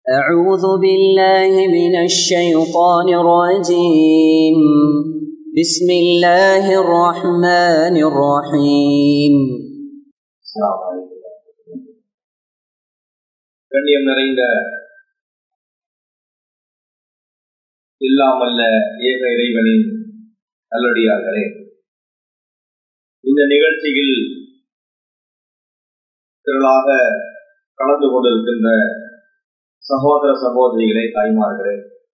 أعوذ بالله من الشيطان الرجيم بسم الله الرحمن الرحيم அஸ்ஸலாமு அலைக்கும். கண்ணியம் நிறைந்த இல்லாமல்ல ஏக இறைவனின் நல்லடியார்களே இந்த நிகழ்ச்சியில் திரளாக கலந்து கொண்டிருக்கின்ற சகோதர சகோதரிகளே தாய்மார்களே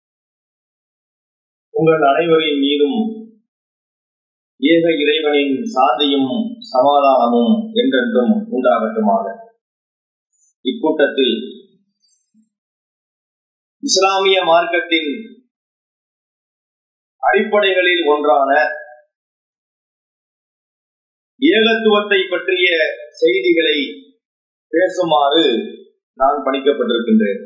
உங்கள் அனைவரின் மீதும் ஏக இறைவனின் சாந்தியும் சமாதானமும் என்றென்றும் உண்டாகட்டுமாக இக்கூட்டத்தில் இஸ்லாமிய மார்க்கத்தின் அடிப்படைகளில் ஒன்றான ஏகத்துவத்தை பற்றிய செய்திகளை பேசுமாறு நான் பணிக்கப்பட்டிருக்கின்றேன்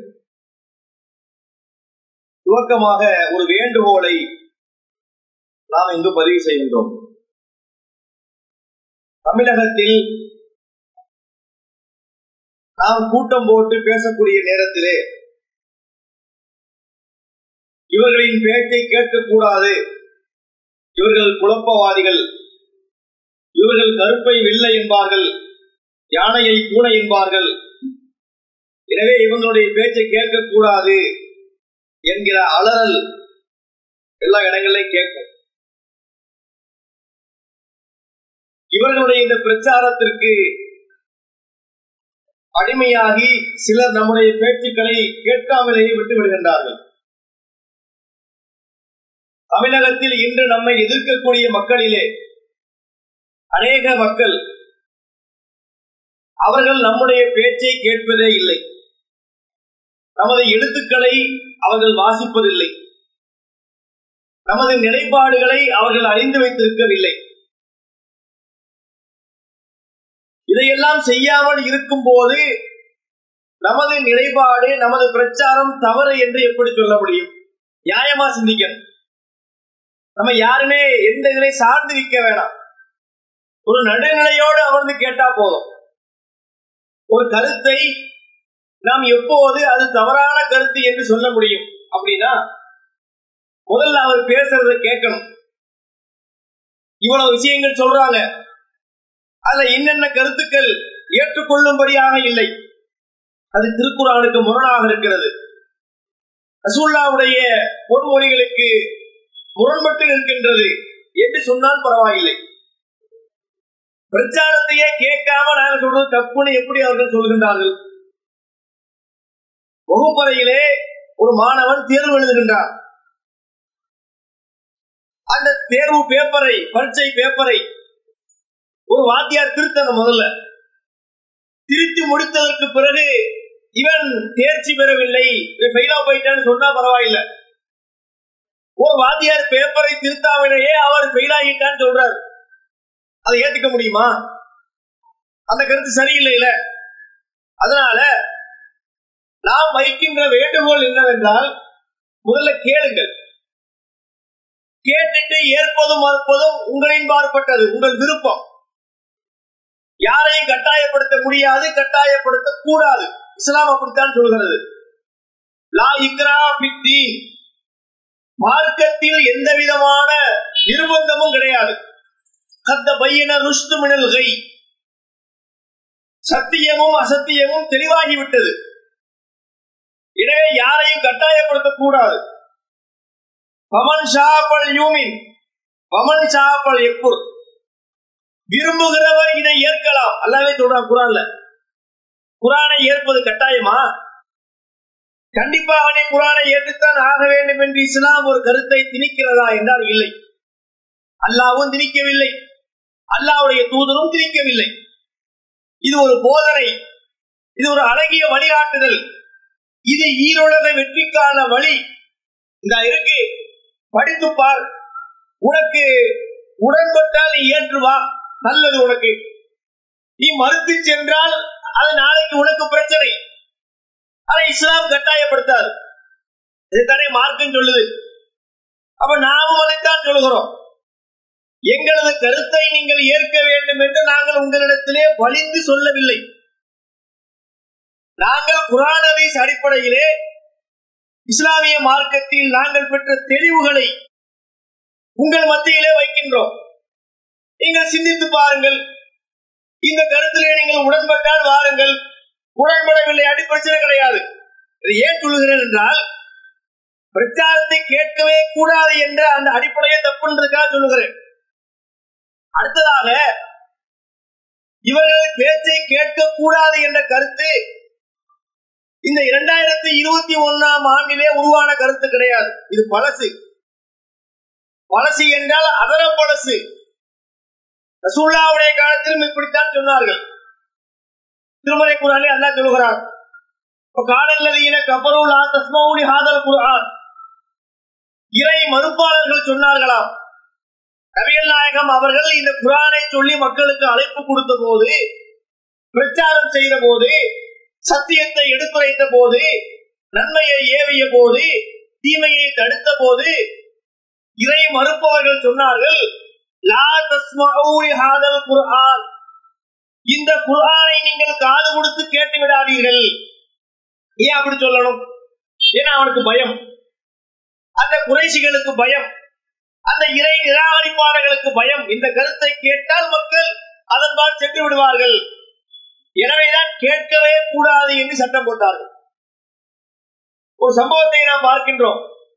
துவக்கமாக ஒரு வேண்டுகோளை நாம் இங்கு பதிவு செய்கின்றோம் தமிழகத்தில் நாம் கூட்டம் போட்டு பேசக்கூடிய நேரத்திலே இவர்களின் பேச்சை கேட்கக்கூடாது இவர்கள் குழப்பவாதிகள் இவர்கள் கருப்பை வெள்ளை என்பார்கள் யானையை பூனை என்பார்கள் எனவே இவங்களுடைய பேச்சை கேட்கக்கூடாது என்கிற அலறல் எல்லா இடங்களிலும் கேட்கும் இவர்களுடைய இந்த பிரச்சாரத்திற்கு அடிமையாகி சிலர் நம்முடைய பேச்சுக்களை கேட்காமலேயே விட்டு விடுகின்றார்கள் தமிழகத்தில் இன்று நம்மை எதிர்க்கக்கூடிய மக்களிலே அநேக மக்கள் அவர்கள் நம்முடைய பேச்சை கேட்பதே இல்லை நமது எழுத்துக்களை அவர்கள் வாசிப்பதில்லை நமது நிலைப்பாடுகளை அவர்கள் அறிந்து வைத்திருக்கவில்லை இதையெல்லாம் செய்யாமல் இருக்கும் போது நமது நிலைப்பாடு நமது பிரச்சாரம் தவறு என்று எப்படி சொல்ல முடியும் நியாயமா சிந்திக்கணும் நம்ம யாருமே எந்த இதிலை சார்ந்து நிற்க வேணாம் ஒரு நடுநிலையோடு அமர்ந்து கேட்டா போதும் ஒரு கருத்தை நாம் எப்போது அது தவறான கருத்து என்று சொல்ல முடியும் அப்படின்னா முதல்ல அவர் பேசுறத கேட்கணும் இவ்வளவு விஷயங்கள் சொல்றாங்க அதுல என்னென்ன கருத்துக்கள் ஏற்றுக்கொள்ளும்படியாக இல்லை அது திருக்குறானுக்கு முரணாக இருக்கிறது ரசூல்லாவுடைய பொன்மொழிகளுக்கு முரண்பட்டு நிற்கின்றது என்று சொன்னால் பரவாயில்லை பிரச்சாரத்தையே கேட்காம நாங்க சொல்றது தப்புன்னு எப்படி அவர்கள் சொல்கின்றார்கள் வகுப்பறையிலே ஒரு மாணவன் தேர்வு எழுதுகின்றான் அந்த தேர்வு பேப்பரை பரீட்சை பேப்பரை ஒரு வாத்தியார் திருத்தணும் முதல்ல திருத்தி முடித்ததற்கு பிறகு இவன் தேர்ச்சி பெறவில்லை ஃபெயிலா போயிட்டான்னு சொன்னா பரவாயில்ல ஒரு வாத்தியார் பேப்பரை திருத்தாமலேயே அவர் ஃபெயில் ஆகிட்டான்னு சொல்றாரு அதை ஏத்துக்க முடியுமா அந்த கருத்து சரியில்லையில அதனால நாம் வைக்கின்ற வேண்டுகோள் என்னவென்றால் முதல்ல கேளுங்கள் கேட்டுட்டு ஏற்பதும் மறுப்பதும் உங்களின் பார்ப்பட்டது உங்கள் விருப்பம் யாரையும் கட்டாயப்படுத்த முடியாது கட்டாயப்படுத்த கூடாது இஸ்லாம் அப்படித்தான் சொல்கிறது லா இக்ரா பித்தீன் மார்க்கத்தில் எந்த விதமான நிர்பந்தமும் கிடையாது கத்த பையன ருஷ்து மினல்கை சத்தியமும் அசத்தியமும் தெளிவாகிவிட்டது எனவே யாரையும் கட்டாயப்படுத்த கூடாது பமன் ஷாப்பல் யூமின் பமன் ஷாப்பல் எக்குர் விரும்புகிறவர் இதை ஏற்கலாம் அல்லாவே சொல்றான் குரான்ல குரானை ஏற்பது கட்டாயமா கண்டிப்பாக நீ குரானை ஏற்றுத்தான் ஆக வேண்டும் என்று இஸ்லாம் ஒரு கருத்தை திணிக்கிறதா என்றால் இல்லை அல்லாவும் திணிக்கவில்லை அல்லாவுடைய தூதரும் திணிக்கவில்லை இது ஒரு போதனை இது ஒரு அழகிய வழிகாட்டுதல் இது ஈரோலக வெற்றிக்கான வழி இந்த இருக்கு படித்து பார் உனக்கு உடன்பட்டால் நீ ஏற்றுவா நல்லது உனக்கு நீ மறுத்து சென்றால் அது நாளைக்கு உனக்கு பிரச்சனை ஆனா இஸ்லாம் கட்டாயப்படுத்தாது இதுதானே மார்க்கம் சொல்லுது அப்ப நாமும் அதைத்தான் சொல்கிறோம் எங்களது கருத்தை நீங்கள் ஏற்க வேண்டும் என்று நாங்கள் உங்களிடத்திலே வலிந்து சொல்லவில்லை நாங்கள் குரான் ஹதீஸ் அடிப்படையிலே இஸ்லாமிய மார்க்கத்தில் நாங்கள் பெற்ற தெளிவுகளை உங்கள் மத்தியிலே வைக்கின்றோம் நீங்கள் சிந்தித்து பாருங்கள் இந்த கருத்திலே நீங்கள் உடன்பட்டால் வாருங்கள் உடன்படவில்லை அடி பிரச்சனை கிடையாது இதை ஏன் சொல்லுகிறேன் என்றால் பிரச்சாரத்தை கேட்கவே கூடாது என்ற அந்த அடிப்படையை தப்புன்றதுக்காக சொல்லுகிறேன் அடுத்ததாக இவர்கள் பேச்சை கேட்க கூடாது என்ற கருத்து இந்த இரண்டாயிரத்தி இருபத்தி ஒன்னாம் ஆண்டிலே உருவான கருத்து கிடையாது இது பழசு பழசு என்றால் அதர பழசு ரசூல்லாவுடைய காலத்திலும் இப்படித்தான் சொன்னார்கள் திருமலை குரானே அல்லாஹ் சொல்கிறார் காலல்லதீன கபருல் தஸ்மௌலி ஹாதல் குர்ஆன் இறை மறுப்பாளர்கள் சொன்னார்களாம் நபிகள் நாயகம் அவர்கள் இந்த குரானை சொல்லி மக்களுக்கு அழைப்பு கொடுத்த போது பிரச்சாரம் செய்த போது சத்தியத்தை எடுத்துரைத்த போது நன்மையை ஏவிய போது தீமையை தடுத்த போது இறை மறுப்பவர்கள் சொன்னார்கள் லா தஸ்மஊலி ஹாதல் குர்ஆன் இந்த குர்ஆனை நீங்கள் காது கொடுத்து கேட்டு விடாதீர்கள் ஏன் அப்படி சொல்லணும் ஏன்னா அவனுக்கு பயம் அந்த குறைசிகளுக்கு பயம் அந்த இறை நிராகரிப்பாளர்களுக்கு பயம் இந்த கருத்தை கேட்டால் மக்கள் அதன்பால் சென்று விடுவார்கள் எனவேதான் கேட்கவே கூடாது என்று சட்டம் போட்டார்கள் ஒரு சம்பவத்தை நாம் பார்க்கின்றோம்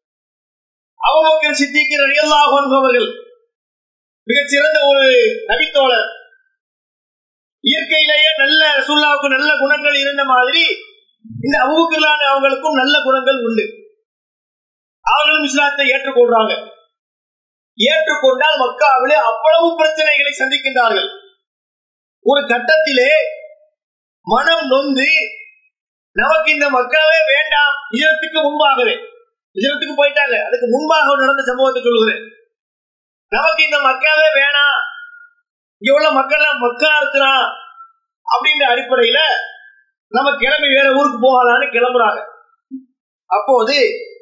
அவமக்கள் சித்திக்கு ரலியல்லாஹு அன்ஹு அவர்கள் மிகச் சிறந்த ஒரு நபித்தோழர் இயற்கையிலேயே நல்ல ரசூல்லாவுக்கு நல்ல குணங்கள் இருந்த மாதிரி இந்த அபுபக்கலான அவங்களுக்கும் நல்ல குணங்கள் உண்டு அவர்களும் இஸ்லாத்தை ஏற்றுக்கொள்றாங்க ஏற்றுக்கொண்டால் மக்காவிலே அவ்வளவு பிரச்சனைகளை சந்திக்கின்றார்கள் ஒரு கட்டத்திலே மனம் நொந்து நமக்கு இந்த மக்களே வேண்டாம் இதற்கு முன்பாகவே இதற்கு போயிட்டாங்க அதுக்கு முன்பாக நடந்த சம்பவத்தை சொல்லுகிறேன் நமக்கு இந்த மக்களே வேணாம் இங்க உள்ள மக்கள் மக்கா இருக்கிறான் அப்படின்ற அடிப்படையில நம்ம கிளம்பி வேற ஊருக்கு போகலான்னு கிளம்புறாங்க அப்போது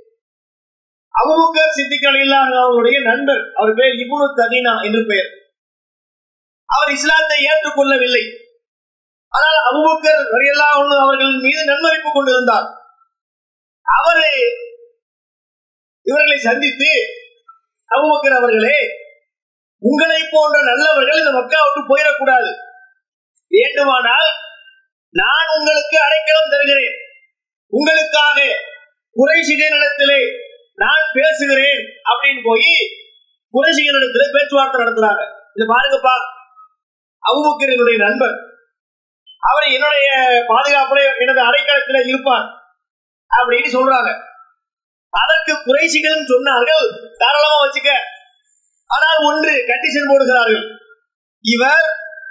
அபுபக்கர் சித்திகள் இல்லாத அவருடைய நண்பர் அவர் பேர் இபுனு ததீனா என்று பெயர் அவர் இஸ்லாத்தை ஏற்றுக்கொள்ளவில்லை ஆனால் அபுபக்கர் வரையெல்லாம் அவர்கள் மீது நன்மதிப்பு கொண்டிருந்தார் அவரு இவர்களை சந்தித்து அபுபக்கர் அவர்களே உங்களை போன்ற நல்லவர்கள் இந்த மக்கா விட்டு போயிடக்கூடாது வேண்டுமானால் நான் உங்களுக்கு அடைக்கலம் தருகிறேன் உங்களுக்காக குறைசிகளிடத்திலே நான் பேசுகிறேன் அப்படின்னு போய் குறைசிகளிடத்திலே பேச்சுவார்த்தை நடத்துறாங்க இது பாருங்கப்பா அவுபக்கரனுடைய நண்பர் அவர் என்னுடைய பாதுகாப்புல எனது அடைக்கலத்துல இருப்பார் அப்படின்னு சொல்றாங்க அதற்கு குறைசிகளும் சொன்னார்கள் தாராளமா வச்சுக்க ஆனால் ஒன்று கண்டிஷன் போடுகிறார்கள் இவர்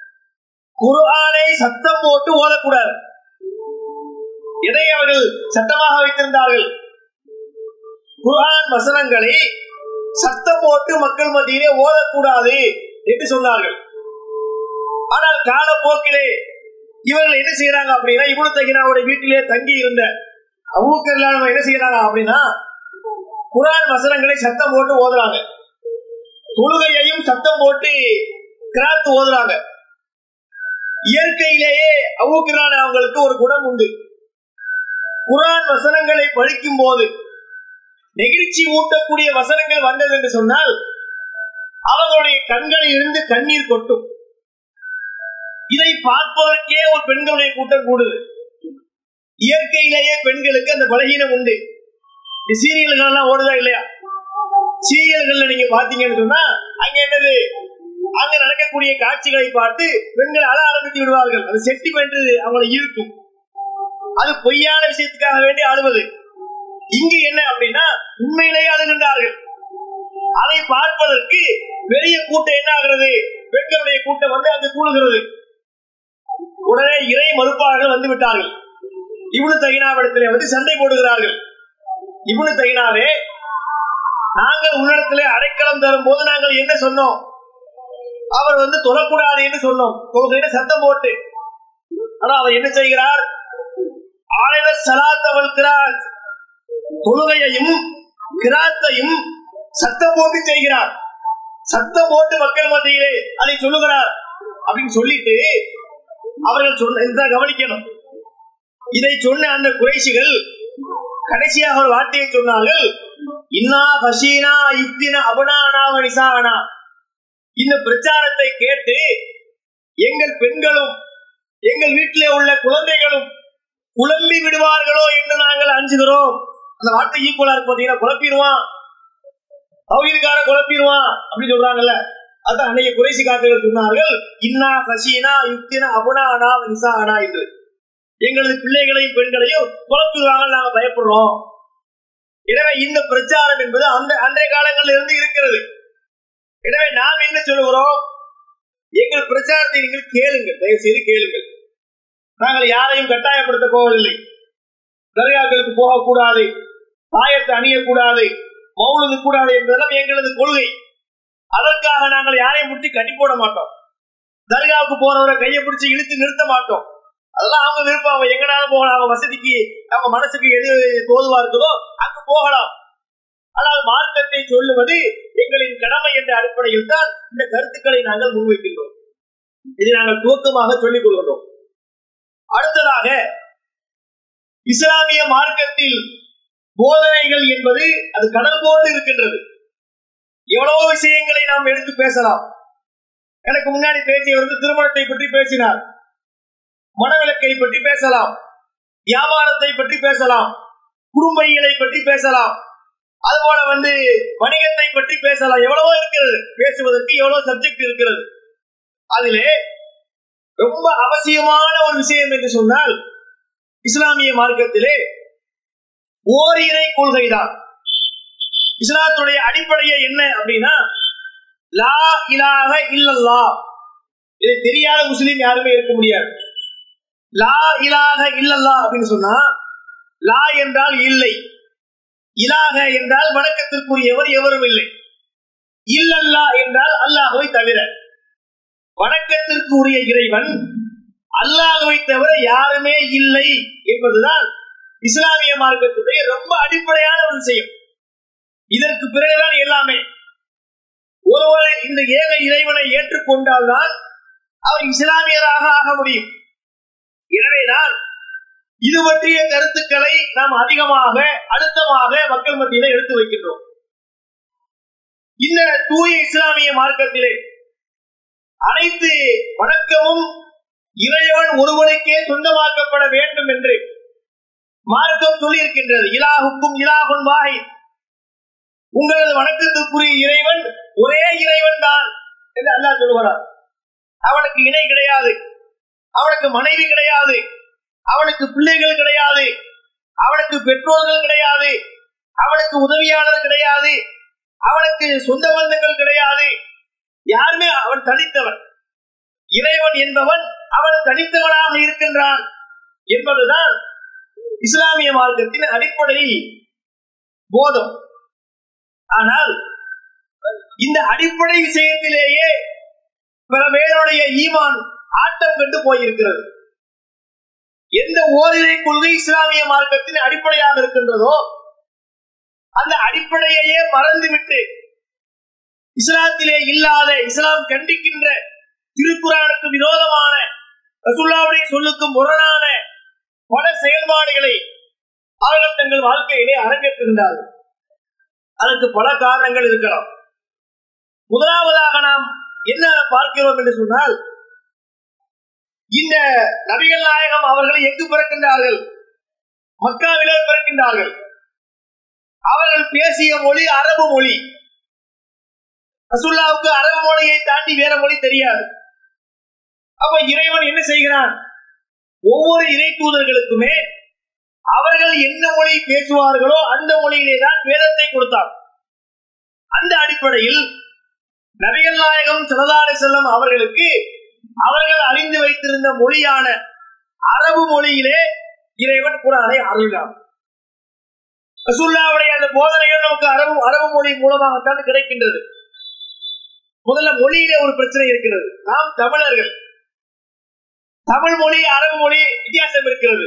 குர்ஆனை சத்தம் போட்டு ஓதக்கூடாது எதை அவர்கள் சத்தமாக வைத்திருந்தார்கள் குர்ஆன் வசனங்களை சத்தம் போட்டு மக்கள் மத்தியிலே ஓதக்கூடாது என்று சொன்னார்கள் ஆனால் காலப்போக்கிலே இவர்கள் என்ன செய்யறாங்க அப்படின்னா இவ்வளவு தகினாவுடைய வீட்டிலே தங்கி இருந்த அவுக்கர் என்ன செய்யறாங்க அப்படின்னா குரான் வசனங்களை சத்தம் போட்டு ஓதுறாங்க தொழுகையையும் சத்தம் போட்டு கிராத்து ஓதுறாங்க இயற்கையிலேயே அவுக்கிறான அவங்களுக்கு ஒரு குணம் உண்டு குரான் வசனங்களை படிக்கும் போது நெகிழ்ச்சி ஊட்டக்கூடிய வசனங்கள் வந்தது என்று சொன்னால் அவர்களுடைய கண்களில் இருந்து கண்ணீர் கொட்டும் இதை பார்ப்பதற்கே ஒரு பெண்களுடைய கூட்டம் கூடுது இயற்கையிலேயே பெண்களுக்கு அந்த பலகீனம் உண்டு சீரியல்கள் எல்லாம் ஓடுதா இல்லையா சீரியல்கள்ல நீங்க பாத்தீங்கன்னு சொன்னா அங்க என்னது அங்க நடக்கக்கூடிய காட்சிகளை பார்த்து பெண்கள் அழ ஆரம்பித்து விடுவார்கள் அது சென்டிமெண்ட் அவங்களை ஈர்க்கும் அது பொய்யான விஷயத்துக்காக வேண்டி அழுவது இங்கு என்ன அப்படின்னா உண்மையிலேயே அழுகின்றார்கள் அதை பார்ப்பதற்கு பெரிய கூட்டம் என்ன ஆகிறது பெண்களுடைய கூட்டம் வந்து அங்கு கூடுகிறது உடனே இறை மறுப்பாளர்கள் வந்து விட்டார்கள் இவனு தகினாவிடத்திலே வந்து சண்டை போடுகிறார்கள் இவனு தகினாவே நாங்கள் உன்னிடத்திலே அடைக்கலம் தரும் போது நாங்கள் என்ன சொன்னோம் அவர் வந்து தொழக்கூடாது என்று சொன்னோம் தொழுகையில சத்தம் போட்டு ஆனா அவர் என்ன செய்கிறார் ஆயிர சலாத்தவள் கிராத் தொழுகையையும் கிராத்தையும் சத்தம் போட்டு செய்கிறார் சத்தம் போட்டு மக்கள் மத்தியிலே அதை சொல்லுகிறார் அப்படின்னு சொல்லிட்டு அவர்கள் சொன்ன கவனிக்கணும் இதை சொன்ன அந்த குறைசிகள் கடைசியாக ஒரு வார்த்தையை சொன்னார்கள் இன்னா ஹசீனா யுக்தின அபனானா நிசானா இந்த பிரச்சாரத்தை கேட்டு எங்கள் பெண்களும் எங்கள் வீட்டிலே உள்ள குழந்தைகளும் குழம்பி விடுவார்களோ என்று நாங்கள் அஞ்சுகிறோம் அந்த வார்த்தை ஈக்குவலா இருக்கு பாத்தீங்கன்னா குழப்பிடுவான் தௌஹீதுக்கார குழப்பிடுவான் அப்படின்னு சொல்றாங்கல்ல அதான் அன்னைக்கு குறைசி காத்துகள் சொன்னார்கள் இன்னா ஹசீனா யுக்தினா அபுனானா நிசானா என்று எங்களது பிள்ளைகளையும் பெண்களையும் குழப்பிடுவாங்க நாங்க பயப்படுறோம் எனவே இந்த பிரச்சாரம் என்பது அந்த அன்றைய காலங்களில் இருந்து இருக்கிறது எனவே நாம் என்ன சொல்லுகிறோம் எங்கள் பிரச்சாரத்தை நீங்கள் கேளுங்கள் தயவு செய்து கேளுங்கள் நாங்கள் யாரையும் கட்டாயப்படுத்த போவதில்லை தர்காக்களுக்கு போகக்கூடாது தாயத்தை அணியக்கூடாது மௌலுது கூடாது என்பதெல்லாம் எங்களது கொள்கை அதற்காக நாங்கள் யாரையும் பிடிச்சி கட்டி போட மாட்டோம் தர்காவுக்கு போறவரை கையை பிடிச்சி இழுத்து நிறுத்த மாட்டோம் அதெல்லாம் அவங்க விருப்பம் அவங்க எங்கனாலும் போகலாம் அவங்க வசதிக்கு அவங்க மனசுக்கு எது தோதுவா இருக்குதோ அங்கு போகலாம் ஆனால் மார்க்கத்தை சொல்லுவது எங்களின் கடமை என்ற அடிப்படையில் தான் இந்த கருத்துக்களை நாங்கள் முன்வைக்கின்றோம் இதை நாங்கள் துவக்கமாக சொல்லிக் கொள்கிறோம் அடுத்ததாக இஸ்லாமிய மார்க்கத்தில் போதனைகள் என்பது அது கடல் போன்று இருக்கின்றது எவ்வளவோ விஷயங்களை நாம் எடுத்து பேசலாம் எனக்கு முன்னாடி பேசியவர் வந்து திருமணத்தை பற்றி பேசினார் மனவிலக்கை பற்றி பேசலாம் வியாபாரத்தை பற்றி பேசலாம் குடும்பங்களை பற்றி பேசலாம் அதுபோல வந்து வணிகத்தை பற்றி பேசலாம் எவ்வளவோ இருக்கிறது பேசுவதற்கு எவ்வளவு சப்ஜெக்ட் இருக்கிறது அதிலே ரொம்ப அவசியமான ஒரு விஷயம் என்று சொன்னால் இஸ்லாமிய மார்க்கத்திலே ஓரிரை கொள்கைதான் இஸ்லாத்துடைய அடிப்படையே என்ன அப்படின்னா லா இலாக இல்லல்லா இதை தெரியாத முஸ்லீம் யாருமே இருக்க முடியாது லா இலாக இல்லல்லா அப்படின்னு சொன்னா லா என்றால் இல்லை இலாக என்றால் வணக்கத்திற்குரியவர் எவரும் இல்லை இல்லல்லா என்றால் அல்லாஹுவை தவிர வணக்கத்திற்கு உரிய இறைவன் அல்லாஹுவை தவிர யாருமே இல்லை என்பதுதான் இஸ்லாமிய மார்க்கத்துடைய ரொம்ப அடிப்படையான ஒரு விஷயம் இதற்கு பிறகுதான் எல்லாமே ஒருவர் இந்த ஏக இறைவனை ஏற்றுக்கொண்டால்தான் அவர் இஸ்லாமியராக ஆக முடியும் எனவேதான் இது பற்றிய கருத்துக்களை நாம் அதிகமாக அழுத்தமாக மக்கள் மத்தியில எடுத்து வைக்கின்றோம் இந்த தூய இஸ்லாமிய மார்க்கத்திலே அனைத்து வணக்கமும் இறைவன் ஒருவனுக்கே சொந்தமாக்கப்பட வேண்டும் என்று மார்க்கம் சொல்லி இருக்கின்றது இலாகுக்கும் இலாகுன் வாய் உங்களது வணக்கத்துக்குரிய இறைவன் ஒரே இறைவன் தான் என்று அல்லாஹ் சொல்லுகிறார் அவனுக்கு இணை கிடையாது அவனுக்கு மனைவி கிடையாது அவனுக்கு பிள்ளைகள் கிடையாது அவனுக்கு பெற்றோர்கள் கிடையாது அவனுக்கு உதவியாளர் கிடையாது அவனுக்கு சொந்த பந்தங்கள் கிடையாது யாருமே அவன் தனித்தவன் இறைவன் என்பவன் அவன் தனித்தவனாக இருக்கின்றான் என்பதுதான் இஸ்லாமிய மார்க்கத்தின் அடிப்படை போதம் ஆனால் இந்த அடிப்படை விஷயத்திலேயே பல பேருடைய ஈமான் ஆட்டம் கண்டு போயிருக்கிறது எந்த ஓரிரை கொள்கை இஸ்லாமிய மார்க்கத்தின் அடிப்படையாக இருக்கின்றதோ அந்த அடிப்படையையே மறந்துவிட்டு இஸ்லாத்திலே இல்லாத இஸ்லாம் கண்டிக்கின்ற திருக்குறானுக்கு விரோதமான ரசுல்லாவுடைய சொல்லுக்கு முரணான பல செயல்பாடுகளை அவர்கள் தங்கள் வாழ்க்கையிலே அரங்கேற்றுகின்றார்கள் அதற்கு பல காரணங்கள் இருக்கலாம் முதலாவதாக நாம் என்ன பார்க்கிறோம் என்று சொன்னால் இந்த நபிகள் நாயகம் அவர்கள் எங்கு பிறக்கின்றார்கள் மக்காவிலே பிறக்கின்றார்கள் அவர்கள் பேசிய மொழி அரபு மொழி ரசுல்லாவுக்கு அரபு மொழியை தாண்டி வேற மொழி தெரியாது அப்ப இறைவன் என்ன செய்கிறான் ஒவ்வொரு இறை தூதர்களுக்குமே அவர்கள் என்ன மொழி பேசுவார்களோ அந்த மொழியிலே தான் வேதத்தை கொடுத்தார் அந்த அடிப்படையில் நபிகள் நாயகம் சரதாரி செல்லம் அவர்களுக்கு அவர்கள் அறிந்து வைத்திருந்த மொழியான அரபு மொழியிலே இறைவன் குரானை அருளினார் ரசூல்லாவுடைய அந்த போதனைகள் நமக்கு அரபு அரபு மொழி மூலமாகத்தான் கிடைக்கின்றது முதல்ல மொழியிலே ஒரு பிரச்சனை இருக்கிறது நாம் தமிழர்கள் தமிழ் மொழி அரபு மொழி வித்தியாசம் இருக்கிறது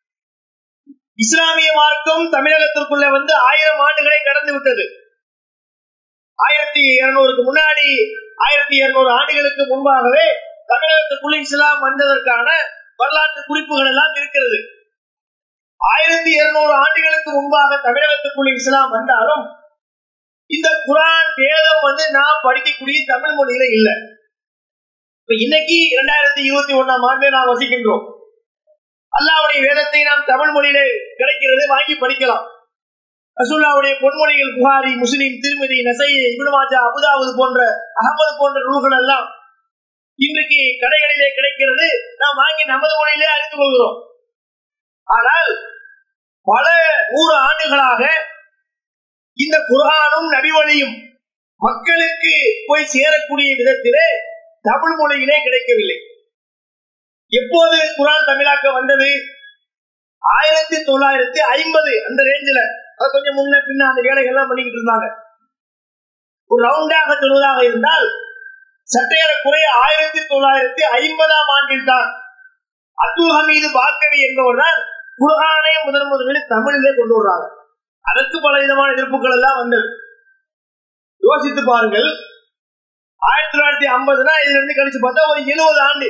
இஸ்லாமிய மார்க்கம் தமிழகத்திற்குள்ள வந்து ஆயிரம் ஆண்டுகளை கடந்து விட்டது ஆயிரத்தி இருநூறுக்கு முன்னாடி ஆயிரத்தி இருநூறு ஆண்டுகளுக்கு முன்பாகவே தமிழகத்துக்குள்ள இஸ்லாம் வந்ததற்கான வரலாற்று குறிப்புகள் எல்லாம் இருக்கிறது ஆயிரத்தி இருநூறு ஆண்டுகளுக்கு முன்பாக தமிழகத்துக்குள்ள இஸ்லாம் வந்தாலும் இந்த குரான் வேதம் வந்து நாம் படிக்கக்கூடிய தமிழ் மொழியில இல்ல இப்ப இன்னைக்கு இரண்டாயிரத்தி இருபத்தி ஒண்ணாம் ஆண்டு நாம் வசிக்கின்றோம் அல்லாவுடைய வேதத்தை நாம் தமிழ் மொழியில கிடைக்கிறது வாங்கி படிக்கலாம் ரசூல்லாவுடைய பொன்மொழிகள் புகாரி முஸ்லிம் திருமதி நசை இபுனமாஜா அபுதாபுது போன்ற அகமது போன்ற நூல்கள் எல்லாம் இன்றைக்கு கடைகளிலே கிடைக்கிறது நாம் வாங்கி நமது மொழியிலே அறிந்து கொள்கிறோம் ஆனால் பல நூறு ஆண்டுகளாக இந்த குரானும் நபிவழியும் மக்களுக்கு போய் சேரக்கூடிய விதத்திலே தமிழ் மொழியிலே கிடைக்கவில்லை எப்போது குரான் தமிழாக்க வந்தது ஆயிரத்தி தொள்ளாயிரத்தி ஐம்பது அந்த ரேஞ்சில அது கொஞ்சம் முன்ன பின்ன அந்த வேலைகள்லாம் பண்ணிக்கிட்டு இருந்தாங்க ஒரு ரவுண்டாக சொல்வதாக இருந்தால் சற்றேறக்குறைய ஆயிரத்தி தொள்ளாயிரத்தி ஐம்பதாம் ஆண்டில் தான் அப்துல் ஹமீது பாக்கவி என்பவர் தான் குர்ஹானை முதன் முதலில் தமிழிலே கொண்டு வர்றாங்க அதற்கு பல விதமான எதிர்ப்புகள் எல்லாம் வந்தது யோசித்து பாருங்கள் ஆயிரத்தி தொள்ளாயிரத்தி ஐம்பதுனா இதுல இருந்து கழிச்சு பார்த்தா ஒரு எழுபது ஆண்டு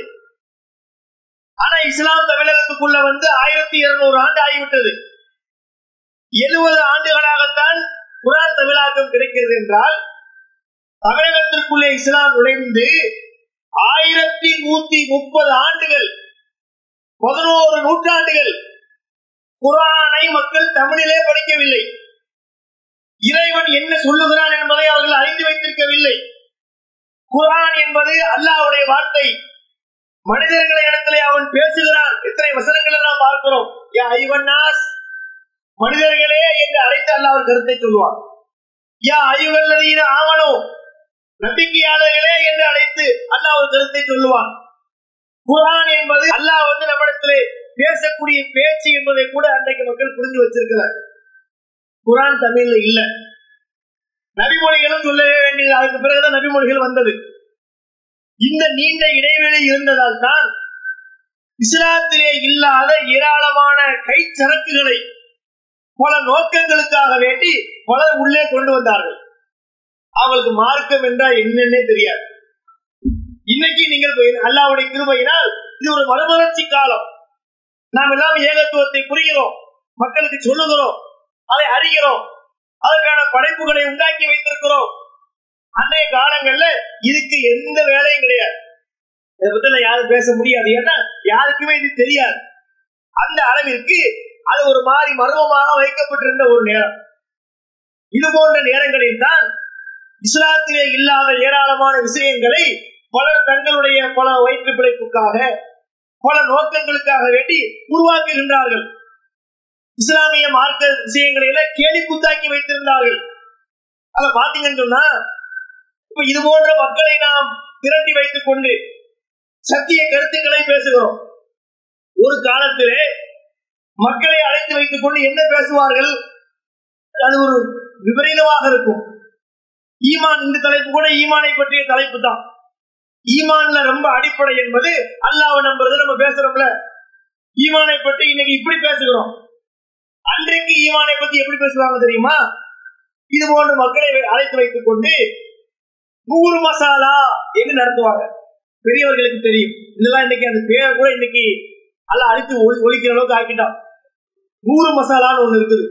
ஆனா இஸ்லாம் தமிழகத்துக்குள்ள வந்து ஆயிரத்தி இருநூறு ஆண்டு ஆகிவிட்டது எழுபது ஆண்டுகளாகத்தான் குரான் தமிழாக்கம் கிடைக்கிறது என்றால் தமிழகத்திற்குள்ளே இஸ்லாம் நுழைந்து ஆயிரத்தி நூத்தி முப்பது ஆண்டுகள் பதினோரு நூற்றாண்டுகள் குரானை மக்கள் தமிழிலே படிக்கவில்லை இறைவன் என்ன சொல்லுகிறான் என்பதை அவர்கள் அறிந்து வைத்திருக்கவில்லை குரான் என்பது அல்லாவுடைய வார்த்தை மனிதர்களை இடத்திலே அவன் பேசுகிறான் எத்தனை வசனங்களை நாம் பார்க்கிறோம் யா ஐவன்னாஸ் மனிதர்களே என்று அழைத்து அல்லாஹ் ஒரு கருத்தை சொல்லுவான் யா ஐவல்லதீன ஆவனோ நம்பிக்கையாளர்களே என்று அழைத்து அல்லாஹ் ஒரு கருத்தை சொல்லுவான் குரான் என்பது அல்லாஹ் வந்து நம்மிடத்திலே பேசக்கூடிய பேச்சு என்பதை கூட அன்றைக்கு மக்கள் புரிஞ்சு வச்சிருக்கிறார் குரான் தமிழ்ல இல்ல நபிமொழிகளும் சொல்லவே வேண்டியது அதுக்கு பிறகுதான் நபிமொழிகள் வந்தது இந்த நீண்ட இடைவெளி இருந்ததால் தான் இஸ்லாத்திலே இல்லாத ஏராளமான கை சரக்குகளை பல நோக்கங்களுக்காக வேண்டி பலர் உள்ளே கொண்டு வந்தார்கள் அவங்களுக்கு மார்க்கம் என்றால் என்னன்னே தெரியாது இன்னைக்கு நீங்கள் போய் அல்லாவுடைய கிருபையினால் இது ஒரு மறுமலர்ச்சி காலம் நாம் எல்லாம் ஏகத்துவத்தை புரிகிறோம் மக்களுக்கு சொல்லுகிறோம் அதை அறிகிறோம் அதற்கான படைப்புகளை உண்டாக்கி வைத்திருக்கிறோம் அன்றைய காலங்கள்ல இதுக்கு எந்த வேலையும் கிடையாது இதை பத்தி யாரும் பேச முடியாது ஏன்னா யாருக்குமே இது தெரியாது அந்த அளவிற்கு அது ஒரு மாதிரி மர்மமாக வைக்கப்பட்டிருந்த ஒரு நேரம் இது போன்ற நேரங்களில் தான் இஸ்லாத்திலே இல்லாத ஏராளமான விஷயங்களை பலர் தங்களுடைய பல வயிற்று பிழைப்புக்காக பல நோக்கங்களுக்காக வேண்டி உருவாக்குகின்றார்கள் இஸ்லாமிய மார்க்க விஷயங்களை எல்லாம் கேலி குத்தாக்கி வைத்திருந்தார்கள் அத பாத்தீங்கன்னு சொன்னா இப்ப இது போன்ற மக்களை நாம் திரட்டி வைத்துக் கொண்டு சத்திய கருத்துக்களை பேசுகிறோம் ஒரு காலத்திலே மக்களை அழைத்து வைத்துக் கொண்டு என்ன பேசுவார்கள் அது ஒரு விபரீதமாக இருக்கும் ஈமான் இந்த தலைப்பு கூட ஈமானை பற்றிய தலைப்பு தான் ஈமான்ல ரொம்ப அடிப்படை என்பது அல்லாவை நம்புறது நம்ம பேசுறோம்ல ஈமானை பற்றி இன்னைக்கு இப்படி பேசுகிறோம் அன்றைக்கு ஈமானை பத்தி எப்படி பேசுவாங்க தெரியுமா இது போன்ற மக்களை அழைத்து வைத்துக் கொண்டு நூறு மசாலா என்று நடத்துவாங்க பெரியவர்களுக்கு தெரியும் இதெல்லாம் இன்னைக்கு அந்த பேரை கூட இன்னைக்கு அல்ல அழித்து ஒழிக்கிற அளவுக்கு ஆக்கிட்டான் நூறு மசாலான்னு ஒண்ணு இருக்குது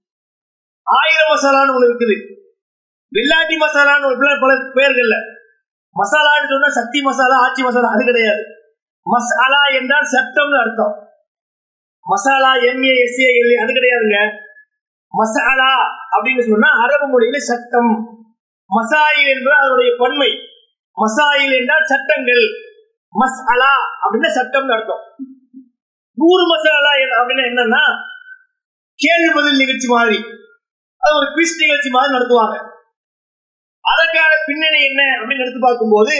ஆயிரம் மசாலான்னு ஒண்ணு இருக்குது வெள்ளாட்டி மசாலான்னு ஒரு பல பெயர்கள்ல மசாலான்னு சொன்னா சக்தி மசாலா ஆச்சி மசாலா அது கிடையாது மசாலா என்றால் சட்டம்னு அர்த்தம் மசாலா எம்ஏ எஸ்ஏ எல்ஏ அது கிடையாதுங்க மசாலா அப்படின்னு சொன்னா அரபு மொழியில சட்டம் மசாயில் என்பது அதனுடைய பன்மை மசாயில் என்றால் சட்டங்கள் மஸ் அலா அப்படின்னா சட்டம்னு அர்த்தம் நூறு மசாலா அப்படின்னா என்னன்னா கேள்வி பதில் நிகழ்ச்சி மாதிரி அது ஒரு குவிஸ் நிகழ்ச்சி மாதிரி நடத்துவாங்க அதற்கான பின்னணி என்ன அப்படின்னு எடுத்து பார்க்கும்போது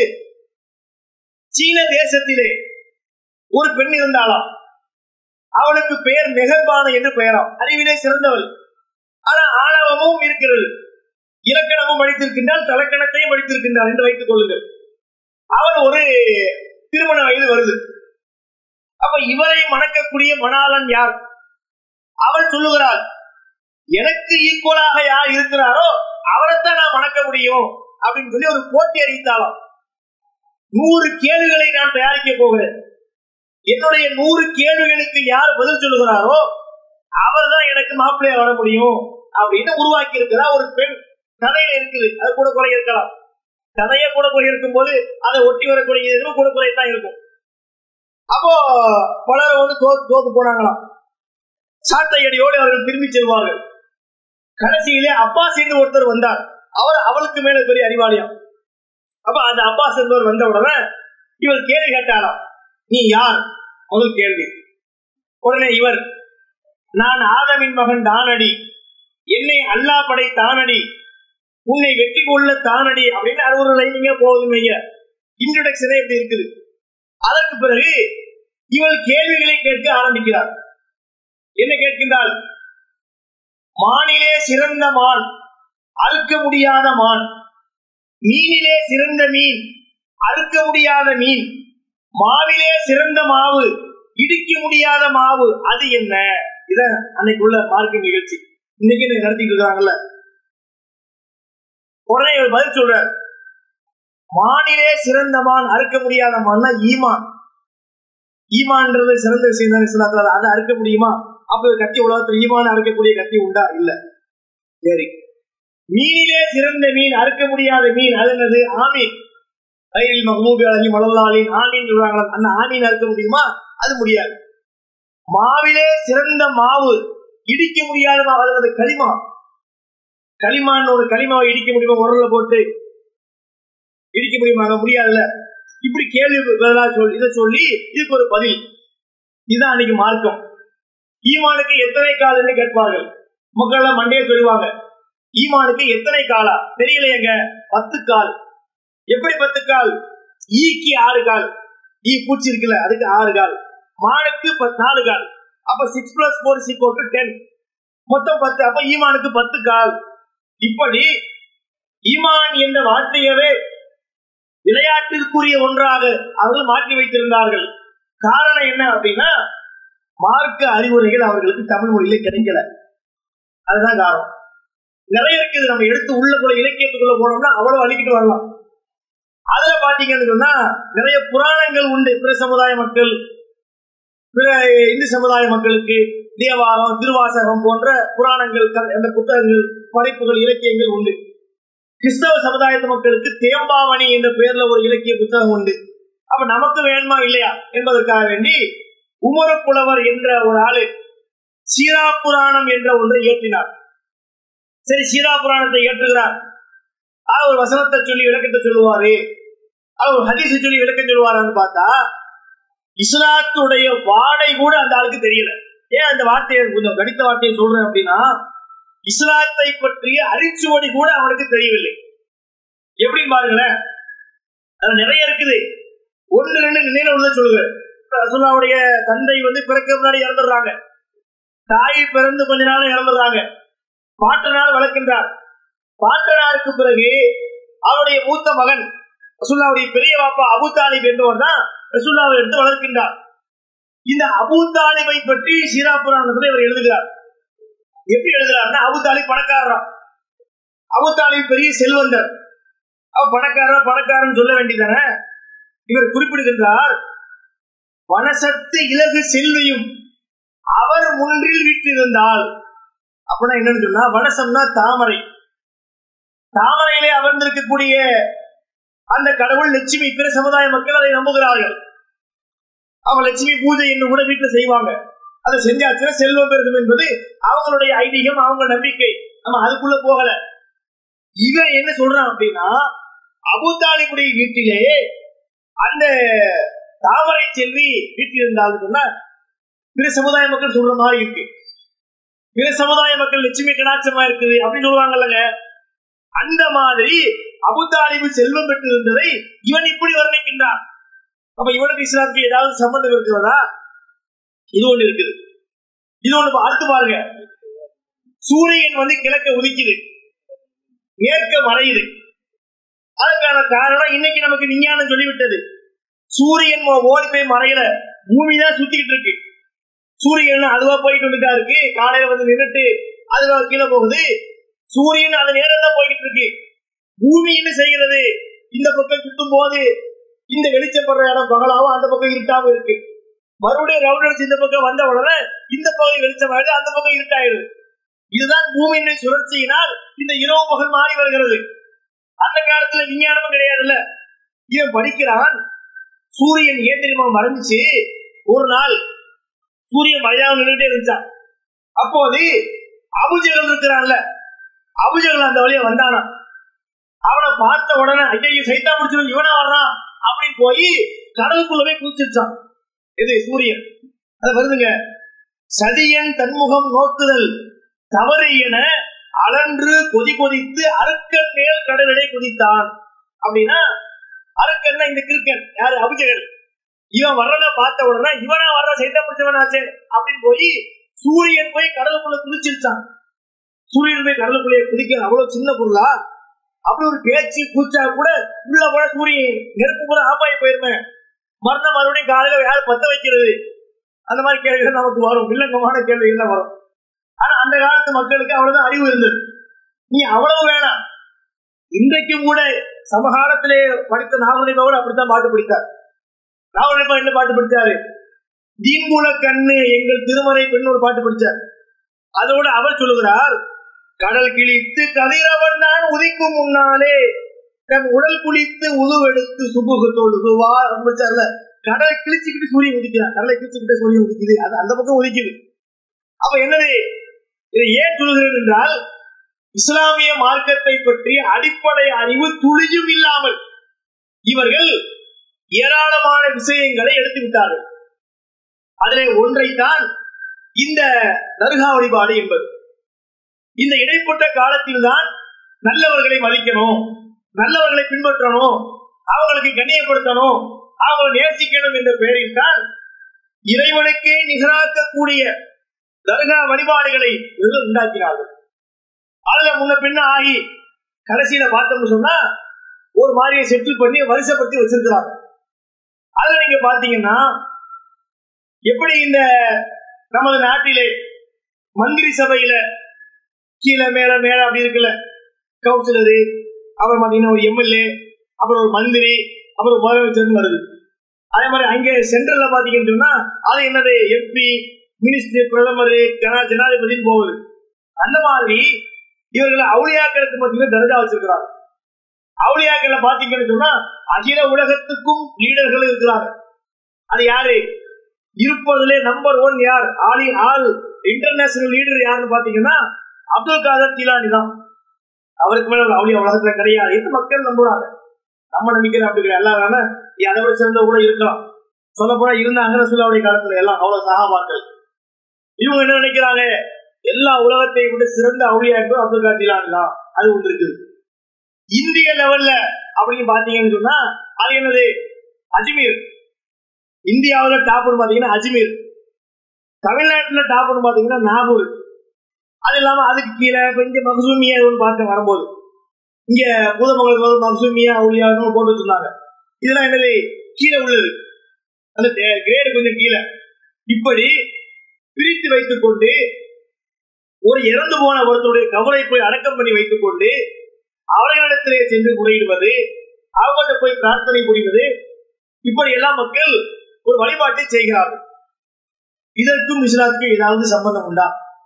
சீன தேசத்திலே ஒரு பெண் இருந்தாலாம் அவளுக்கு பெயர் மெகர்பான என்று பெயராம் அறிவிலே சிறந்தவள் ஆனா ஆணவமும் இருக்கிறது இலக்கணமும் படித்திருக்கின்றால் தலக்கணத்தையும் படித்திருக்கின்றார் என்று வைத்துக் கொள்ளுங்கள் அவள் ஒரு திருமண வயது வருது அப்ப இவரை மணக்கக்கூடிய மணாளன் யார் அவள் சொல்லுகிறாள் எனக்கு ஈக்குவலாக யார் இருக்கிறாரோ அவரைத்தான் நான் மணக்க முடியும் அப்படின்னு சொல்லி ஒரு போட்டி அறிவித்தாலும் நூறு கேள்விகளை நான் தயாரிக்க போகிறேன் என்னுடைய நூறு கேள்விகளுக்கு யார் பதில் சொல்லுகிறாரோ அவர் தான் எனக்கு மாப்பிள்ளையா வர முடியும் அப்படின்னு உருவாக்கி இருக்கிறா ஒரு பெண் கதையில இருக்குது அது கூட குறை இருக்கலாம் கதையே கூட குறை இருக்கும் போது அதை ஒட்டி வரக்கூடிய இதுவும் கூட குறையத்தான் இருக்கும் அப்போ பலர் வந்து தோத்து தோத்து போனாங்களாம் சாட்டை அடியோடு அவர்கள் திரும்பி செல்வார்கள் கடைசியிலே அப்பாஸ் என்று ஒருத்தர் வந்தார் அவர் அவளுக்கு மேல பெரிய அறிவாளியாம் அப்ப அந்த அப்பாஸ் என்பவர் வந்த உடனே இவர் கேள்வி கேட்டாராம் நீ யார் முதல் கேள்வி உடனே இவர் நான் ஆதமின் மகன் தானடி என்னை அல்லாஹ் படை தானடி உன்னை வெற்றி கொள்ள தானடி அப்படின்னு அது ஒரு லைனிங்க போகுதுன்னு வைங்க இன்ட்ரடக்ஷனே எப்படி இருக்குது அதற்கு பிறகு இவள் கேள்விகளை கேட்க ஆரம்பிக்கிறார் என்ன கேட்கின்றாள் மானிலே சிறந்த மான் அறுக்க முடியாத மான் மீனிலே சிறந்த மீன் அறுக்க முடியாத மீன் மாவிலே சிறந்த மாவு இடிக்க முடியாத மாவு அது என்ன இத அன்னைக்குள்ள மார்க்க நிகழ்ச்சி இன்னைக்கு இதை நடத்திட்டு இருக்காங்கல்ல உடனே இவர் பதில் சொல்றார் மானிலே சிறந்த மான் அறுக்க முடியாத மான்னா ஈமான் ஈமான்ன்றது சிறந்த விஷயம் தானே இஸ்லாத்துல அதை அறுக்க முடியுமா அப்ப ஒரு கத்தி உலகத்துல ஈமான் அறுக்கக்கூடிய கத்தி உண்டா இல்ல சரி மீனிலே சிறந்த மீன் அறுக்க முடியாத மீன் அது என்னது ஆமீன் ரயில் மஹமூபி அழகி மலல்லாலின் ஆமீன் சொல்றாங்களா அந்த ஆமீன் அறுக்க முடியுமா அது முடியாது மாவிலே சிறந்த மாவு இடிக்க முடியாத மாவு அது என்னது களிமா களிமான்னு ஒரு களிமாவை இடிக்க முடியுமா உரல்ல போட்டு இடிக்க முடியுமா முடியாதுல்ல இப்படி கேள்வி பதிலா சொல்லி இதை சொல்லி இதுக்கு ஒரு பதில் இதுதான் அன்னைக்கு மார்க்கம் ஈமானுக்கு எத்தனை கால்னு கேட்பார்கள் மக்கள் எல்லாம் மண்டையை சொல்லுவாங்க ஈமானுக்கு எத்தனை காலா தெரியலையேங்க பத்து கால் எப்படி பத்து கால் ஈக்கு ஆறு கால் ஈ பூச்சி இருக்குல்ல அதுக்கு ஆறு கால் மானுக்கு பத்து நாலு கால் அப்ப six plus four equal to ten மொத்தம் பத்து அப்ப ஈமானுக்கு பத்து கால் இப்படி ஈமான் என்ற வார்த்தையவே விளையாட்டிற்குரிய ஒன்றாக அவர்கள் மாற்றி வைத்திருந்தார்கள் காரணம் என்ன அப்படின்னா மார்க்க அறிவுரைகள் அவர்களுக்கு தமிழ் மொழியில கிடைக்கல அதுதான் காரணம் நிறைய இருக்குது நம்ம எடுத்து உள்ளக்குள்ள இலக்கியத்துக்குள்ள போனோம்னா அவ்வளவு அழிக்கிட்டு வரலாம் அதுல பாத்தீங்கன்னு சொன்னா நிறைய புராணங்கள் உண்டு பிற சமுதாய மக்கள் பிற இந்து சமுதாய மக்களுக்கு தேவாரம் திருவாசகம் போன்ற புராணங்கள் அந்த புத்தகங்கள் படைப்புகள் இலக்கியங்கள் உண்டு கிறிஸ்தவ சமுதாயத்து மக்களுக்கு தேம்பாவணி என்ற பெயர்ல ஒரு இலக்கிய புத்தகம் உண்டு அப்ப நமக்கு வேணுமா இல்லையா என்பதற்காக வேண்டி உமரு புலவர் என்ற ஒரு ஆளு சீரா புராணம் என்ற ஒன்றை இயற்றினார் சரி சீரா புராணத்தை இயற்றுகிறார் அவர் வசனத்தை சொல்லி விளக்கத்தை சொல்லுவாரு அவர் ஹதீஸை சொல்லி விளக்கம் சொல்லுவாரான்னு பார்த்தா இஸ்லாத்துடைய வாடை கூட அந்த ஆளுக்கு தெரியல ஏன் அந்த வார்த்தையை கொஞ்சம் கடித்த வார்த்தையை சொல்றேன் அப்படின்னா இஸ்லாத்தை பற்றிய அரிச்சுவடி கூட அவனுக்கு தெரியவில்லை எப்படின்னு பாருங்களேன் அது நிறைய இருக்குது ஒன்று ரெண்டு நினைவு உள்ள சொல்லுவேன் ரசூல்லாவுடைய தந்தை வந்து பிறக்க முன்னாடி இறந்துடுறாங்க தாய் பிறந்து கொஞ்ச நாள் இறந்துடுறாங்க பாட்டனார் வளர்க்கின்றார் பாட்டனாருக்கு பிறகு அவருடைய மூத்த மகன் ரசூல்லாவுடைய பெரிய பாப்பா அபு தாலிப் என்பவர் தான் ரசூல்லாவை எடுத்து வளர்க்கின்றார் இந்த அபு தாலிபை பற்றி சீரா புராணத்தில் இவர் எழுதுகிறார் எப்படி எழுதுறாருன்னா அபு தாலிப் பணக்காரராம் அபு தாலிப் பெரிய செல்வந்தர் அவ பணக்காரர் பணக்காரன் சொல்ல வேண்டியதானே இவர் குறிப்பிடுகின்றார் வனசத்து இலகு செல்வியும் அவர் முன்றில் விட்டிருந்தால் அப்படின்னா என்னன்னு சொன்னா வனசம்னா தாமரை தாமரையிலே அமர்ந்திருக்கக்கூடிய அந்த கடவுள் லட்சுமி பிற சமுதாய மக்கள் அதை நம்புகிறார்கள் அவங்க லட்சுமி பூஜை என்று கூட வீட்டுல செய்வாங்க அதை செஞ்சாச்சுன்னா செல்வம் பெருகும் என்பது அவங்களுடைய ஐதீகம் அவங்க நம்பிக்கை நம்ம அதுக்குள்ள போகல இவன் என்ன சொல்றான் அப்படின்னா அபுதாலிபுடைய வீட்டிலே அந்த தாமரை செல்வி வீட்டில் இருந்தாலும் சொன்னா பிற சமுதாய மக்கள் சொல்ற மாதிரி இருக்கு பிற சமுதாய மக்கள் லட்சுமி கடாட்சமா இருக்குது அப்படின்னு சொல்லுவாங்கல்லங்க அந்த மாதிரி அபுதாலிபு செல்வம் பெற்று இருந்ததை இவன் இப்படி வர்ணிக்கின்றான் அப்ப இவனுக்கு இஸ்லாமுக்கு ஏதாவது சம்பந்தம் இருக்கிறதா இது ஒண்ணு இருக்குது இது ஒண்ணு அடுத்து பாருங்க சூரியன் வந்து கிழக்க உதிக்குது மேற்க மறையுது அதுக்கான காரணம் இன்னைக்கு நமக்கு விஞ்ஞானம் சொல்லிவிட்டது சூரியன் ஓடி போய் மறையல பூமி தான் சுத்திட்டு இருக்கு சூரியன் அதுவா போயிட்டு வந்துட்டா இருக்கு காலையில வந்து நின்றுட்டு அதுவா கீழே போகுது சூரியன் அது நேரம் தான் போய்கிட்டு இருக்கு பூமி என்ன செய்கிறது இந்த பக்கம் சுத்தும் போது இந்த வெளிச்சப்படுற இடம் பகலாவும் அந்த பக்கம் இருட்டாவும் இருக்கு மறுபடியும் ரவுண்ட் அடிச்சு இந்த பக்கம் வந்த உடனே இந்த பகுதி வெளிச்சமாயிடுது அந்த பக்கம் இருட்டாயிடுது இதுதான் பூமியின் சுழற்சியினால் இந்த இரவு பகல் மாறி வருகிறது அந்த காலத்துல விஞ்ஞானமும் கிடையாதுல்ல இவன் படிக்கிறான் சூரியன் ஏன் தெரியுமா மறைஞ்சிச்சு ஒரு நாள் சூரியன் மழையாக நின்றுட்டே இருந்துச்சான் அப்போது அபுஜகல் இருக்கிறான்ல அபுஜகல் அந்த வழியா வந்தானா அவனை பார்த்த உடனே ஐயோ சைத்தா முடிச்சு இவனா வர்றான் அப்படின்னு போய் கடலுக்குள்ள போய் குதிச்சிருச்சான் இது சூரியன் அது வருதுங்க சதியன் தன்முகம் நோக்குதல் தவறு என அலன்று கொதி கொதித்து அருக்கன் மேல் கடலிடை குதித்தான் அப்படின்னா அருக்கன்னா இந்த கிருக்கன் யாரு அபிஜகன் இவன் வர்றத பார்த்த உடனே இவனா வர்ற சைத்தா பிடிச்சவனாச்சே அப்படின்னு போய் சூரியன் போய் கடலுக்குள்ள குதிச்சிருச்சான் சூரியன் போய் கடலுக்குள்ளே குதிக்க அவ்வளவு சின்ன பொருளா அப்படி ஒரு பேச்சு கூச்சா கூட உள்ள கூட சூரியன் நெருப்பு கூட ஆப்பாயி போயிருந்தேன் மறுநாள் மறுபடியும் காலையில யார் பத்த வைக்கிறது அந்த மாதிரி கேள்விகள் நமக்கு வரும் வில்லங்கமான கேள்விகள் தான் வரும் ஆனா அந்த காலத்து மக்களுக்கு அவ்வளவுதான் அறிவு இருந்தது நீ அவ்வளவு வேணாம் இன்றைக்கும் கூட சமகாலத்திலே படித்த நாகரிகோடு அப்படித்தான் பாட்டு பிடித்தார் நாகரிகம் என்ன பாட்டு படிச்சாரு தீம்புல கண்ணு எங்கள் திருமறை பெண் ஒரு பாட்டு படிச்சார் அதோட அவர் சொல்லுகிறார் கடல் கிழித்து கதிரவன் நான் உதிக்கும் முன்னாலே தன் உடல் குளித்து உதுவெடுத்து சுபுகு தொழுகுவார் படிச்சார்ல கடலை கிழிச்சுக்கிட்டு சூரியன் உதிக்கிறான் கடலை கிழிச்சுக்கிட்டு சூரியன் உதிக்குது அது அந்த பக்கம் உதிக்குது அப்ப என்னது இதை ஏன் சொல்கிறேன் என்றால் இஸ்லாமிய மார்க்கத்தை பற்றி அடிப்படை அறிவு துளியும் இல்லாமல் இவர்கள் ஏராளமான விஷயங்களை எடுத்து விட்டார்கள் அதிலே ஒன்றைத்தான் இந்த தர்கா வழிபாடு என்பது இந்த இடைப்பட்ட காலத்தில் தான் நல்லவர்களை மதிக்கணும் நல்லவர்களை பின்பற்றணும் அவங்களுக்கு கண்ணியப்படுத்தணும் அவங்களை நேசிக்கணும் என்ற பெயரில் தான் இறைவனுக்கே நிகராக்கக்கூடிய தர்கா வழிபாடுகளை இவர்கள் உண்டாக்கினார்கள் அதுல முன்ன பின்ன ஆகி கடைசியில பார்த்தோம்னு சொன்னா ஒரு மாதிரியை செட்டில் பண்ணி வரிசைப்படுத்தி வச்சிருக்கிறாங்க அதுல நீங்க பாத்தீங்கன்னா எப்படி இந்த நமது நாட்டிலே மந்திரி சபையில கீழே மேல மேல அப்படி இருக்குல்ல கவுன்சிலரு அப்புறம் பாத்தீங்கன்னா ஒரு எம்எல்ஏ அப்புறம் ஒரு மந்திரி அப்புறம் முதலமைச்சர் வருது அதே மாதிரி அங்க சென்ட்ரல்ல பாத்தீங்கன்னு சொன்னா அது என்னது எம்பி மினிஸ்டர் பிரதமர் ஜனா ஜனாதிபதினு போகுது அந்த மாதிரி இவர்கள் அவுளியாக்களுக்கு மட்டுமே தர்ஜா வச்சிருக்கிறாங்க அவுளியாக்களை பாத்தீங்கன்னு சொன்னா அகில உலகத்துக்கும் லீடர்கள் இருக்கிறாங்க அது யாரு இருப்பதிலே நம்பர் ஒன் யார் ஆலி ஆல் இன்டர்நேஷனல் லீடர் யாருன்னு பாத்தீங்கன்னா அப்துல் காதர் ஜிலானி தான் அவருக்கு மேல ஒரு அவுளியா உலகத்துல கிடையாது எந்த மக்கள் நம்புறாங்க நம்ம நம்பிக்கை அப்படி கிடையாது எல்லாம் வேணா நீ அதை விட சிறந்த கூட இருக்கலாம் சொல்ல போனா இருந்தாங்க ரசூலாவுடைய காலத்துல எல்லாம் அவ்வளவு சகாபாக்கள் இவங்க என்ன நினைக்கிறாங்க எல்லா உலகத்தை விட சிறந்த அவுளியா என்பது அப்துல் காதர் ஜிலானி தான் அது ஒன்று இருக்குது இந்திய லெவல்ல அப்படின்னு பாத்தீங்கன்னு சொன்னா அது என்னது அஜ்மீர் இந்தியாவுல டாப்னு பாத்தீங்கன்னா அஜ்மீர் தமிழ்நாட்டுல டாப்னு பாத்தீங்கன்னா நாகூர் அது இல்லாம அதுக்கு கீழே இப்ப இங்க மகசூமியா ஒன்று பார்க்க வரும்போது இங்க பூதமங்கலத்தில் மகசூமியா அவுளியான்னு போட்டு வச்சிருந்தாங்க இதெல்லாம் என்னது கீழே உள்ளது அந்த கிரேடு கொஞ்சம் கீழே இப்படி பிரித்து வைத்துக் கொண்டு ஒரு இறந்து போன ஒருத்தருடைய கவலை போய் அடக்கம் பண்ணி வைத்துக் கொண்டு அவர்களிடத்திலே சென்று முறையிடுவது அவங்கள்ட்ட போய் பிரார்த்தனை புரிவது இப்படி எல்லாம் மக்கள் ஒரு வழிபாட்டை செய்கிறார்கள் இதற்கும் இஸ்லாத்துக்கும் ஏதாவது சம்பந்தம் உண்டா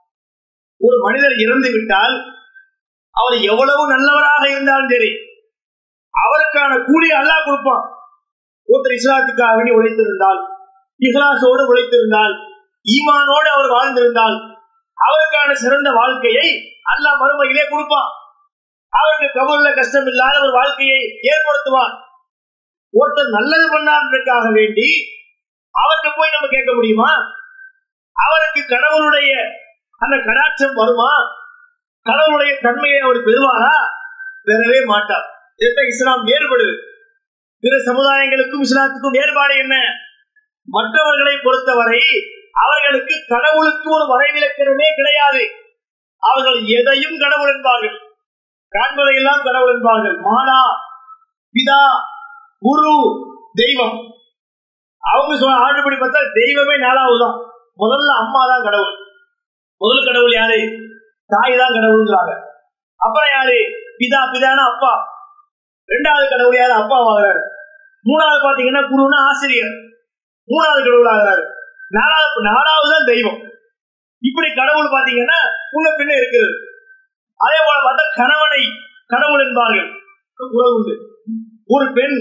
ஒரு மனிதர் இறந்து விட்டால் அவர் எவ்வளவு நல்லவராக இருந்தாலும் சரி அவருக்கான கூலி அல்லாஹ் கொடுப்பான் ஒருத்தர் இஸ்லாத்துக்காக வேண்டி உழைத்திருந்தால் இஹ்லாசோடு உழைத்திருந்தால் ஈமானோடு அவர் வாழ்ந்திருந்தால் அவருக்கான சிறந்த வாழ்க்கையை அல்லாஹ் மறுமையிலே கொடுப்பான் அவருக்கு கபூர்ல கஷ்டம் இல்லாத ஒரு வாழ்க்கையை ஏற்படுத்துவான் ஒருத்தர் நல்லது பண்ணான்றதுக்காக வேண்டி அவருக்கு போய் நம்ம கேட்க முடியுமா அவருக்கு கடவுளுடைய அந்த கடாட்சம் வருமா கடவுளுடைய தன்மையை அவர் பெறுவாரா பெறவே மாட்டார் இதுதான் இஸ்லாம் வேறுபடுது பிற சமுதாயங்களுக்கும் இஸ்லாத்துக்கும் வேறுபாடு என்ன மற்றவர்களை பொறுத்தவரை அவர்களுக்கு கடவுளுக்கு ஒரு வரைவிலக்கணமே கிடையாது அவர்கள் எதையும் கடவுள் என்பார்கள் காண்பதையெல்லாம் கடவுள் என்பார்கள் மாதா பிதா குரு தெய்வம் அவங்க சொல்ல ஆண்டுபடி பார்த்தா தெய்வமே நாலாவது தான் முதல்ல அம்மா தான் கடவுள் முதல் கடவுள் யாரு தாய் தான் கடவுள்ங்கிறாங்க அப்புறம் யாரு பிதா பிதானா அப்பா ரெண்டாவது கடவுள் யாரு அப்பா ஆகிறாரு மூணாவது பாத்தீங்கன்னா குருன்னா ஆசிரியர் மூணாவது கடவுள் ஆகிறாரு நாலாவது நாலாவது தான் தெய்வம் இப்படி கடவுள் பாத்தீங்கன்னா முன்ன பின்ன இருக்கிறது அதே போல பார்த்தா கணவனை கடவுள் என்பார்கள் உறவு உண்டு ஒரு பெண்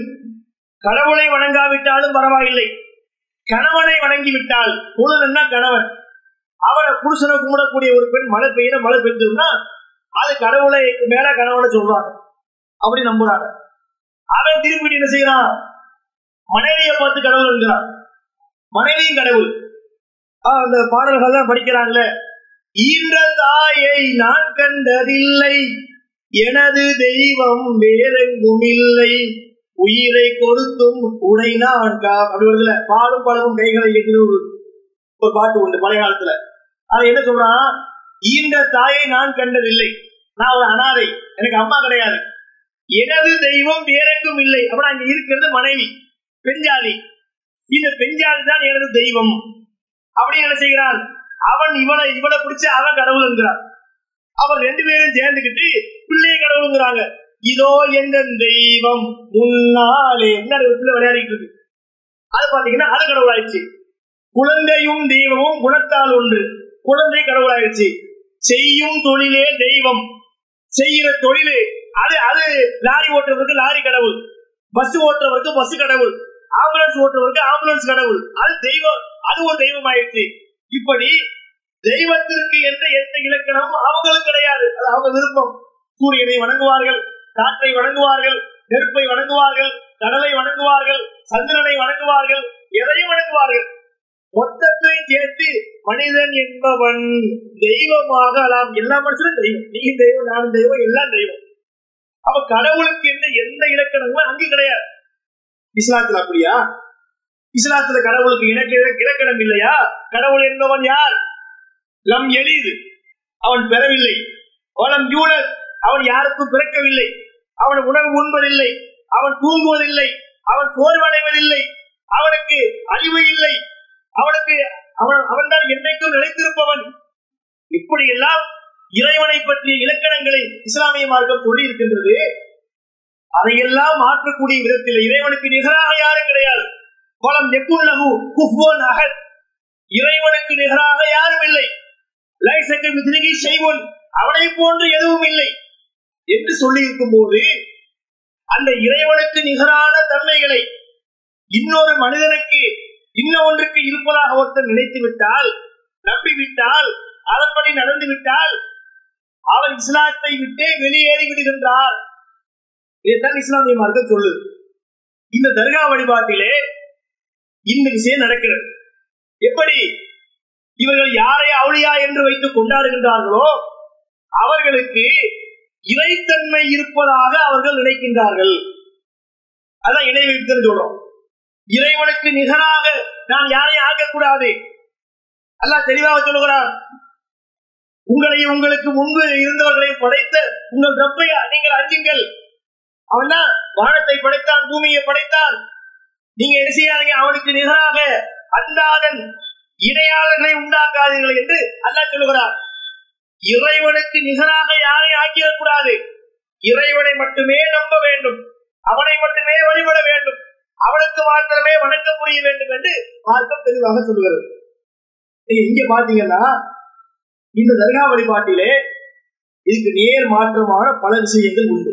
கடவுளை வணங்காவிட்டாலும் பரவாயில்லை கணவனை வணங்கி விட்டால் பொழுதுன்னா கணவன் அவரை புருஷனை கும்பிடக்கூடிய ஒரு பெண் மழை பெய்யுற மழை பெய்ஞ்சதுன்னா அது கடவுளை மேல கணவனை சொல்றாங்க அப்படி நம்புறாங்க அவன் திருப்பி என்ன செய்யறான் மனைவியை பார்த்து கடவுள் என்கிறான் மனைவியும் கடவுள் ஆஹ் அந்த பாடல்கள் படிக்கிறாங்கல்ல ஈன்ற தாயை நான் கண்டதில்லை எனது தெய்வம் வேறெங்கும் இல்லை உயிரை கொடுத்தும் உனை நான் கா அப்படி வருதுல பாலும் பழமும் கைகளை எதிர ஒரு ஒரு பாட்டு உண்டு பழைய காலத்துல அவன் என்ன சொல்றான் ஈன்ற தாயை நான் கண்டதில்லை நான் ஒரு அனாதை எனக்கு அம்மா கிடையாது எனது தெய்வம் வேறெங்கும் இல்லை அப்ப அங்க இருக்கிறது மனைவி பெஞ்சாதி இந்த பெஞ்சாதி தான் எனது தெய்வம் அப்படி என்ன செய்கிறான் அவன் இவனை இவனை பிடிச்சு அவன் கடவுள் என்கிறான் அவன் ரெண்டு பேரும் சேர்ந்துக்கிட்டு பிள்ளைய கடவுளுங்கிறாங்க இதோ எந்த தெய்வம் முன்னாலே முன்னாடி ஒரு பிள்ளை விளையாடிட்டு இருக்கு அது பாத்தீங்கன்னா அது கடவுளாயிடுச்சு குழந்தையும் தெய்வமும் குணத்தால் ஒன்று குழந்தை கடவுளாயிடுச்சு செய்யும் தொழிலே தெய்வம் செய்கிற தொழிலு அது அது லாரி ஓட்டுறவருக்கு லாரி கடவுள் பஸ் ஓட்டுறவருக்கு பஸ் கடவுள் ஆம்புலன்ஸ் ஓட்டுறவருக்கு ஆம்புலன்ஸ் கடவுள் அது தெய்வம் அது ஒரு தெய்வம் ஆயிடுச்சு இப்படி தெய்வத்திற்கு எந்த எந்த இலக்கணமும் அவங்களுக்கு கிடையாது அது அவங்க விருப்பம் சூரியனை வணங்குவார்கள் காற்றை வணங்குவார்கள் நெருப்பை வணங்குவார்கள் கடலை வணங்குவார்கள் சந்திரனை வணங்குவார்கள் எதையும் வணங்குவார்கள் மொத்தத்திலையும் சேர்த்து மனிதன் என்பவன் தெய்வமாக அலாம் எல்லா மனுஷனும் தெய்வம் நீ தெய்வம் நானும் தெய்வம் எல்லாம் தெய்வம் அப்ப கடவுளுக்கு எந்த எந்த இலக்கணமும் அங்கு கிடையாது இஸ்லாத்துல அப்படியா இஸ்லாத்துல கடவுளுக்கு இலக்க இலக்கணம் இல்லையா கடவுள் என்பவன் யார் லம் எளிது அவன் பெறவில்லை வளம் யூழல் அவன் யாருக்கும் பிறக்கவில்லை அவன் உணவு உண்பதில்லை அவன் தூங்குவதில்லை அவன் சோர்வடைவதில்லை அவனுக்கு அழிவு இல்லை அவனுக்கு அவன் அவன் தான் என்றைக்கும் நிலைத்திருப்பவன் இப்படி எல்லாம் இறைவனை பற்றிய இலக்கணங்களை இஸ்லாமிய மார்க்கம் சொல்லி இருக்கின்றது அதையெல்லாம் மாற்றக்கூடிய விதத்தில் இறைவனுக்கு நிகராக யாரும் கிடையாது பலம் எக்குள்ளகு குஃபோன் அகத் இறைவனுக்கு நிகராக யாரும் இல்லை லைசக்கு மிதிரிகி செய்வோன் அவனை போன்று எதுவும் இல்லை என்று சொல்லி இருக்கும் போது அந்த இறைவனுக்கு நிகரான தன்மைகளை இன்னொரு மனிதனுக்கு இன்னொன்றுக்கு இருப்பதாக ஒருத்தர் நினைத்து விட்டால் நம்பிவிட்டால் அதன்படி நடந்து விட்டால் அவர் இஸ்லாத்தை விட்டே வெளியேறி விடுகின்றார் இதைத்தான் இஸ்லாமிய மார்க்கம் சொல்லுது இந்த தர்கா வழிபாட்டிலே இந்த விஷயம் நடக்கிறது எப்படி இவர்கள் யாரை அவுளியா என்று வைத்து கொண்டாடுகின்றார்களோ அவர்களுக்கு இறைத்தன்மை இருப்பதாக அவர்கள் நினைக்கின்றார்கள் அதான் இணை வைத்தல் சொல்றோம் இறைவனுக்கு நிகராக நாம் யாரையும் ஆக்கக்கூடாது அல்லாஹ் தெளிவாக சொல்லுகிறார் உங்களையும் உங்களுக்கு முன்பு இருந்தவர்களையும் படைத்த உங்கள் ரப்பை நீங்கள் அஞ்சுங்கள் அவன் தான் வானத்தை படைத்தான் பூமியை படைத்தான் நீங்க என்ன செய்யாதீங்க அவனுக்கு நிகராக அந்தாதன் இணையாளர்களை உண்டாக்காதீர்கள் என்று அல்லாஹ் சொல்லுகிறார் இறைவனுக்கு நிகராக யாரையும் ஆக்கிடக்கூடாது இறைவனை மட்டுமே நம்ப வேண்டும் அவனை மட்டுமே வழிபட வேண்டும் அவனுக்கு மாத்திரமே வணக்கம் புரிய வேண்டும் என்று மார்க்கம் தெளிவாக சொல்கிறது நீங்க இங்க பாத்தீங்கன்னா இந்த தர்கா வழிபாட்டிலே இதுக்கு நேர் மாற்றமான பல விஷயங்கள் உண்டு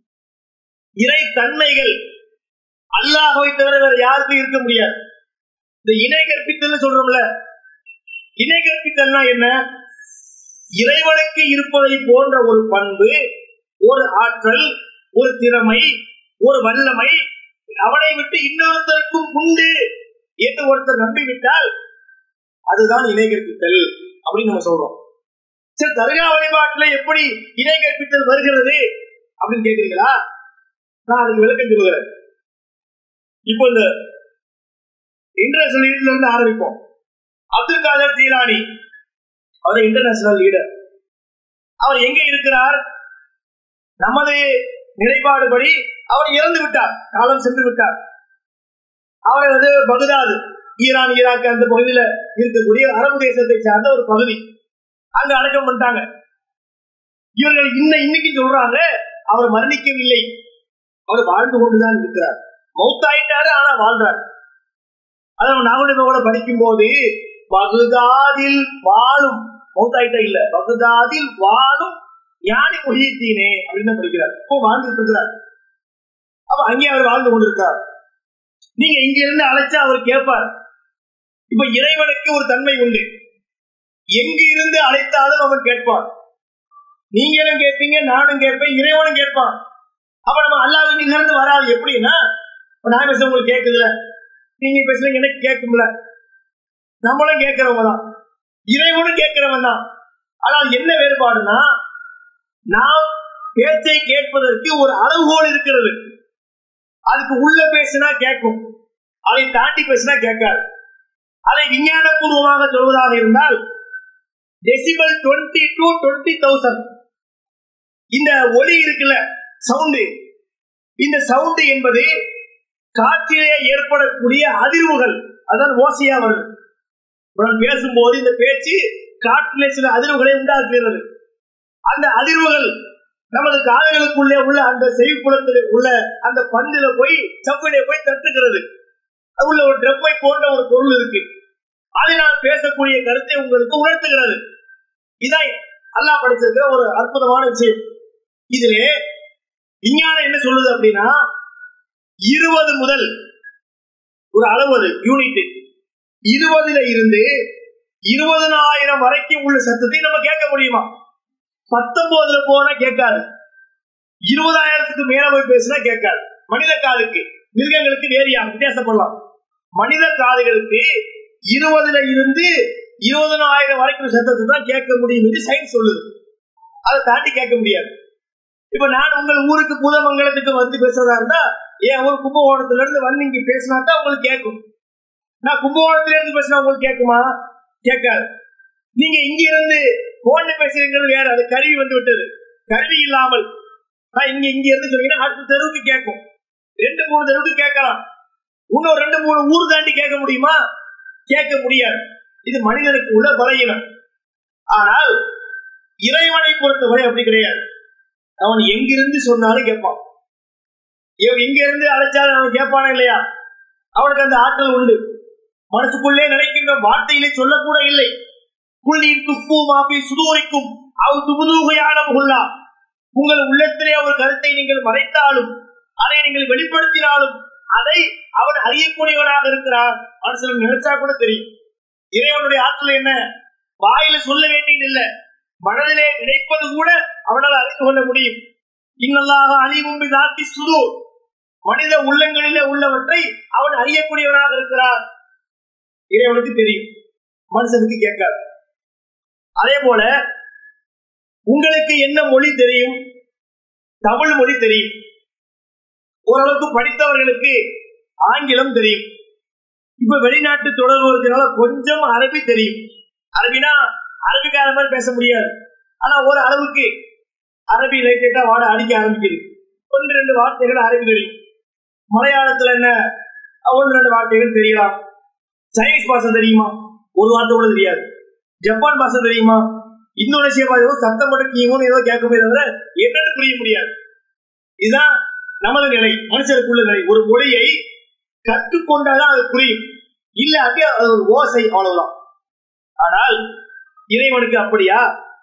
இறை தன்மைகள் அல்லாஹை தவிர வேற யாருக்கும் இருக்க முடியாது இந்த இணை கற்பித்தல் சொல்றோம்ல இணை கற்பித்தல்னா என்ன இறைவனுக்கு இருப்பதை போன்ற ஒரு பண்பு ஒரு ஆற்றல் ஒரு திறமை ஒரு வல்லமை அவனை விட்டு இன்னொருத்தருக்கும் உண்டு என்று ஒருத்தர் நம்பிவிட்டால் அதுதான் இணை கற்பித்தல் அப்படின்னு நம்ம சொல்றோம் சரி தர்கா வழிபாட்டுல எப்படி இணை கற்பித்தல் வருகிறது அப்படின்னு கேக்குறீங்களா நான் அதுக்கு விளக்கம் சொல்லுகிறேன் இப்போ இந்த இன்டர்நேஷனல் லீடர்ல இருந்து ஆரம்பிப்போம் அப்துல் காதர் தீரானி அவர் இன்டர்நேஷனல் லீடர் அவர் எங்க இருக்கிறார் நமது நிலைப்பாடுபடி அவர் இறந்து விட்டார் காலம் சென்று விட்டார் அவர் வந்து பகுதாது ஈரான் ஈராக் அந்த பகுதியில இருக்கக்கூடிய அரபு தேசத்தை சார்ந்த ஒரு பகுதி அங்க அடக்கம் பண்ணிட்டாங்க இவர்கள் இன்ன இன்னைக்கு சொல்றாங்க அவர் மரணிக்கவில்லை அவர் வாழ்ந்து கொண்டுதான் இருக்கிறார் மௌத்தாயிட்டாரு ஆனா வாழ்றார் அதான் நாகூட படிக்கும் போது பகுதாதில் வாழும் மௌத்தாயிட்ட இல்ல பகுதாதில் வாழும் ஞானி முகியத்தீனே அப்படின்னு தான் படிக்கிறார் இப்போ வாழ்ந்துட்டு இருக்கிறார் அப்ப அங்கே அவர் வாழ்ந்து கொண்டிருக்கார் நீங்க இங்க இருந்து அழைச்சா அவர் கேட்பார் இப்ப இறைவனுக்கு ஒரு தன்மை உண்டு எங்க இருந்து அழைத்தாலும் அவன் கேட்பான் நீங்களும் கேட்பீங்க நானும் கேட்பேன் இறைவனும் கேட்பான் அப்ப நம்ம அல்லாஹ் இங்க இருந்து வராது எப்படின்னா இப்ப நான் பேச உங்களுக்கு கேட்குதுல நீங்க பேசுறீங்க எனக்கு கேட்கும்ல நம்மளும் கேட்கிறவங்க தான் இறைவனும் கேட்கிறவன் தான் ஆனால் என்ன வேறுபாடுனா நாம் பேச்சை கேட்பதற்கு ஒரு அளவுகோல் இருக்கிறது அதுக்கு உள்ள பேசினா கேட்கும் அதை தாண்டி பேசினா கேட்காது அதை விஞ்ஞானபூர்வமாக சொல்வதாக இருந்தால் decibel twenty to twenty thousand இந்த ஒலி இருக்குல்ல சவுண்டு இந்த சவுண்டு என்பது காற்றிலே ஏற்படக்கூடிய அதிர்வுகள் அதான் ஓசையா வருது உடன் பேசும்போது இந்த பேச்சு காற்றிலே சில அதிர்வுகளை உண்டாக்குகிறது அந்த அதிர்வுகள் நமது காதுகளுக்குள்ளே உள்ள அந்த செவிப்புலத்தில் உள்ள அந்த பந்தில போய் சப்பிலே போய் தட்டுகிறது உள்ள ஒரு ட்ரம்மை போன்ற ஒரு பொருள் இருக்கு அதனால் பேசக்கூடிய கருத்தை உங்களுக்கு உணர்த்துகிறது இதான் அல்லாஹ் படிச்சிருக்கிற ஒரு அற்புதமான விஷயம் இதிலே விஞ்ஞானம் என்ன சொல்லுது அப்படின்னா இருபது முதல் ஒரு அளவு அது யூனிட் இருபதுல இருந்து இருபதனாயிரம் வரைக்கும் உள்ள சத்தத்தை நம்ம கேட்க முடியுமா பத்தொன்பதுல போனா கேட்காது இருபதாயிரத்துக்கு மேல போய் பேசினா கேட்காது மனித காதுக்கு மிருகங்களுக்கு வேறியா வித்தியாசப்படலாம் மனித காதுகளுக்கு இருபதுல இருந்து இருபதனாயிரம் வரைக்கும் சத்தத்தை தான் கேட்க முடியும் என்று சயின்ஸ் சொல்லுது அதை தாண்டி கேட்க முடியாது இப்ப நான் உங்கள் ஊருக்கு புதமங்கலத்துக்கு வந்து பேசுறதா இருந்தா என் ஊர் கும்பகோணத்துல இருந்து வந்து இங்க பேசினா தான் உங்களுக்கு கேட்கும் நான் கும்பகோணத்துல இருந்து பேசினா உங்களுக்கு கேட்குமா கேட்காது நீங்க இங்க இருந்து போன்ல பேசுறீங்கிறது வேற அது கருவி வந்து விட்டது கருவி இல்லாமல் நான் இங்க இங்க இருந்து சொன்னீங்கன்னா அடுத்த தெருவுக்கு கேட்கும் ரெண்டு மூணு தெருவுக்கு கேட்கலாம் இன்னும் ரெண்டு மூணு ஊர் தாண்டி கேட்க முடியுமா கேட்க முடியாது இது மனிதனுக்கு உள்ள பலகீனம் ஆனால் இறைவனை பொறுத்தவரை அப்படி கிடையாது அவன் எங்கிருந்து சொன்னாலும் கேட்பான் இவன் எங்க இருந்து அழைச்சாலும் அவன் கேட்பானா இல்லையா அவனுக்கு அந்த ஆற்றல் உண்டு மனசுக்குள்ளே நினைக்கின்ற வார்த்தைகளை சொல்லக்கூட இல்லை குள்ளின் துப்பு மாபி சுதூரிக்கும் அவ் துபுதூகையான முகுல்லா உங்கள் உள்ளத்திலே அவர் கருத்தை நீங்கள் மறைத்தாலும் அதை நீங்கள் வெளிப்படுத்தினாலும் அதை அவன் அறியக்கூடியவனாக இருக்கிறான் மனுஷன் நினைச்சா கூட தெரியும் இறைவனுடைய ஆற்றல் என்ன வாயில சொல்ல வேண்டியது இல்ல மனதிலே நினைப்பது கூட அவனால் அறிந்து கொள்ள முடியும் இன்னல்லாக அழிவும் தாத்தி சுது மனித உள்ளங்களிலே உள்ளவற்றை அவன் அறியக்கூடியவனாக இருக்கிறான் இறைவனுக்கு தெரியும் மனுஷனுக்கு கேட்காது அதே போல உங்களுக்கு என்ன மொழி தெரியும் தமிழ் மொழி தெரியும் ஓரளவுக்கு படித்தவர்களுக்கு ஆங்கிலம் தெரியும் இப்ப வெளிநாட்டு தொடர்பு இருக்கிறனால கொஞ்சம் அரபி தெரியும் அரபினா அரபிக்கார மாதிரி பேச முடியாது ஆனா ஒரு அளவுக்கு அரபி லைட்டா வாட அடிக்க ஆரம்பிக்குது ஒன்று ரெண்டு வார்த்தைகள் அரபி தெரியும் மலையாளத்துல என்ன ஒன்று ரெண்டு வார்த்தைகள் தெரியலாம் சைனீஸ் பாஷை தெரியுமா ஒரு வார்த்தை கூட தெரியாது ஜப்பான் பாஷை தெரியுமா இந்தோனேசியா பாஷை சத்தம் மட்டும் கீமும் ஏதோ கேட்கவே தவிர என்னன்னு புரிய முடியாது இதுதான் நமது நிலை மனுஷருக்குள்ள நிலை ஒரு மொழியை கற்றுக்கொண்டாதான் அது புரியும் இல்லாட்டி அது ஒரு ஓசை அவ்வளவுதான் ஆனால் இறைவனுக்கு அப்படியா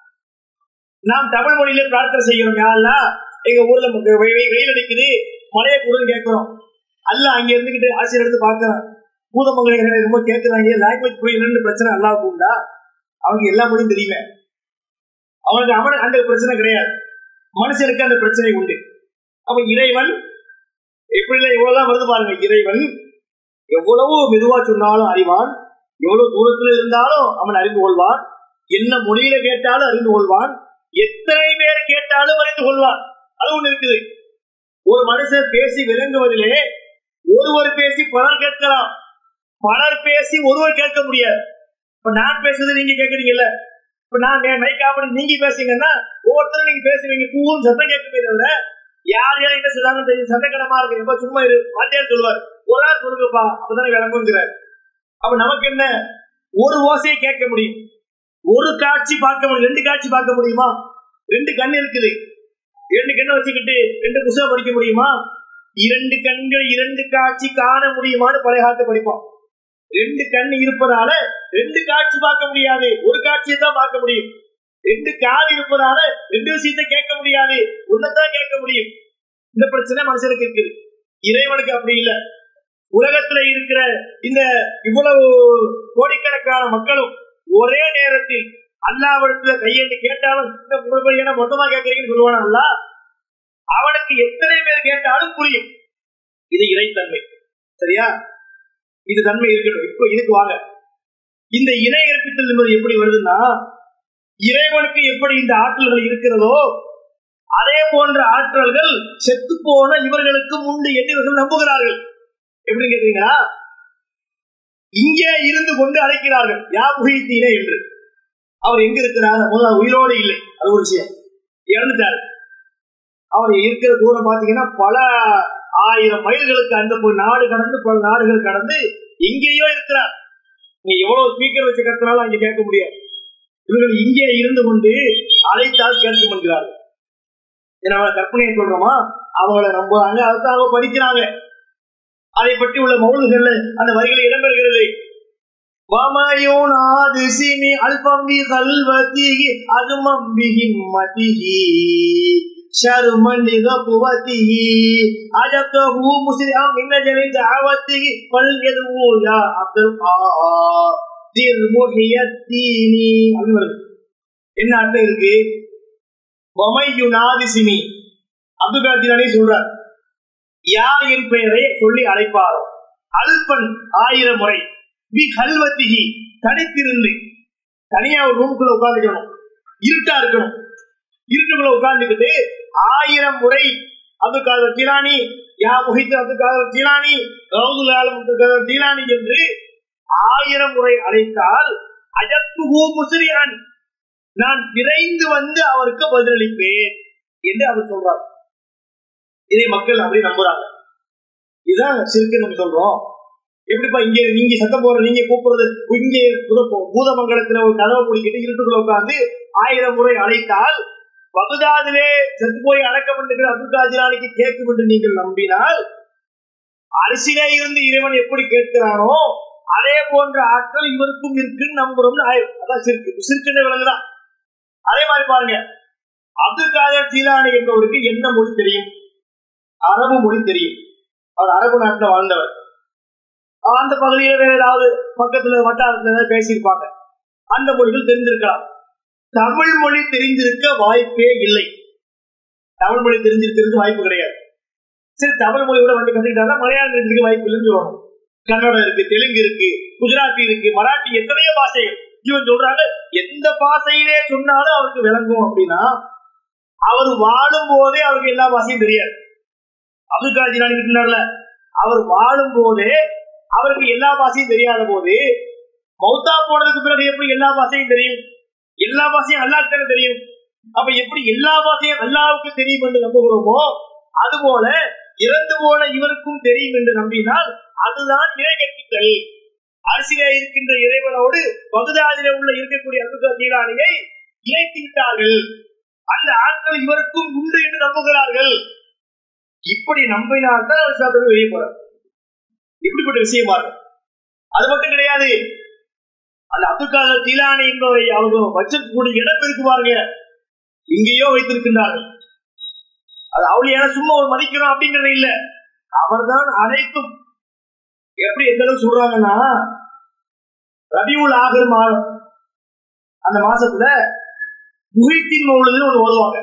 நாம் தமிழ் மொழியில பிரார்த்தனை செய்கிறோம் யாரெல்லாம் எங்க ஊர்ல வெயில் அடிக்குது மழையை கொடுன்னு கேட்கிறோம் அல்ல அங்க இருந்துகிட்டு ஆசிரியர் எடுத்து பாக்குறான் பூதமங்கலை ரொம்ப கேட்கிறாங்க லாங்குவேஜ் புரியலன்னு பிரச்சனை அல்லாவுக்கு உண்டா அவனுக்கு எல்லா மொழியும் தெரியுமே அவனுக்கு அவன் அந்த பிரச்சனை கிடையாது மனுஷனுக்கு அந்த பிரச்சனை உண்டு அப்ப இறைவன் எப்படி இல்லை எவ்வளவுதான் வருது பாருங்க இறைவன் எவ்வளவு மெதுவா சொன்னாலும் அறிவான் எவ்வளவு தூரத்துல இருந்தாலும் அவன் அறிந்து கொள்வான் என்ன மொழியில கேட்டாலும் அறிந்து கொள்வான் எத்தனை பேர் கேட்டாலும் அறிந்து கொள்வான் அது ஒண்ணு இருக்குது ஒரு மனுஷன் பேசி விளங்குவதிலே ஒருவர் பேசி பலர் கேட்கலாம் பலர் பேசி ஒருவர் கேட்க முடியாது இப்ப நான் பேசுறது நீங்க கேட்கறீங்கல்ல இப்ப நான் மைக்காம நீங்க பேசுங்கன்னா ஒவ்வொருத்தரும் நீங்க பேசுவீங்க பூவும் சத்தம் கேட்கவே தவிர யார் யார் என்ன சொல்றாங்க தெரியும் சட்டக்கடமா இருக்கு ரொம்ப சும்மா இரு வாத்தியார் சொல்லுவார் ஒரு ஆள் சொல்லுங்கப்பா அப்பதானே விளங்குங்கிறார் அப்ப நமக்கு என்ன ஒரு ஓசையை கேட்க முடியும் ஒரு காட்சி பார்க்க முடியும் ரெண்டு காட்சி பார்க்க முடியுமா ரெண்டு கண் இருக்குது இரண்டு கண்ணை வச்சுக்கிட்டு ரெண்டு புத்தகம் படிக்க முடியுமா இரண்டு கண்கள் இரண்டு காட்சி காண முடியுமான்னு பழைய காலத்தை படிப்போம் ரெண்டு கண் இருப்பதால ரெண்டு காட்சி பார்க்க முடியாது ஒரு காட்சியை தான் பார்க்க முடியும் ரெண்டு காது இருப்பதால ரெண்டு விஷயத்தை கேட்க முடியாது ஒன்னதான் கேட்க முடியும் இந்த பிரச்சனை மனுஷனுக்கு இருக்குது இறைவனுக்கு அப்படி இல்லை உலகத்துல இருக்கிற இந்த இவ்வளவு கோடிக்கணக்கான மக்களும் ஒரே நேரத்தில் அல்லாவிடத்துல கையெழுத்து கேட்டாலும் இந்த மூணு பேர் என்ன மொத்தமா கேட்கறீங்கன்னு சொல்லுவானா அல்லா அவனுக்கு எத்தனை பேர் கேட்டாலும் புரியும் இது இறைத்தன்மை சரியா இது தன்மை இருக்கட்டும் இப்போ இதுக்கு வாங்க இந்த இணை கற்பித்தல் என்பது எப்படி வருதுன்னா இறைவனுக்கு எப்படி இந்த ஆற்றல்கள் இருக்கிறதோ அதே போன்ற ஆற்றல்கள் செத்து போன இவர்களுக்கும் உண்டு என்று இவர்கள் நம்புகிறார்கள் எப்படி கேட்டீங்கன்னா இங்கே இருந்து கொண்டு அழைக்கிறார்கள் யா புகைத்தீரே என்று அவர் எங்க இருக்கிறார் முதல்ல உயிரோடு இல்லை அது ஒரு விஷயம் இறந்துட்டார் அவர் இருக்கிற தூரம் பாத்தீங்கன்னா பல ஆயிரம் மைல்களுக்கு அந்த போய் நாடு கடந்து பல நாடுகள் கடந்து எங்கேயோ இருக்கிறார் நீ எவ்வளவு ஸ்பீக்கர் வச்சு கத்தினாலும் அங்க கேட்க முடியாது இவர்கள் இங்கே இருந்து கொண்டு அழைத்தால் கேட்க என்கிறார்கள் நம்ம கற்பனையை சொல்றோமா அவங்கள நம்புறாங்க அதுதான் அவங்க படிக்கிறாங்க அதை பற்றி உள்ள மௌலுகள்ல அந்த வரிகளை இடம்பெறுகிறது வமயோனாது சிமி அல்பம்பி கல்வதிகி அதுமம்பி ஹிம்மதிகி ஷர்மன் புவதிகி அஜப்தஹு முஸ்லிம் மின்ன ஜனி தாவத்திகி பல் எதுவோ யா அப்துல் ஆதிர் முஹியத்தீனி அப்படின்னு வருது என்ன அர்த்தம் இருக்கு வமையுனாதி சிமி அப்துல் காதிரானே சொல்றார் யார் என் பெயரை சொல்லி அழைப்பாரோ அல்பன் ஆயிரம் முறை பி கல்வத்திகி தனித்திருந்து தனியா ஒரு ரூமுக்குள்ள உட்காந்துக்கணும் இருட்டா இருக்கணும் இருட்டுக்குள்ள உட்கார்ந்துக்கிட்டு ஆயிரம் முறை அப்துல் காதர் ஜிலானி யா முஹித் அப்துல் காதர் ஜிலானி ரவுதுல் ஆலம் அப்துல் காதர் ஜிலானி என்று ஆயிரம் முறை அழைத்தால் அஜத்துஹு முஸ்லியன் நான் விரைந்து வந்து அவருக்கு பதிலளிப்பேன் என்று அவர் சொல்றார் இதை மக்கள் அப்படி நம்புறாங்க இதுதான் சிறுக்கு நம்ம சொல்றோம் எப்படிப்பா இங்க நீங்க சத்தம் போற நீங்க கூப்பிடுறது இங்கே பூதமங்கலத்துல ஒரு கதவை பிடிக்கிட்டு இருட்டுக்குள்ள உட்கார்ந்து ஆயிரம் முறை அழைத்தால் பகுதாதிலே செத்து போய் அடக்கப்பட்டிருக்கிற அப்துல் காஜிலானிக்கு கேட்கும் என்று நீங்கள் நம்பினால் அரசிலே இருந்து இறைவன் எப்படி கேட்கிறானோ அதே போன்ற ஆட்கள் இவருக்கும் இருக்குன்னு நம்புறோம்னு ஆயிரம் அதான் சிறுக்கு சிறுக்குன்னு விளங்குதான் அதே மாதிரி பாருங்க அப்துல் காதர் ஜீலானி என்பவருக்கு என்ன மொழி தெரியும் அரபு மொழி தெரியும் அவர் அரபு நாட்டில் வாழ்ந்தவர் அந்த பகுதியில வேற ஏதாவது பக்கத்துல வட்டாரத்துல ஏதாவது பேசியிருப்பாங்க அந்த மொழிகள் தெரிஞ்சிருக்கலாம் தமிழ் மொழி தெரிஞ்சிருக்க வாய்ப்பே இல்லை தமிழ் மொழி தெரிஞ்சிருக்கிறது வாய்ப்பு கிடையாது சரி தமிழ் மொழி கூட வந்து கத்துக்கிட்டா மலையாளம் தெரிஞ்சிருக்க வாய்ப்பு இல்லைன்னு சொல்லணும் கன்னடம் இருக்கு தெலுங்கு இருக்கு குஜராத்தி இருக்கு மராட்டி எத்தனையோ பாஷைகள் இவன் சொல்றாங்க எந்த பாஷையிலே சொன்னாலும் அவருக்கு விளங்கும் அப்படின்னா அவர் வாழும் போதே அவருக்கு எல்லா பாஷையும் தெரியாது அப்துல் காஜி இருந்தார்ல அவர் வாழும் போதே அவருக்கு எல்லா பாஷையும் தெரியாத போது மௌத்தா போனதுக்கு பிறகு எப்படி எல்லா பாஷையும் தெரியும் எல்லா பாஷையும் அல்லாஹ்க்கு தெரியும் அப்ப எப்படி எல்லா பாஷையும் அல்லாவுக்கு தெரியும் என்று நம்புகிறோமோ அதுபோல இறந்து போன இவருக்கும் தெரியும் என்று நம்பினால் அதுதான் இறை கற்பித்தல் அரசியல இருக்கின்ற இறைவனோடு பகுதாதில உள்ள இருக்கக்கூடிய அப்துல் ஜீலானியை இணைத்து விட்டார்கள் அந்த ஆட்கள் இவருக்கும் உண்டு என்று நம்புகிறார்கள் இப்படி நம்பினால்தான் அவர் சாப்பிட்டு வெளியே போறார் இப்படிப்பட்ட விஷயமா இருக்கும் அது மட்டும் கிடையாது அந்த அப்துல் காதர் ஜீலானி என்பவரை அவர்கள் வச்சிருக்கக்கூடிய இடம் இருக்கு பாருங்க இங்கேயோ வைத்திருக்கின்றார்கள் அது அவளியான சும்மா ஒரு மதிக்கிறோம் அப்படிங்கறது இல்ல அவர்தான் அனைத்தும் எப்படி எந்த அளவுக்கு சொல்றாங்கன்னா ரபியுல் ஆகர் மாதம் அந்த மாசத்துல முகித்தின் மௌலதுன்னு ஒண்ணு ஓதுவாங்க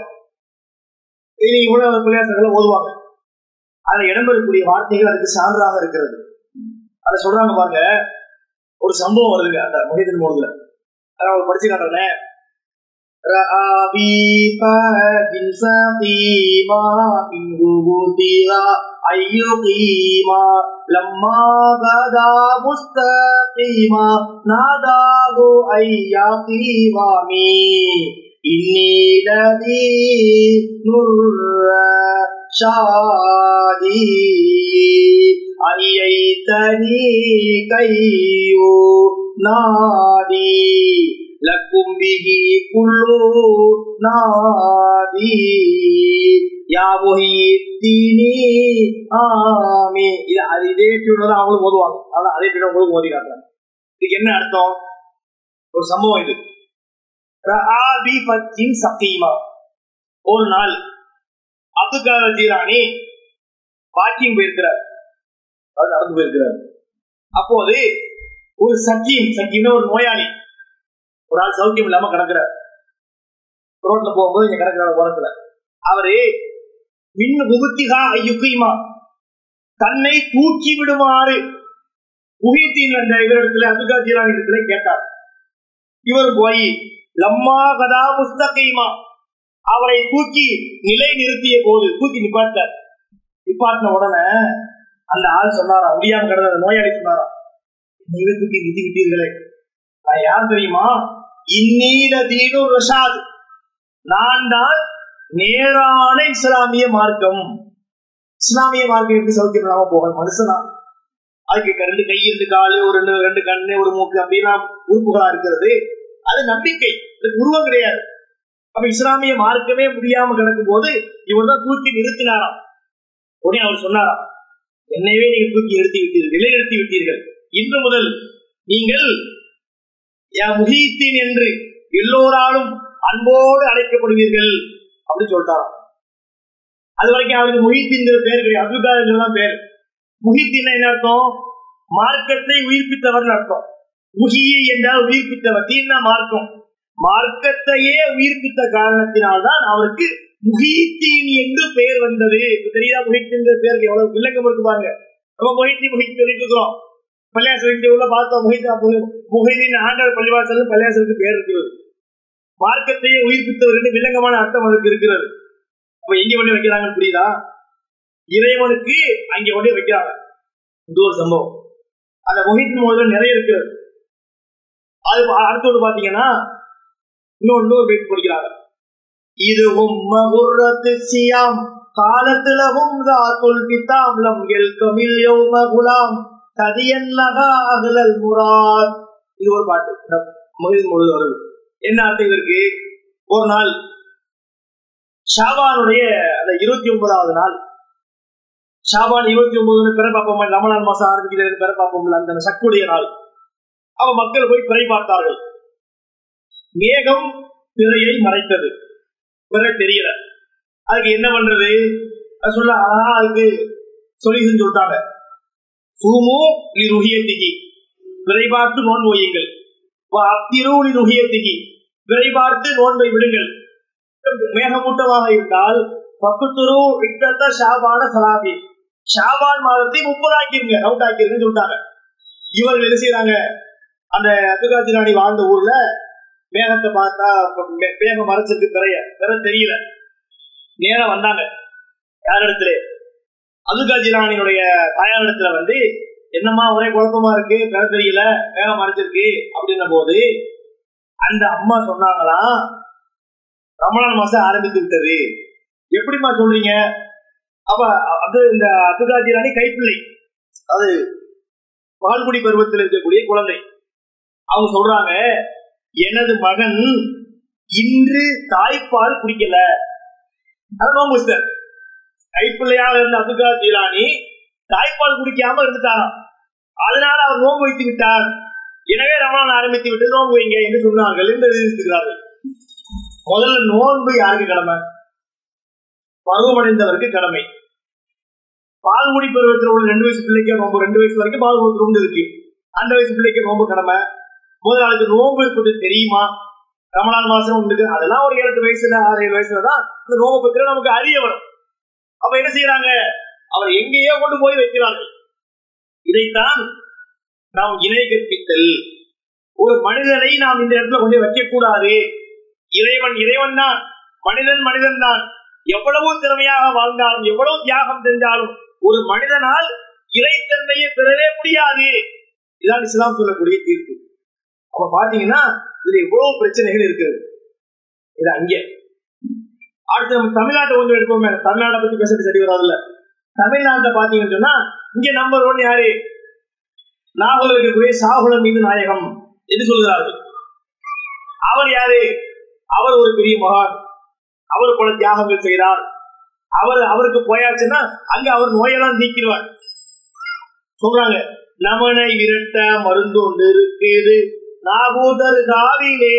இது இவ்வளவு பிரயாசங்களை ஓதுவாங்க அதுல இடம்பெறக்கூடிய வார்த்தைகள் அதுக்கு சான்றாக இருக்கிறது அதை சொல்றாங்க பாருங்க ஒரு சம்பவம் வருதுங்க அந்த முகித்தின் மௌலதுல அதாவது படிச்சு காட்டுறேன் رأبيفات سقيما من ربوتها أن يقيما لما غدا مستقيما ناداه أن يقيمامي إني لذي نر شادي أيتني كي نادي لكم به كل نادي யா முஹித்தீனி ஆமி இது அது இதே டியூன் தான் அவங்களும் ஓதுவாங்க அதான் அதே டியூன் உங்களுக்கு ஓதி காட்டுறாங்க இதுக்கு என்ன அர்த்தம் ஒரு சம்பவம் இது ரஆபி ஃபத்தின் சகீமா ஒரு நாள் அப்துல் காதர் ஜீரானி வாக்கிங் போயிருக்கிறார் அவர் நடந்து போயிருக்கிறார் அப்போது ஒரு சக்கீம் சக்கீம்னா ஒரு நோயாளி ஒரு ஆள் சௌக்கியம் இல்லாம கிடக்குறார் ரோட்ல போகும்போது இங்க கிடக்குற உரத்துல அவரு மின் புகுத்திகா ஐயுக்குமா தன்னை தூக்கி விடுமாறு முஹீத்தீன் அந்த இவரிடத்துல அப்துல் காதர் ஜீரானி இடத்துல கேட்டார் இவர் போய் லம்மா கதா முஸ்தகீமா அவரை தூக்கி நிலை நிறுத்திய போது தூக்கி நிப்பாட்ட நிப்பாட்டின உடனே அந்த ஆள் சொன்னாரா முடியாம கிடந்த அந்த நோயாளி சொன்னாரா நீங்க தூக்கி நிறுத்தி விட்டீர்களே நான் யார் தெரியுமா இன்னீல தீனு ரஷாத் நான் தான் நேரான இஸ்லாமிய மார்க்கம் இஸ்லாமிய மார்க்கம் எப்படி சௌக்கியம் இல்லாம போக மனுஷனா அதுக்கு ரெண்டு கை ரெண்டு காலு ஒரு ரெண்டு ரெண்டு கண்ணு ஒரு மூக்கு அப்படின்னா உறுப்புகளா இருக்கிறது அது நம்பிக்கை அதுக்கு உருவம் கிடையாது அப்ப இஸ்லாமிய மார்க்கமே முடியாம கிடக்கும் போது இவர் தான் தூக்கி நிறுத்தினாராம் உடனே அவர் சொன்னாராம் என்னையவே நீங்க தூக்கி நிறுத்தி விட்டீர்கள் நிலைநிறுத்தி விட்டீர்கள் இன்று முதல் நீங்கள் யா முஹீத்தீன் என்று எல்லோராலும் அன்போடு அழைக்கப்படுவீர்கள் அப்படின்னு சொல்லிட்டாராம் அது வரைக்கும் அவருக்கு முஹீத்தீன்கிற பேர் கிடையாது அப்துல் தான் பேர் முஹீத்தீன் என்ன அர்த்தம் மார்க்கத்தை உயிர்ப்பித்தவர் அர்த்தம் முகியை என்றால் உயிர்ப்பித்தவர் தீன்னா மார்க்கம் மார்க்கத்தையே உயிர்ப்பித்த காரணத்தினால்தான் அவருக்கு முஹீத்தீன் என்று பெயர் வந்தது இப்ப தெரியுதா முஹீத்தீன் பேருக்கு எவ்வளவு விளக்கம் இருக்கு பாருங்க நம்ம மொஹித்தி முஹித்தி சொல்லிட்டு இருக்கிறோம் பள்ளியாசல் இங்க உள்ள பார்த்தோம் முஹிதா முஹிதீன் ஆண்டவர் பள்ளிவாசல் பள்ளியாசலுக்கு பேர் இருக்கிறது மார்க்கத்தையே உயிர்ப்பித்தவர் என்று வில்லங்கமான அர்த்தம் அதுக்கு இருக்கிறது அப்ப எங்க கொண்டு வைக்கிறாங்கன்னு புரியுதா இறைவனுக்கு அங்கே கொண்டு வைக்கிறாங்க இது ஒரு சம்பவம் அந்த முஹித்தின் முதல்ல நிறைய இருக்கிறது அது அடுத்தோடு பாத்தீங்கன்னா இன்னொன்று ஒரு பேச்சு படிக்கிறாங்க இதுவும் மகுரத்து சியாம் காலத்திலவும் தாத்துல் பித்தாம் லம் எல் கமில் யௌம குலாம் சதியன் நகா அகலல் முராத் இது ஒரு பாட்டு மொழியின் முழுது வருது என்ன அர்த்தம் இதற்கு ஒரு நாள் ஷாபானுடைய அந்த இருபத்தி ஒன்பதாவது நாள் ஷாபான் இருபத்தி ஒன்பது பிற பார்ப்போம் ரமலான் மாசம் ஆரம்பிக்கிறது பிற பார்ப்போம் அந்த சக்குடைய நாள் அவ மக்கள் போய் பிறை பார்த்தார்கள் மேகம் பிறையை மறைத்தது பிறை தெரியல அதுக்கு என்ன பண்றது அது சொல்ல அழகா அதுக்கு சொல்யூஷன் சொல்லிட்டாங்க சூமு நீ ருகியத்திகி பிறை பார்த்து நோன் ஓயுங்கள் அத்திருளி ருகியத்திகி பிறை பார்த்து நோன்பை விடுங்கள் மேகமூட்டமாக இருந்தால் பக்குத்துரு இட்டத்த ஷாபான சலாபி ஷாபான் மாதத்தை முப்பதாக்கிருங்க அவுட் ஆக்கிருங்கன்னு சொல்லிட்டாங்க இவர்கள் என்ன செய்யறாங்க அந்த அப்துல் ராணி வாழ்ந்த ஊர்ல மேகத்தை பார்த்தா மேகம் மறைச்சிருக்கு பிறைய பிற தெரியல நேரம் வந்தாங்க யார் இடத்துல அப்துல் ராணியுடைய தாயார் இடத்துல வந்து என்னம்மா ஒரே குழப்பமா இருக்கு பிற தெரியல மேகம் மறைச்சிருக்கு அப்படின்ன போது அந்த அம்மா சொன்னாங்களாம் ரமலான் மாசம் ஆரம்பித்து விட்டது எப்படிமா சொல்றீங்க அப்ப அது இந்த அப்துல் ராணி கைப்பிள்ளை அது பால்குடி பருவத்தில் இருக்கக்கூடிய குழந்தை அவங்க சொல்றாங்க எனது மகன் இன்று தாய்ப்பால் குடிக்கல நோம்புஸ்டர் கைப்பிள்ளையாக இருந்த அப்துகா ஜீலானி தாய்ப்பால் குடிக்காம இருந்துட்டாராம் அதனால அவர் நோன்பு வைத்து விட்டார் எனவே ரமணான் ஆரம்பித்து விட்டு நோன்பு வைங்க என்று சொன்னார்கள் என்று எழுதியிருக்கிறார்கள் முதல்ல நோன்பு யாருக்கு கடமை பருவமடைந்தவருக்கு கடமை பால்குடி பருவத்தில் உள்ள ரெண்டு வயசு பிள்ளைக்கு நோம்பு ரெண்டு வயசு வரைக்கும் பால் நோம்பு இருக்கு அந்த வயசு பிள்ளைக்கு நோம்பு கடமை முதல் நாளுக்கு நோம்பு இருப்பது தெரியுமா ரமலான் மாசம் உண்டு அதெல்லாம் ஒரு ஏழு வயசுல ஆறு ஏழு வயசுலதான் இந்த நோம்பு பத்திர நமக்கு அறிய வரும் அப்ப என்ன செய்யறாங்க அவர் எங்கேயோ கொண்டு போய் வைக்கிறார்கள் இதைத்தான் நாம் இணை கற்பித்தல் ஒரு மனிதனை நாம் இந்த இடத்துல கொண்டு வைக்க கூடாது இறைவன் இறைவன் தான் மனிதன் மனிதன் தான் எவ்வளவு திறமையாக வாழ்ந்தாலும் எவ்வளவு தியாகம் செஞ்சாலும் ஒரு மனிதனால் இறைத்தன்மையை பெறவே முடியாது இதான் இஸ்லாம் சொல்லக்கூடிய தீர்ப்பு அப்ப பாத்தீங்கன்னா இதுல எவ்வளவு பிரச்சனைகள் இருக்கிறது இது அங்கே அடுத்து நம்ம தமிழ்நாட்டை கொஞ்சம் எடுப்போமே தமிழ்நாட்டை பத்தி பேசுறது சரி வராதுல்ல தமிழ்நாட்டை பாத்தீங்கன்னு சொன்னா இங்க நம்பர் ஒன் யாரு நாகூர் இருக்கக்கூடிய சாகுல மீது நாயகம் என்று சொல்கிறார்கள் அவர் யாரு அவர் ஒரு பெரிய மகான் அவர் பல தியாகங்கள் செய்தார் அவர் அவருக்கு போயாச்சுன்னா அங்க அவர் நோயெல்லாம் நீக்கிடுவார் சொல்றாங்க நமனை விரட்ட மருந்து ஒன்று இருக்குது நாகூதர் காவிலே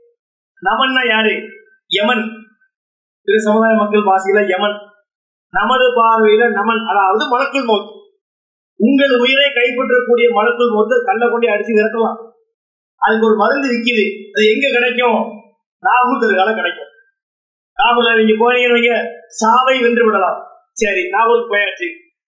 நமன்னா யாரு யமன் பிற சமுதாய மக்கள் பாஷையில யமன் நமது பார்வையில நமன் அதாவது மலக்குள் மௌத் உங்கள் உயிரை கைப்பற்றக்கூடிய மலக்குள் மௌத்து கல்ல கொண்டு அடிச்சு இறக்கலாம் அதுக்கு ஒரு மருந்து விக்குது அது எங்க கிடைக்கும் நாகூதர்களால கிடைக்கும் நாகூர்ல நீங்க போனீங்கன்னு வைங்க, சாவை வென்று விடலாம் சரி நாகூருக்கு போயாச்சு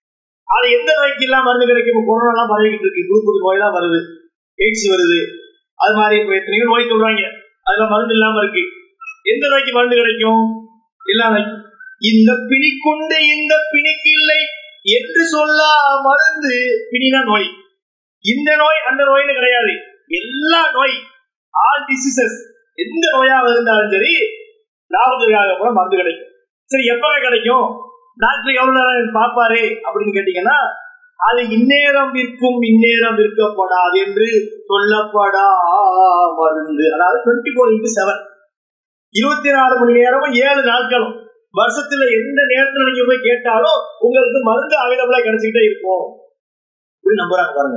அது எந்த நோய்க்கு எல்லாம் மருந்து கிடைக்கும் இப்ப கொரோனா எல்லாம் பரவிக்கிட்டு இருக்கு புது புது நோய் எல்லாம் வருது எய்ட்ஸ் வருது அது மாதிரி இப்ப எத்தனையோ நோய் சொல்றாங்க அதெல்லாம் மருந்து இல்லாம இருக்கு எந்த நோய்க்கு மருந்து கிடைக்கும் இல்லாம இந்த பிணி கொண்டு இந்த பிணிக்கு இல்லை என்று சொல்ல மருந்து பிணினா நோய் இந்த நோய் அந்த நோய்னு கிடையாது எல்லா நோய் ஆல் டிசீசஸ் எந்த நோயாக இருந்தாலும் சரி லாபத்துக்காக கூட மருந்து கிடைக்கும் சரி எப்ப கிடைக்கும் டாக்டர் எவ்வளவு நேரம் பார்ப்பாரு அப்படின்னு கேட்டீங்கன்னா அது இந்நேரம் விற்கும் இந்நேரம் விற்கப்படாது என்று சொல்லப்படா மருந்து அதாவது டுவெண்ட்டி ஃபோர் இன்ட்டு செவன் இருபத்தி நாலு மணி நேரமும் ஏழு நாட்களும் வருஷத்துல எந்த நேரத்துல நீங்க போய் கேட்டாலும் உங்களுக்கு மருந்து அவைலபிளா கிடைச்சிக்கிட்டே இருக்கும் இப்படி நம்புறாங்க பாருங்க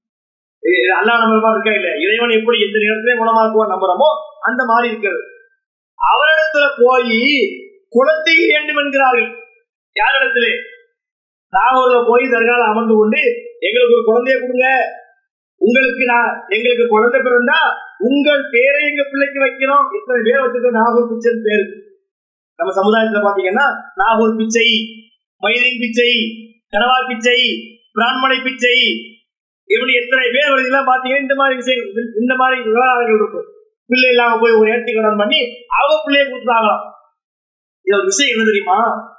இது- இது அல்லாஹ் நம்புறமா இருக்கா இல்ல இறைவன் எப்படி எந்த நேரத்திலே குணமாக்குவான் நம்புறோமோ அந்த மாதிரி இருக்கிறது அவரிடத்துல போய் குழந்தை வேண்டும் என்கிறார்கள் யாரிடத்திலே நாகூர்ல போய் தர்கால அமர்ந்து கொண்டு எங்களுக்கு ஒரு குழந்தைய கொடுங்க உங்களுக்கு நான் எங்களுக்கு குழந்தை பிறந்தா உங்கள் பேரை எங்க பிள்ளைக்கு வைக்கிறோம் இத்தனை பேர் வச்சுக்க நாகூர் பிச்சைன்னு பேரு நம்ம சமுதாயத்துல பாத்தீங்கன்னா நாகூர் பிச்சை மைதீன் பிச்சை கனவா பிச்சை பிரான்மணை பிச்சை இப்படி எத்தனை பேர் வருதுலாம் பாத்தீங்கன்னா இந்த மாதிரி விஷயம் இந்த மாதிரி விவகாரங்கள் இருக்கும் பிள்ளை இல்லாம போய் ஒரு ஏற்றி கடன் பண்ணி அவங்க பிள்ளைய கொடுத்துட்டாங்களாம் இது ஒரு விஷயம் என்ன தெரியுமா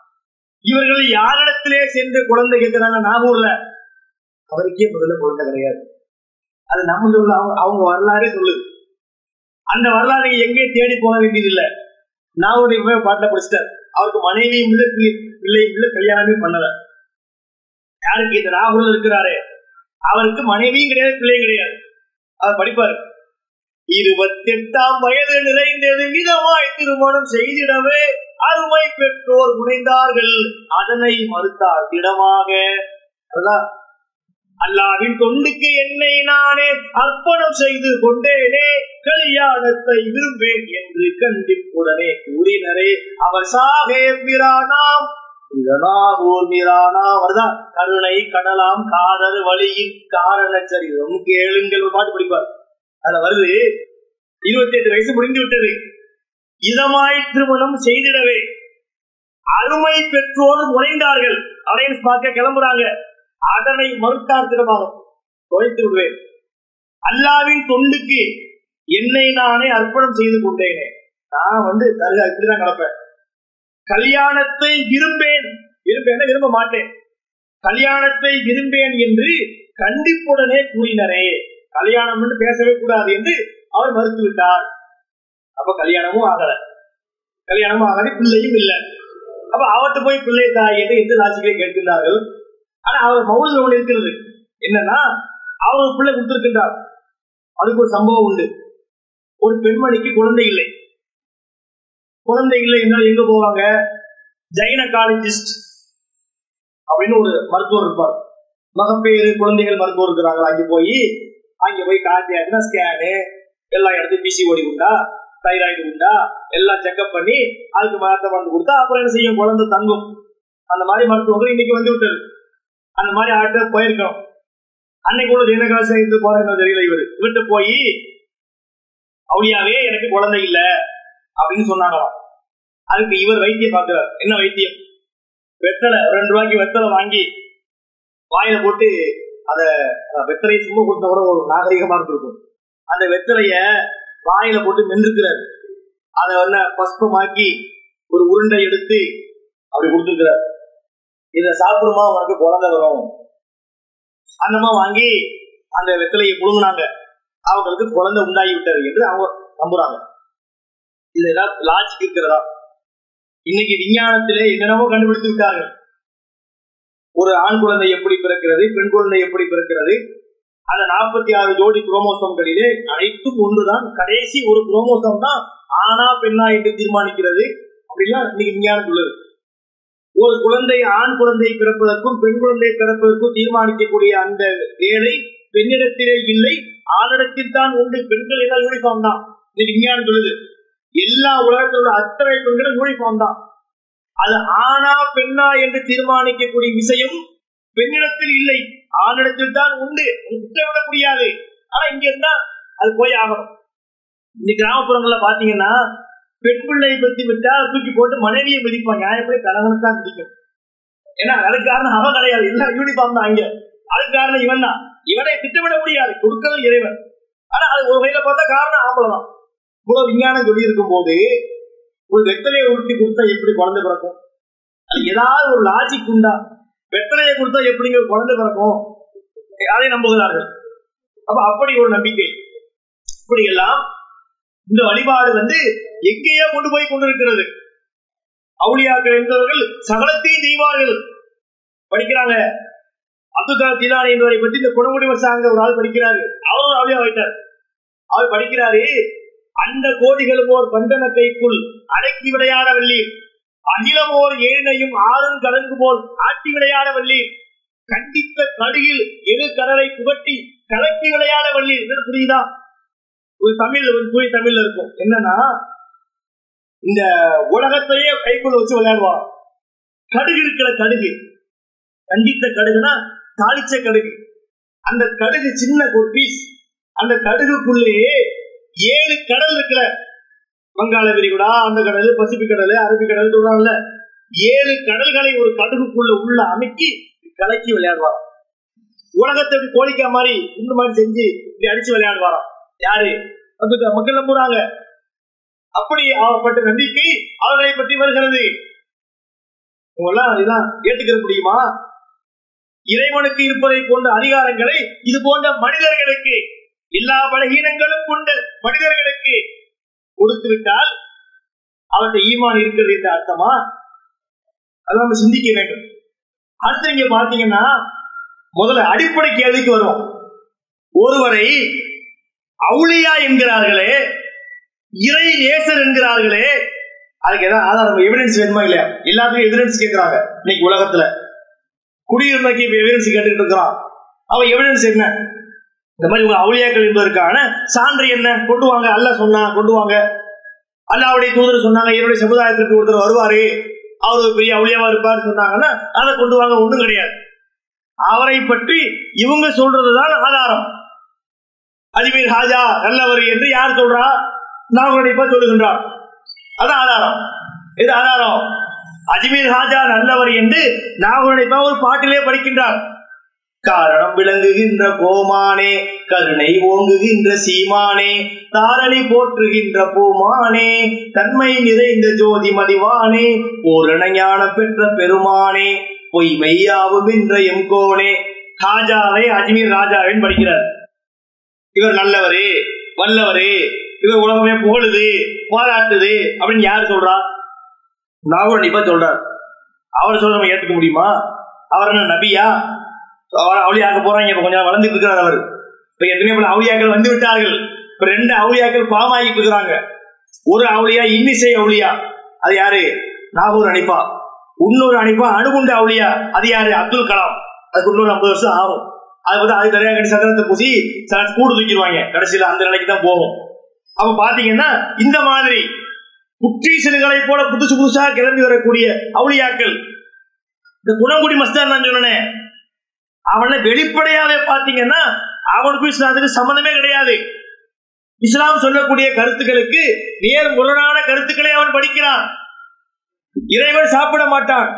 இவர்கள் யாரிடத்திலே சென்று குழந்தை கேட்கிறாங்க நாகூர்ல அவருக்கே முதல்ல குழந்தை கிடையாது அது நம்ம சொல்ல அவங்க அவங்க வரலாறே சொல்லுது அந்த வரலாறை எங்கேயும் தேடி போக வேண்டியதில்லை நாகூருடைய போய் பாட்டில் படிச்சிட்டார் அவருக்கு மனைவியும் இல்லை பிள்ளை பிள்ளையும் இல்லை கல்யாணமே பண்ணல யாருக்கு இந்த நாகூர்ல இருக்கிறாரே அவருக்கு மனைவியும் கிடையாது பிள்ளையும் கிடையாது அவர் படிப்பாரு இருபத்தி எட்டாம் வயது நிறைந்தது விதமாய் திருமணம் செய்திடவே அருமை பெற்றோர் முனைந்தார்கள் அதனை மறுத்தார் திடமாக அதுதான் அல்லாவின் தொண்டுக்கு என்னை நானே அர்ப்பணம் செய்து கொண்டேனே கல்யாணத்தை விரும்பேன் என்று கண்டிப்புடனே கூறினரே அவர் சாகே பிரானாம் இதனாகூர் மீரானாம் வருதா கருணை கடலாம் காதல் வழியின் காரண சரிதம் கேளுங்கள் ஒரு பாட்டு படிப்பார் அதுல வருது இருபத்தி எட்டு வயசு முடிந்து விட்டது இதமாய் திருமணம் செய்திடவே அருமை பெற்றோர் முனைந்தார்கள் அலையன்ஸ் பார்க்க கிளம்புறாங்க அதனை மறுத்தார் திடமாக தொலைத்து விடுவேன் அல்லாவின் தொண்டுக்கு என்னை நானே அர்ப்பணம் செய்து கொண்டேனே நான் வந்து தருகா இப்படிதான் கிடப்பேன் கல்யாணத்தை விரும்பேன் விரும்பேன் விரும்ப மாட்டேன் கல்யாணத்தை விரும்பேன் என்று கண்டிப்புடனே கூறினரே கல்யாணம் என்று பேசவே கூடாது என்று அவர் மறுத்து விட்டார் அப்ப கல்யாணமும் ஆகல கல்யாணமும் ஆகாது பிள்ளையும் இல்லை அப்ப அவர்கிட்ட போய் பிள்ளை தாய் என்று எந்த ராசிகளை கேட்கின்றார்கள் ஆனா அவர் மௌலில் ஒண்ணு இருக்கிறது என்னன்னா அவர் ஒரு பிள்ளை கொடுத்திருக்கின்றார் அதுக்கு ஒரு சம்பவம் உண்டு ஒரு பெண்மணிக்கு குழந்தை இல்லை குழந்தை இல்லை என்றால் எங்க போவாங்க ஜைனகாலஜிஸ்ட் அப்படின்னு ஒரு மருத்துவர் இருப்பார் மகப்பேறு குழந்தைகள் மருத்துவர் இருக்கிறாங்களா அங்க போய் அங்க போய் காட்டியாச்சுன்னா ஸ்கேனு எல்லா இடத்தையும் பிசிஓடி உண்டா தைராய்டு உண்டா எல்லாம் செக்அப் பண்ணி அதுக்கு மாத்த மருந்து கொடுத்தா அப்புறம் என்ன செய்யும் குழந்தை தங்கும் அந்த மாதிரி மருத்துவர்கள் இன்னைக்கு வந்து விட்டது அந்த மாதிரி ஆட்ட போயிருக்கோம் அன்னைக்கு உள்ள ஜெயனகால சேர்ந்து போறேன்னு தெரியல இவர் இவர்கிட்ட போய் அவளியாவே எனக்கு குழந்தை இல்ல அப்படின்னு சொன்னாங்களாம் அதுக்கு இவர் வைத்தியம் பார்க்கிறார் என்ன வைத்தியம் வெத்தலை ஒரு ரெண்டு ரூபாய்க்கு வெத்தலை வாங்கி வாயில போட்டு அத அஹ், வெத்தலையை சும்மா கொடுத்தா கூட ஒரு நாகரிகமா இருந்திருக்கும் அந்த வெத்தலைய வாயில போட்டு மென்றுக்கிறார் அதை வந்து பஸ்பமாக்கி ஒரு உருண்டை எடுத்து அப்படி கொடுத்துருக்கிறார் இத சாப்பிடுமா உனக்கு குழந்தை வரும் அந்தமா வாங்கி அந்த வெத்தலையை புழுங்கினாங்க அவங்களுக்கு குழந்தை உண்டாகி விட்டது என்று அவங்க நம்புறாங்க இது ஏதாவது லாஜிக் இருக்கிறதா இன்னைக்கு விஞ்ஞானத்திலே என்னென்னவோ கண்டுபிடித்து விட்டார்கள் ஒரு ஆண் குழந்தை எப்படி பிறக்கிறது பெண் குழந்தை எப்படி பிறக்கிறது அந்த நாற்பத்தி ஆறு ஜோடி குரோமோசோம்களிலே அனைத்தும் ஒன்றுதான் கடைசி ஒரு குரோமோசோம் தான் ஆணா பெண்ணா என்று தீர்மானிக்கிறது அப்படிலாம் இன்னைக்கு விஞ்ஞானம் உள்ளது ஒரு குழந்தை ஆண் குழந்தை பிறப்பதற்கும் பெண் குழந்தை பிறப்பதற்கும் தீர்மானிக்கக்கூடிய அந்த வேலை பெண்ணிடத்திலே இல்லை ஆணிடத்தில் தான் உண்டு பெண்கள் எல்லாம் யூனிஃபார்ம் தான் இன்னைக்கு விஞ்ஞானம் சொல்லுது எல்லா உலகத்தில் உள்ள அத்தனை பெண்களும் யூனிஃபார்ம் தான் அது ஆணா பெண்ணா என்று தீர்மானிக்கக்கூடிய விஷயம் பெண்ணிடத்தில் இல்லை ஆணிடத்தில் தான் உண்டு விட முடியாது ஆனா இங்க இருந்தா அது போய் ஆகணும் இந்த கிராமப்புறங்கள்ல பாத்தீங்கன்னா பெண் பிள்ளையை பத்தி விட்டா தூக்கி போட்டு மனைவியை மிதிப்பாங்க நியாயப்படி கணவனுக்கு தான் மிதிக்கும் ஏன்னா அதுக்கு காரணம் அவன் கிடையாது எல்லாம் யூனிஃபார்ம் தான் அங்க அதுக்கு காரணம் இவன் தான் இவனை திட்டமிட முடியாது கொடுக்கறது இறைவன் ஆனா அது ஒரு வகையில பார்த்தா காரணம் ஆம்பளை தான் இவ்வளவு விஞ்ஞானம் சொல்லி இருக்கும் போது ஒரு வெத்தலையை உருட்டி கொடுத்தா எப்படி குழந்தை பிறக்கும் அது ஏதாவது ஒரு லாஜிக் உண்டா வெத்தலையை கொடுத்தா எப்படிங்க குழந்தை பிறக்கும் அதை நம்புகிறார்கள் அப்ப அப்படி ஒரு நம்பிக்கை இப்படி எல்லாம் இந்த வழிபாடு வந்து எங்கேயோ கொண்டு போய் கொண்டிருக்கிறது அவுளியாக்கள் என்பவர்கள் சகலத்தையும் செய்வார்கள் படிக்கிறாங்க அப்துல் கலாம் ஜிலானி என்பவரை பற்றி இந்த குணமுடி வசாங்க ஒரு ஆள் படிக்கிறாரு அவரும் அவுளியா வைத்தார் அவர் படிக்கிறாரு அந்த கோடிகளும் ஓர் பந்தன கைக்குள் அடக்கி விளையாட வள்ளீர் அகிலம் ஓர் ஏனையும் ஆறும் கலங்கு போல் ஆட்டி விளையாட வள்ளீர் கண்டித்த கடுகில் எரு கடலை புகட்டி கலக்கி விளையாட வள்ளீர் என்ன புரியுதா ஒரு தமிழ் ஒரு தூய் தமிழ்ல இருக்கும் என்னன்னா இந்த உலகத்தையே கைக்குள்ள வச்சு விளையாடுவான் கடுகு இருக்கிற கடுகு கண்டித்த கடுகுனா தாளிச்ச கடுகு அந்த கடுகு சின்ன ஒரு பீஸ் அந்த கடுகுக்குள்ளேயே ஏழு கடல் இருக்கிற வங்காள விரிகுடா அந்த கடல் பசிபிக் கடல் அரபிக் கடல் சொல்றாங்கல்ல ஏழு கடல்களை ஒரு கடுகுக்குள்ள உள்ள அமைக்கி கலக்கி விளையாடுவாராம் உலகத்தை இப்படி கோழிக்கா மாதிரி இந்த மாதிரி செஞ்சு இப்படி அடிச்சு விளையாடுவாராம் யாரு அதுக்கு மக்கள் நம்புறாங்க அப்படி அவப்பட்ட நம்பிக்கை அவர்களை பற்றி வருகிறது உங்களாம் இதெல்லாம் ஏற்றுக்கிற முடியுமா இறைவனுக்கு இருப்பதை போன்ற அதிகாரங்களை இது போன்ற மனிதர்களுக்கு எல்லா பலகீனங்களும் கொண்ட மனிதர்களுக்கு கொடுத்து விட்டால் அவர்கிட்ட ஈமான் இருக்கிறது என்ற அர்த்தமா அதை நம்ம சிந்திக்க வேண்டும் அடுத்து நீங்க பாத்தீங்கன்னா முதல்ல அடிப்படை கேள்விக்கு வரும் ஒருவரை அவுளியா என்கிறார்களே இறை நேசர் என்கிறார்களே அதுக்கு ஏதாவது ஆதாரம் எவிடன்ஸ் வேணுமா இல்லையா எல்லாத்துக்கும் எவிடன்ஸ் கேட்கிறாங்க இன்னைக்கு உலகத்துல குடியுரிமைக்கு எவிடன்ஸ் கேட்டுட்டு இருக்கிறான் அவன் எவிடன்ஸ் என்ன இந்த மாதிரி உங்க அவுளியாக்கள் என்பதற்கான சான்று என்ன கொண்டு வாங்க அல்ல சொன்னா கொண்டு வாங்க அல்லாவுடைய தூதர் சொன்னாங்க என்னுடைய சமுதாயத்திற்கு ஒருத்தர் வருவாரு அவர் ஒரு பெரிய அவுளியாவா இருப்பார் சொன்னாங்கன்னா அதை கொண்டு வாங்க ஒன்றும் கிடையாது அவரை பற்றி இவங்க சொல்றதுதான் ஆதாரம் அஜ்மீர் ஹாஜா நல்லவர் என்று யார் சொல்றா நாகரடிப்பா சொல்லுகின்றார் அது ஆதாரம் இது ஆதாரம் அஜ்மீர் ஹாஜா நல்லவர் என்று நாகரடிப்பா ஒரு பாட்டிலே படிக்கின்றார் காரணம் விளங்குகின்ற கோமானே கருணை ஓங்குகின்ற சீமானே தாரணி போற்றுகின்ற பூமானே தன்மை நிறைந்த ஜோதி மதிவானே பூரண ஞான பெற்ற பெருமானே பொய் மெய்யாவும் என்ற எம்கோனே ராஜாவை அஜ்மீர் ராஜாவின் படிக்கிறார் இவர் நல்லவரு வல்லவரு இவர் உலகமே புகழுது பாராட்டுது அப்படின்னு யாரு சொல்றா நாகூர் கண்டிப்பா சொல்றார் அவர் சொல்ல நம்ம ஏத்துக்க முடியுமா அவர் என்ன நபியா அவர் அவுளியாக போறாங்க இப்ப கொஞ்சம் வளர்ந்துட்டு இருக்கிறார் அவர் இப்ப எத்தனை பேர் அவுளியாக்கள் வந்து விட்டார்கள் இப்ப ரெண்டு அவுளியாக்கள் பாமாகிட்டு இருக்கிறாங்க ஒரு அவுளியா இன்னிசை அவுளியா அது யாரு நாகூர் அனிப்பா இன்னொரு அனிப்பா அணுகுண்ட அவுளியா அது யாரு அப்துல் கலாம் அதுக்கு இன்னொரு ஐம்பது வருஷம் ஆகும் அது வந்து அது நிறைய கட்டி சக்கரத்தை பூசி சில கூடு தூக்கிடுவாங்க கடைசியில அந்த நிலைக்கு தான் போகும் அப்ப பாத்தீங்கன்னா இந்த மாதிரி குற்றீசல்களை போல புதுசு புதுசா கிளம்பி வரக்கூடிய அவுளியாக்கள் இந்த குணங்குடி மஸ்தான் நான் சொன்னேன் அவனை வெளிப்படையாவே பாத்தீங்கன்னா அவனுக்கும் இஸ்லாத்துக்கு சம்பந்தமே கிடையாது இஸ்லாம் சொல்லக்கூடிய கருத்துக்களுக்கு நேர் முரணான கருத்துக்களை அவன் படிக்கிறான் இறைவன் சாப்பிட மாட்டான்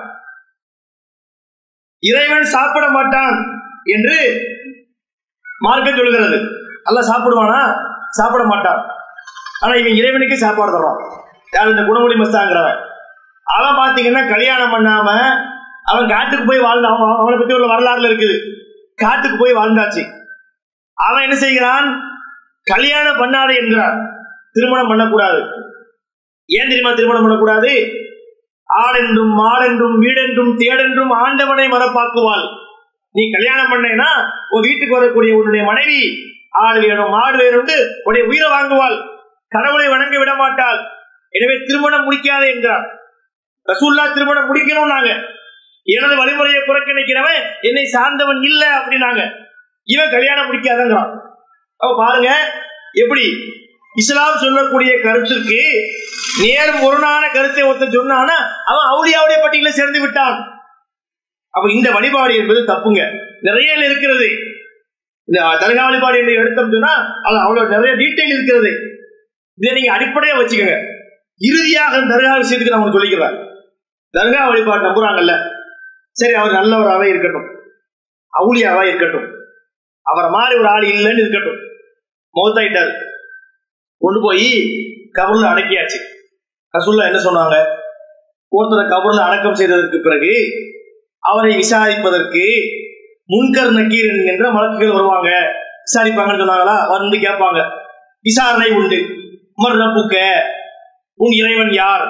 இறைவன் சாப்பிட மாட்டான் என்று மார்க்க சொல்கிறது அல்ல சாப்பிடுவானா சாப்பிட மாட்டான் ஆனா இவன் இறைவனுக்கு சாப்பாடு தருவான் யார் இந்த குணமொழி மஸ்தாங்கிறவன் அவன் பாத்தீங்கன்னா கல்யாணம் பண்ணாம அவன் காட்டுக்கு போய் வாழ்ந்தான் அவன் அவனை பத்தி உள்ள வரலாறுல இருக்குது காட்டுக்கு போய் வாழ்ந்தாச்சு அவன் என்ன செய்கிறான் கல்யாணம் பண்ணாதே என்கிறான் திருமணம் பண்ணக்கூடாது ஏன் தெரியுமா திருமணம் பண்ணக்கூடாது ஆடென்றும் மாடென்றும் வீடென்றும் தேடென்றும் ஆண்டவனை மரப்பாக்குவாள் நீ கல்யாணம் பண்ணேன்னா உன் வீட்டுக்கு வரக்கூடிய உன்னுடைய மனைவி ஆடு வேணும் மாடு வேணும் உன்னுடைய உயிரை வாங்குவாள் கடவுளை வணங்க விட மாட்டாள் எனவே திருமணம் முடிக்காதே என்கிறார் ரசூல்லா திருமணம் முடிக்கணும் நாங்க எனது வழிமுறையை புறக்கணிக்கிறவன் என்னை சார்ந்தவன் இல்ல அப்படின்னாங்க இவன் கல்யாணம் முடிக்காதங்கிறான் அப்ப பாருங்க எப்படி இஸ்லாம் சொல்லக்கூடிய கருத்துக்கு நேர் முரணான கருத்தை ஒருத்தன் சொன்னானா அவன் அவுளியாவுடைய பட்டியல சேர்ந்து விட்டான் அப்ப இந்த வழிபாடு என்பது தப்புங்க நிறைய இருக்கிறது இந்த தர்கா வழிபாடு என்று எடுத்தோம் சொன்னா அது அவ்வளவு நிறைய டீட்டெயில் இருக்கிறது இதை நீங்க அடிப்படையா வச்சுக்கோங்க இறுதியாக தர்கா விஷயத்துக்கு நான் உங்களுக்கு சொல்லிக்கிறேன் தர்கா வழிபாடு நம்புறாங்கல்ல சரி அவர் நல்லவராகவே இருக்கட்டும் அவுளியாவா இருக்கட்டும் அவரை மாதிரி ஒரு ஆள் இல்லைன்னு இருக்கட்டும் மௌத்தாயிட்டாரு கொண்டு போய் கபர்ல அடக்கியாச்சு ரசுல்லா என்ன சொன்னாங்க ஒருத்தரை கபர்ல அடக்கம் செய்ததற்கு பிறகு அவரை விசாரிப்பதற்கு முன்கர் நக்கீர் என்கின்ற வழக்குகள் வருவாங்க விசாரிப்பாங்கன்னு சொன்னாங்களா வந்து கேட்பாங்க விசாரணை உண்டு மர் ரப்புக்க உன் இறைவன் யார்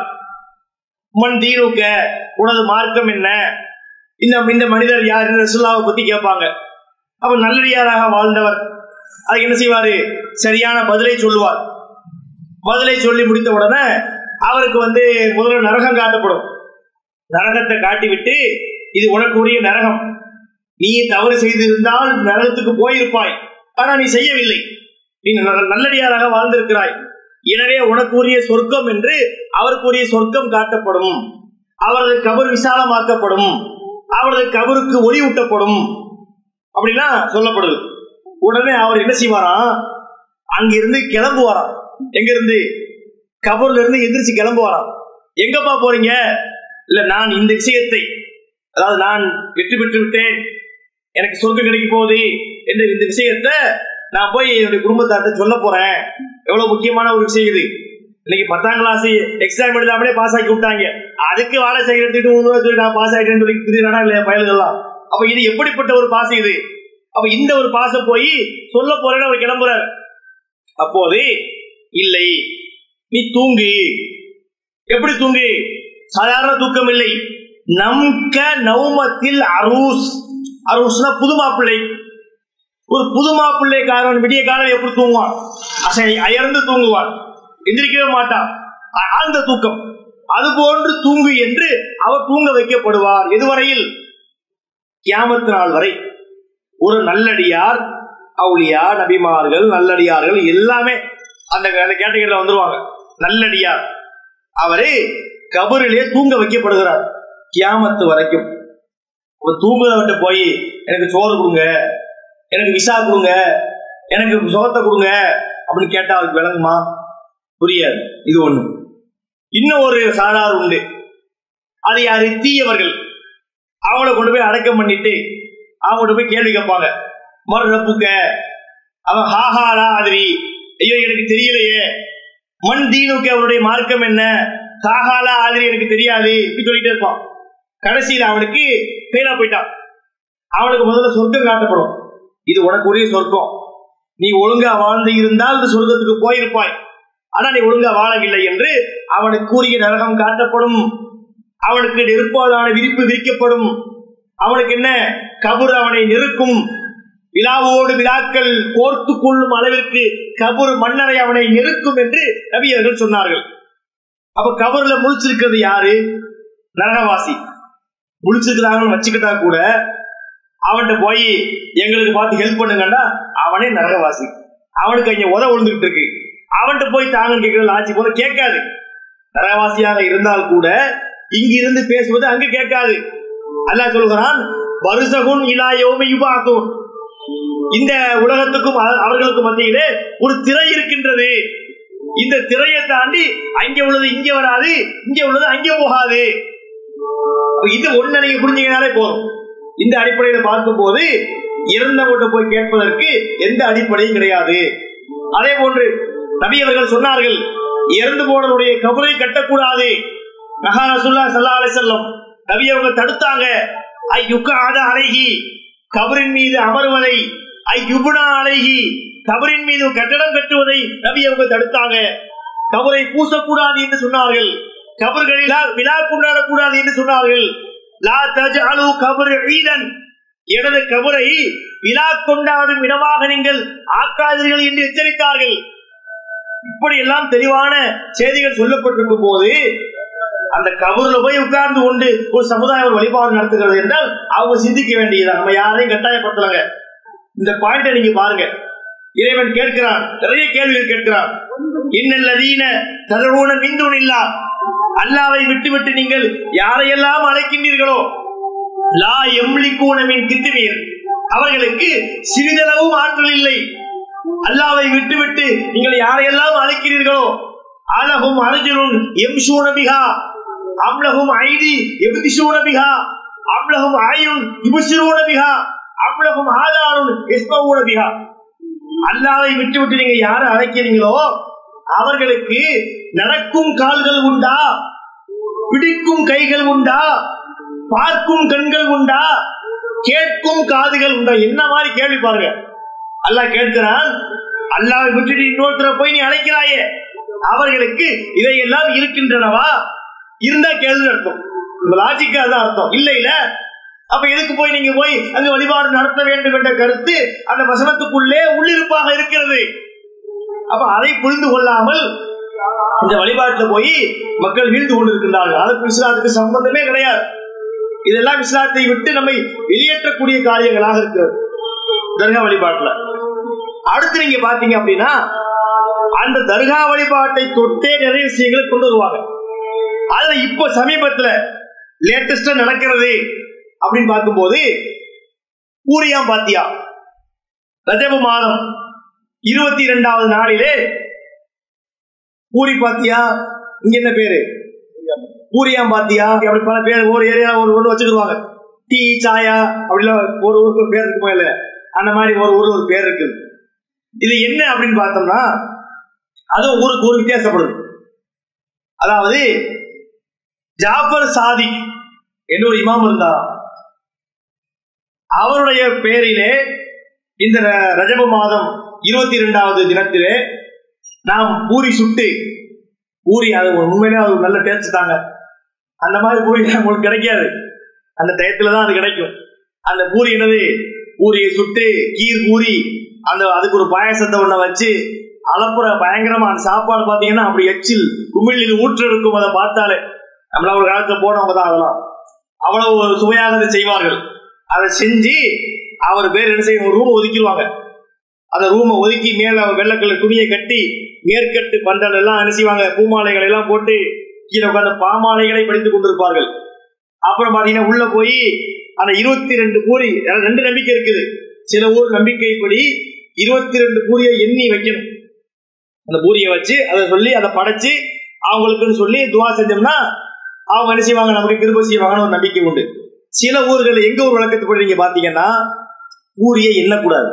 மண் தீனுக்க உனது மார்க்கம் என்ன இந்த இந்த மனிதர் யார் ரசுல்லாவை பத்தி கேட்பாங்க அவர் நல்லடியாராக வாழ்ந்தவர் அதுக்கு என்ன செய்வாரு சரியான பதிலை சொல்லுவார் பதிலை சொல்லி முடித்த உடனே அவருக்கு வந்து முதல்ல நரகம் காட்டப்படும் நரகத்தை காட்டிவிட்டு இது உனக்குரிய நரகம் நீ தவறு செய்திருந்தால் நரகத்துக்கு போயிருப்பாய் ஆனா நீ செய்யவில்லை நீ நல்ல- நல்லடியாராக வாழ்ந்திருக்கிறாய் எனவே உனக்குரிய சொர்க்கம் என்று அவருக்குரிய சொர்க்கம் காட்டப்படும் அவரது கபர் விசாலமாக்கப்படும் அவரது கபருக்கு ஒளி ஊட்டப்படும் அப்படின்னா சொல்லப்படுது உடனே அவர் என்ன செய்வாராம் அங்கிருந்து கிளம்புவாராம் எங்க இருந்து கபூர்ல இருந்து எந்திரிச்சு கிளம்புவாராம் எங்கப்பா போறீங்க இல்ல நான் இந்த விஷயத்தை அதாவது நான் வெற்றி பெற்று விட்டேன் எனக்கு சொர்க்கம் கிடைக்க போகுது என்ற இந்த விஷயத்தை நான் போய் என்னுடைய குடும்பத்தார்ட்ட சொல்ல போறேன் எவ்வளவு முக்கியமான ஒரு விஷயம் இது இன்னைக்கு பத்தாம் கிளாஸ் எக்ஸாம் எழுதாமலே பாஸ் ஆக்கி விட்டாங்க அதுக்கு வாழை சைக்கிள் எடுத்துட்டு மூணு ரூபா சொல்லி நான் பாஸ் ஆயிட்டேன்னு சொல்லி திடீர்னா இல்லையா பயல்கள்லாம் அப்ப இது எப்படிப்பட்ட ஒரு பாஸ் இது அப்ப இந்த ஒரு பாச போய் சொல்ல போறேன்னு அவர் கிளம்புறாரு அப்போது இல்லை நீ தூங்கு எப்படி தூங்கு சாதாரண தூக்கம் இல்லை நம்க நௌமத்தில் அரூஸ் அரூஸ்னா புது மாப்பிள்ளை ஒரு புது மாப்பிள்ளை காரன் விடிய காலம் எப்படி தூங்குவான் அசை அயர்ந்து தூங்குவான் எந்திரிக்கவே மாட்டான் ஆ- ஆழ்ந்த தூக்கம் அது போன்று தூங்கு என்று அவர் தூங்க வைக்கப்படுவார் எதுவரையில் கியாமத்து நாள் வரை ஒரு நல்லடியார் அவுளியா நபிமார்கள் நல்லடியார்கள் எல்லாமே அந்த அந்த கேட்டகரியில வந்துருவாங்க நல்லடியார் அவரு கபரிலே தூங்க வைக்கப்படுகிறார் கியாமத்து வரைக்கும் ஒரு தூங்குறவர்கிட்ட போய் எனக்கு சோறு கொடுங்க எனக்கு விசா கொடுங்க எனக்கு சுகத்தை கொடுங்க அப்படின்னு கேட்டா அவருக்கு விளங்குமா புரியாது இது ஒண்ணு இன்னும் ஒரு சாரார் உண்டு அது யாரு தீயவர்கள் அவங்கள கொண்டு போய் அடக்கம் பண்ணிட்டு அவங்கள்ட்ட போய் கேள்வி கேட்பாங்க மறு ரப்புக்க அவன் ஹாஹாரா ஆதிரி ஐயோ எனக்கு தெரியலையே மண் தீனுக்கு அவருடைய மார்க்கம் என்ன காகாலா ஆதிரி எனக்கு தெரியாது இப்படி சொல்லிட்டே இருப்பான் கடைசியில் அவனுக்கு ஃபெயிலா போயிட்டான் அவனுக்கு முதல்ல சொர்க்கம் காட்டப்படும் இது உனக்கு உரிய சொர்க்கம் நீ ஒழுங்கா வாழ்ந்து இருந்தால் இந்த சொர்க்கத்துக்கு போயிருப்பாய் ஆனா நீ ஒழுங்கா வாழவில்லை என்று அவனுக்கு கூறிய நரகம் காட்டப்படும் அவனுக்கு நெருப்பாதான விரிப்பு விரிக்கப்படும் அவனுக்கு என்ன கபர் அவனை நெருக்கும் விழாவோடு விழாக்கள் கோர்த்து கொள்ளும் அளவிற்கு கபர் மன்னரை அவனை நெருக்கும் என்று நபியர்கள் சொன்னார்கள் அப்ப கபர்ல முழிச்சிருக்கிறது யாரு நரகவாசி முழிச்சிருக்கிறாங்கன்னு வச்சுக்கிட்டா கூட அவன்கிட்ட போய் எங்களுக்கு பார்த்து ஹெல்ப் பண்ணுங்கன்னா அவனே நரகவாசி அவனுக்கு இங்க உத விழுந்துகிட்டு இருக்கு அவன்கிட்ட போய் தாங்கன்னு கேட்கறது ஆட்சி போல கேட்காது நரகவாசியாக இருந்தால் கூட இங்கிருந்து பேசுவது அங்கு கேட்காது அல்லாஹ் சொல்கிறான் வருசகுன் இலா யோமி யுபாக்கும் இந்த உலகத்துக்கும் அவ- அவர்களுக்கும் மத்தியிலே ஒரு திரை இருக்கின்றது இந்த திரையை தாண்டி அங்கே உள்ளது இங்கே வராது இங்கே உள்ளது அங்கே போகாது அப்ப இது ஒண்ணு நீங்க புரிஞ்சீங்கனாலே போதும் இந்த அடிப்படையில பார்க்கும்போது இறந்தவங்கிட்ட போய் கேட்பதற்கு எந்த அடிப்படையும் கிடையாது அதே போன்று நபி அவர்கள் சொன்னார்கள் இறந்து போனவருடைய கபரை கட்டக்கூடாது நகா ரசுல்லா சல்லா அலை செல்லம் நபி அவங்க தடுத்தாங்க ஐ யுக்காத அழகி கபரின் மீது அமருவதை ஐ யுபுனா அழகி கபரின் மீது கட்டடம் கட்டுவதை நபி அவங்க தடுத்தாங்க கபரை பூசக்கூடாது என்று சொன்னார்கள் கபர்களில் விழா கொண்டாடக்கூடாது என்று சொன்னார்கள் லா தஜ்அலு கபர் ஈதன் எனது கபரை விழா கொண்டாடும் இடமாக நீங்கள் ஆக்காதீர்கள் என்று எச்சரித்தார்கள் இப்படி எல்லாம் தெளிவான செய்திகள் சொல்லப்பட்டிருக்கும் போது அந்த கபூர்ல போய் உட்கார்ந்து கொண்டு ஒரு சமுதாயம் ஒரு வழிபாடு நடத்துகிறது என்றால் அவங்க சிந்திக்க வேண்டியது நம்ம யாரையும் கட்டாயப்படுத்தலங்க இந்த பாயிண்ட நீங்க பாருங்க இறைவன் கேட்கிறான் நிறைய கேள்விகள் கேட்கிறான் இன்னல்லதீன ததரூன மிந்துன் இல்லா அல்லாவை விட்டுவிட்டு நீங்கள் யாரையெல்லாம் அழைக்கின்றீர்களோ லா எம்லிக்கூனமின் கித்துமீர் அவர்களுக்கு சிறிதளவும் ஆற்றல் இல்லை அல்லாவை விட்டுவிட்டு நீங்கள் யாரையெல்லாம் அழைக்கிறீர்களோ அழகும் அர்ஜுனும் எம் சூனபிகா அம்லகும் ஐடி எபுதி சூனபிகா அம்லகும் ஆயுன் இபுசிரூனபிகா அம்லகும் ஆதாரும் எஸ்மூனபிகா அல்லாவை விட்டுவிட்டு நீங்க யாரை அழைக்கிறீங்களோ அவர்களுக்கு நடக்கும் கால்கள் உண்டா பிடிக்கும் கைகள் உண்டா பார்க்கும் கண்கள் உண்டா கேட்கும் காதுகள் உண்டா என்ன மாதிரி கேள்வி பாருங்க அல்லாஹ் கேட்கிறான் அல்லாவை விட்டுட்டு இன்னொருத்தர போய் நீ அழைக்கிறாயே அவர்களுக்கு இதையெல்லாம் இருக்கின்றனவா இருந்தா கேள்வி அர்த்தம் லாஜிக்கா தான் அர்த்தம் இல்ல இல்ல அப்ப எதுக்கு போய் நீங்க போய் அங்க வழிபாடு நடத்த வேண்டும் என்ற கருத்து அந்த வசனத்துக்குள்ளே உள்ளிருப்பாக இருக்கிறது அப்ப அதை புரிந்து கொள்ளாமல் இந்த வழிபாட்டுல போய் மக்கள் வீழ்ந்து கொண்டிருக்கின்றார்கள் அதுக்கு இஸ்லாத்துக்கு சம்பந்தமே கிடையாது இதெல்லாம் இஸ்லாத்தை விட்டு நம்மை வெளியேற்றக்கூடிய காரியங்களாக இருக்கிறது தர்கா வழிபாட்டுல அடுத்து நீங்க பாத்தீங்க அப்படின்னா அந்த தர்கா வழிபாட்டை தொட்டே நிறைய விஷயங்களை கொண்டு வருவாங்க அதுல இப்போ சமீபத்துல லேட்டஸ்டா நடக்கிறது அப்படின்னு பார்க்கும்போது பூரியாம் பாத்தியா ரஜப மாதம் இருபத்தி இரண்டாவது நாளிலே பூரி பாத்தியா இங்க என்ன பேரு பூரியாம் பாத்தியா அப்படி பல பேர் ஒரு ஏரியா ஒரு ஒன்று வச்சுக்கிடுவாங்க டீ சாயா அப்படிலாம் ஒரு ஊருக்கு ஒரு பேர் இருக்குமா இல்ல அந்த மாதிரி ஒரு ஊர்ல ஒரு பேர் இருக்கு இது என்ன அப்படின்னு பார்த்தோம்னா அதுவும் ஊருக்கு ஊர் வித்தியாசப்படுது அதாவது ஜாஃபர் சாதிக் என்று ஒரு இமாம் இருந்தார் அவருடைய பேரிலே இந்த ர- ரஜப மாதம் இருபத்தி இரண்டாவது தினத்திலே நாம் பூரி சுட்டு பூரி அது உண்மையிலே அது ஒரு நல்ல டேஸ்ட் தாங்க அந்த மாதிரி பூரி உங்களுக்கு கிடைக்காது அந்த டயத்துல தான் அது கிடைக்கும் அந்த பூரி என்னது பூரியை சுட்டு கீர் பூரி அந்த அதுக்கு ஒரு பாயசத்தை ஒண்ண வச்சு அளப்புற பயங்கரமா அந்த சாப்பாடு பாத்தீங்கன்னா அப்படி எச்சில் குமிழில் ஊற்று இருக்கும் அதை பார்த்தாலே நம்மள ஒரு காலத்துல போனவங்க தான் அதெல்லாம் அவ்வளவு சுவையாக அதை செய்வார்கள் அதை செஞ்சு அவர் பேர் என்ன செய்யும் ரூம் ஒதுக்கிடுவாங்க அந்த ரூமை ஒதுக்கி மேல வெள்ளக்கல்ல துணியை கட்டி மேற்கட்டு பந்தல் எல்லாம் என்ன செய்வாங்க பூமாலைகளை எல்லாம் போட்டு கீழே உட்கார்ந்து பாமாலைகளை படித்துக் கொண்டிருப்பார்கள் அப்புறம் பாத்தீங்கன்னா உள்ள போய் அந்த இருபத்தி ரெண்டு பூரி அதாவது ரெண்டு நம்பிக்கை இருக்குது சில ஊர் நம்பிக்கைப்படி இருபத்தி ரெண்டு பூரியை எண்ணி வைக்கணும் அந்த பூரியை வச்சு அதை சொல்லி அதை படைச்சு அவங்களுக்குன்னு சொல்லி துவா செஞ்சோம்னா அவங்க என்ன செய்வாங்க நமக்கு கிருப செய்வாங்கன்னு ஒரு நம்பிக்கை உண்டு சில ஊர்கள் எங்க ஊர் வழக்கத்துப்படி நீங்க பாத்தீங்கன்னா பூரியை எண்ணக்கூடாது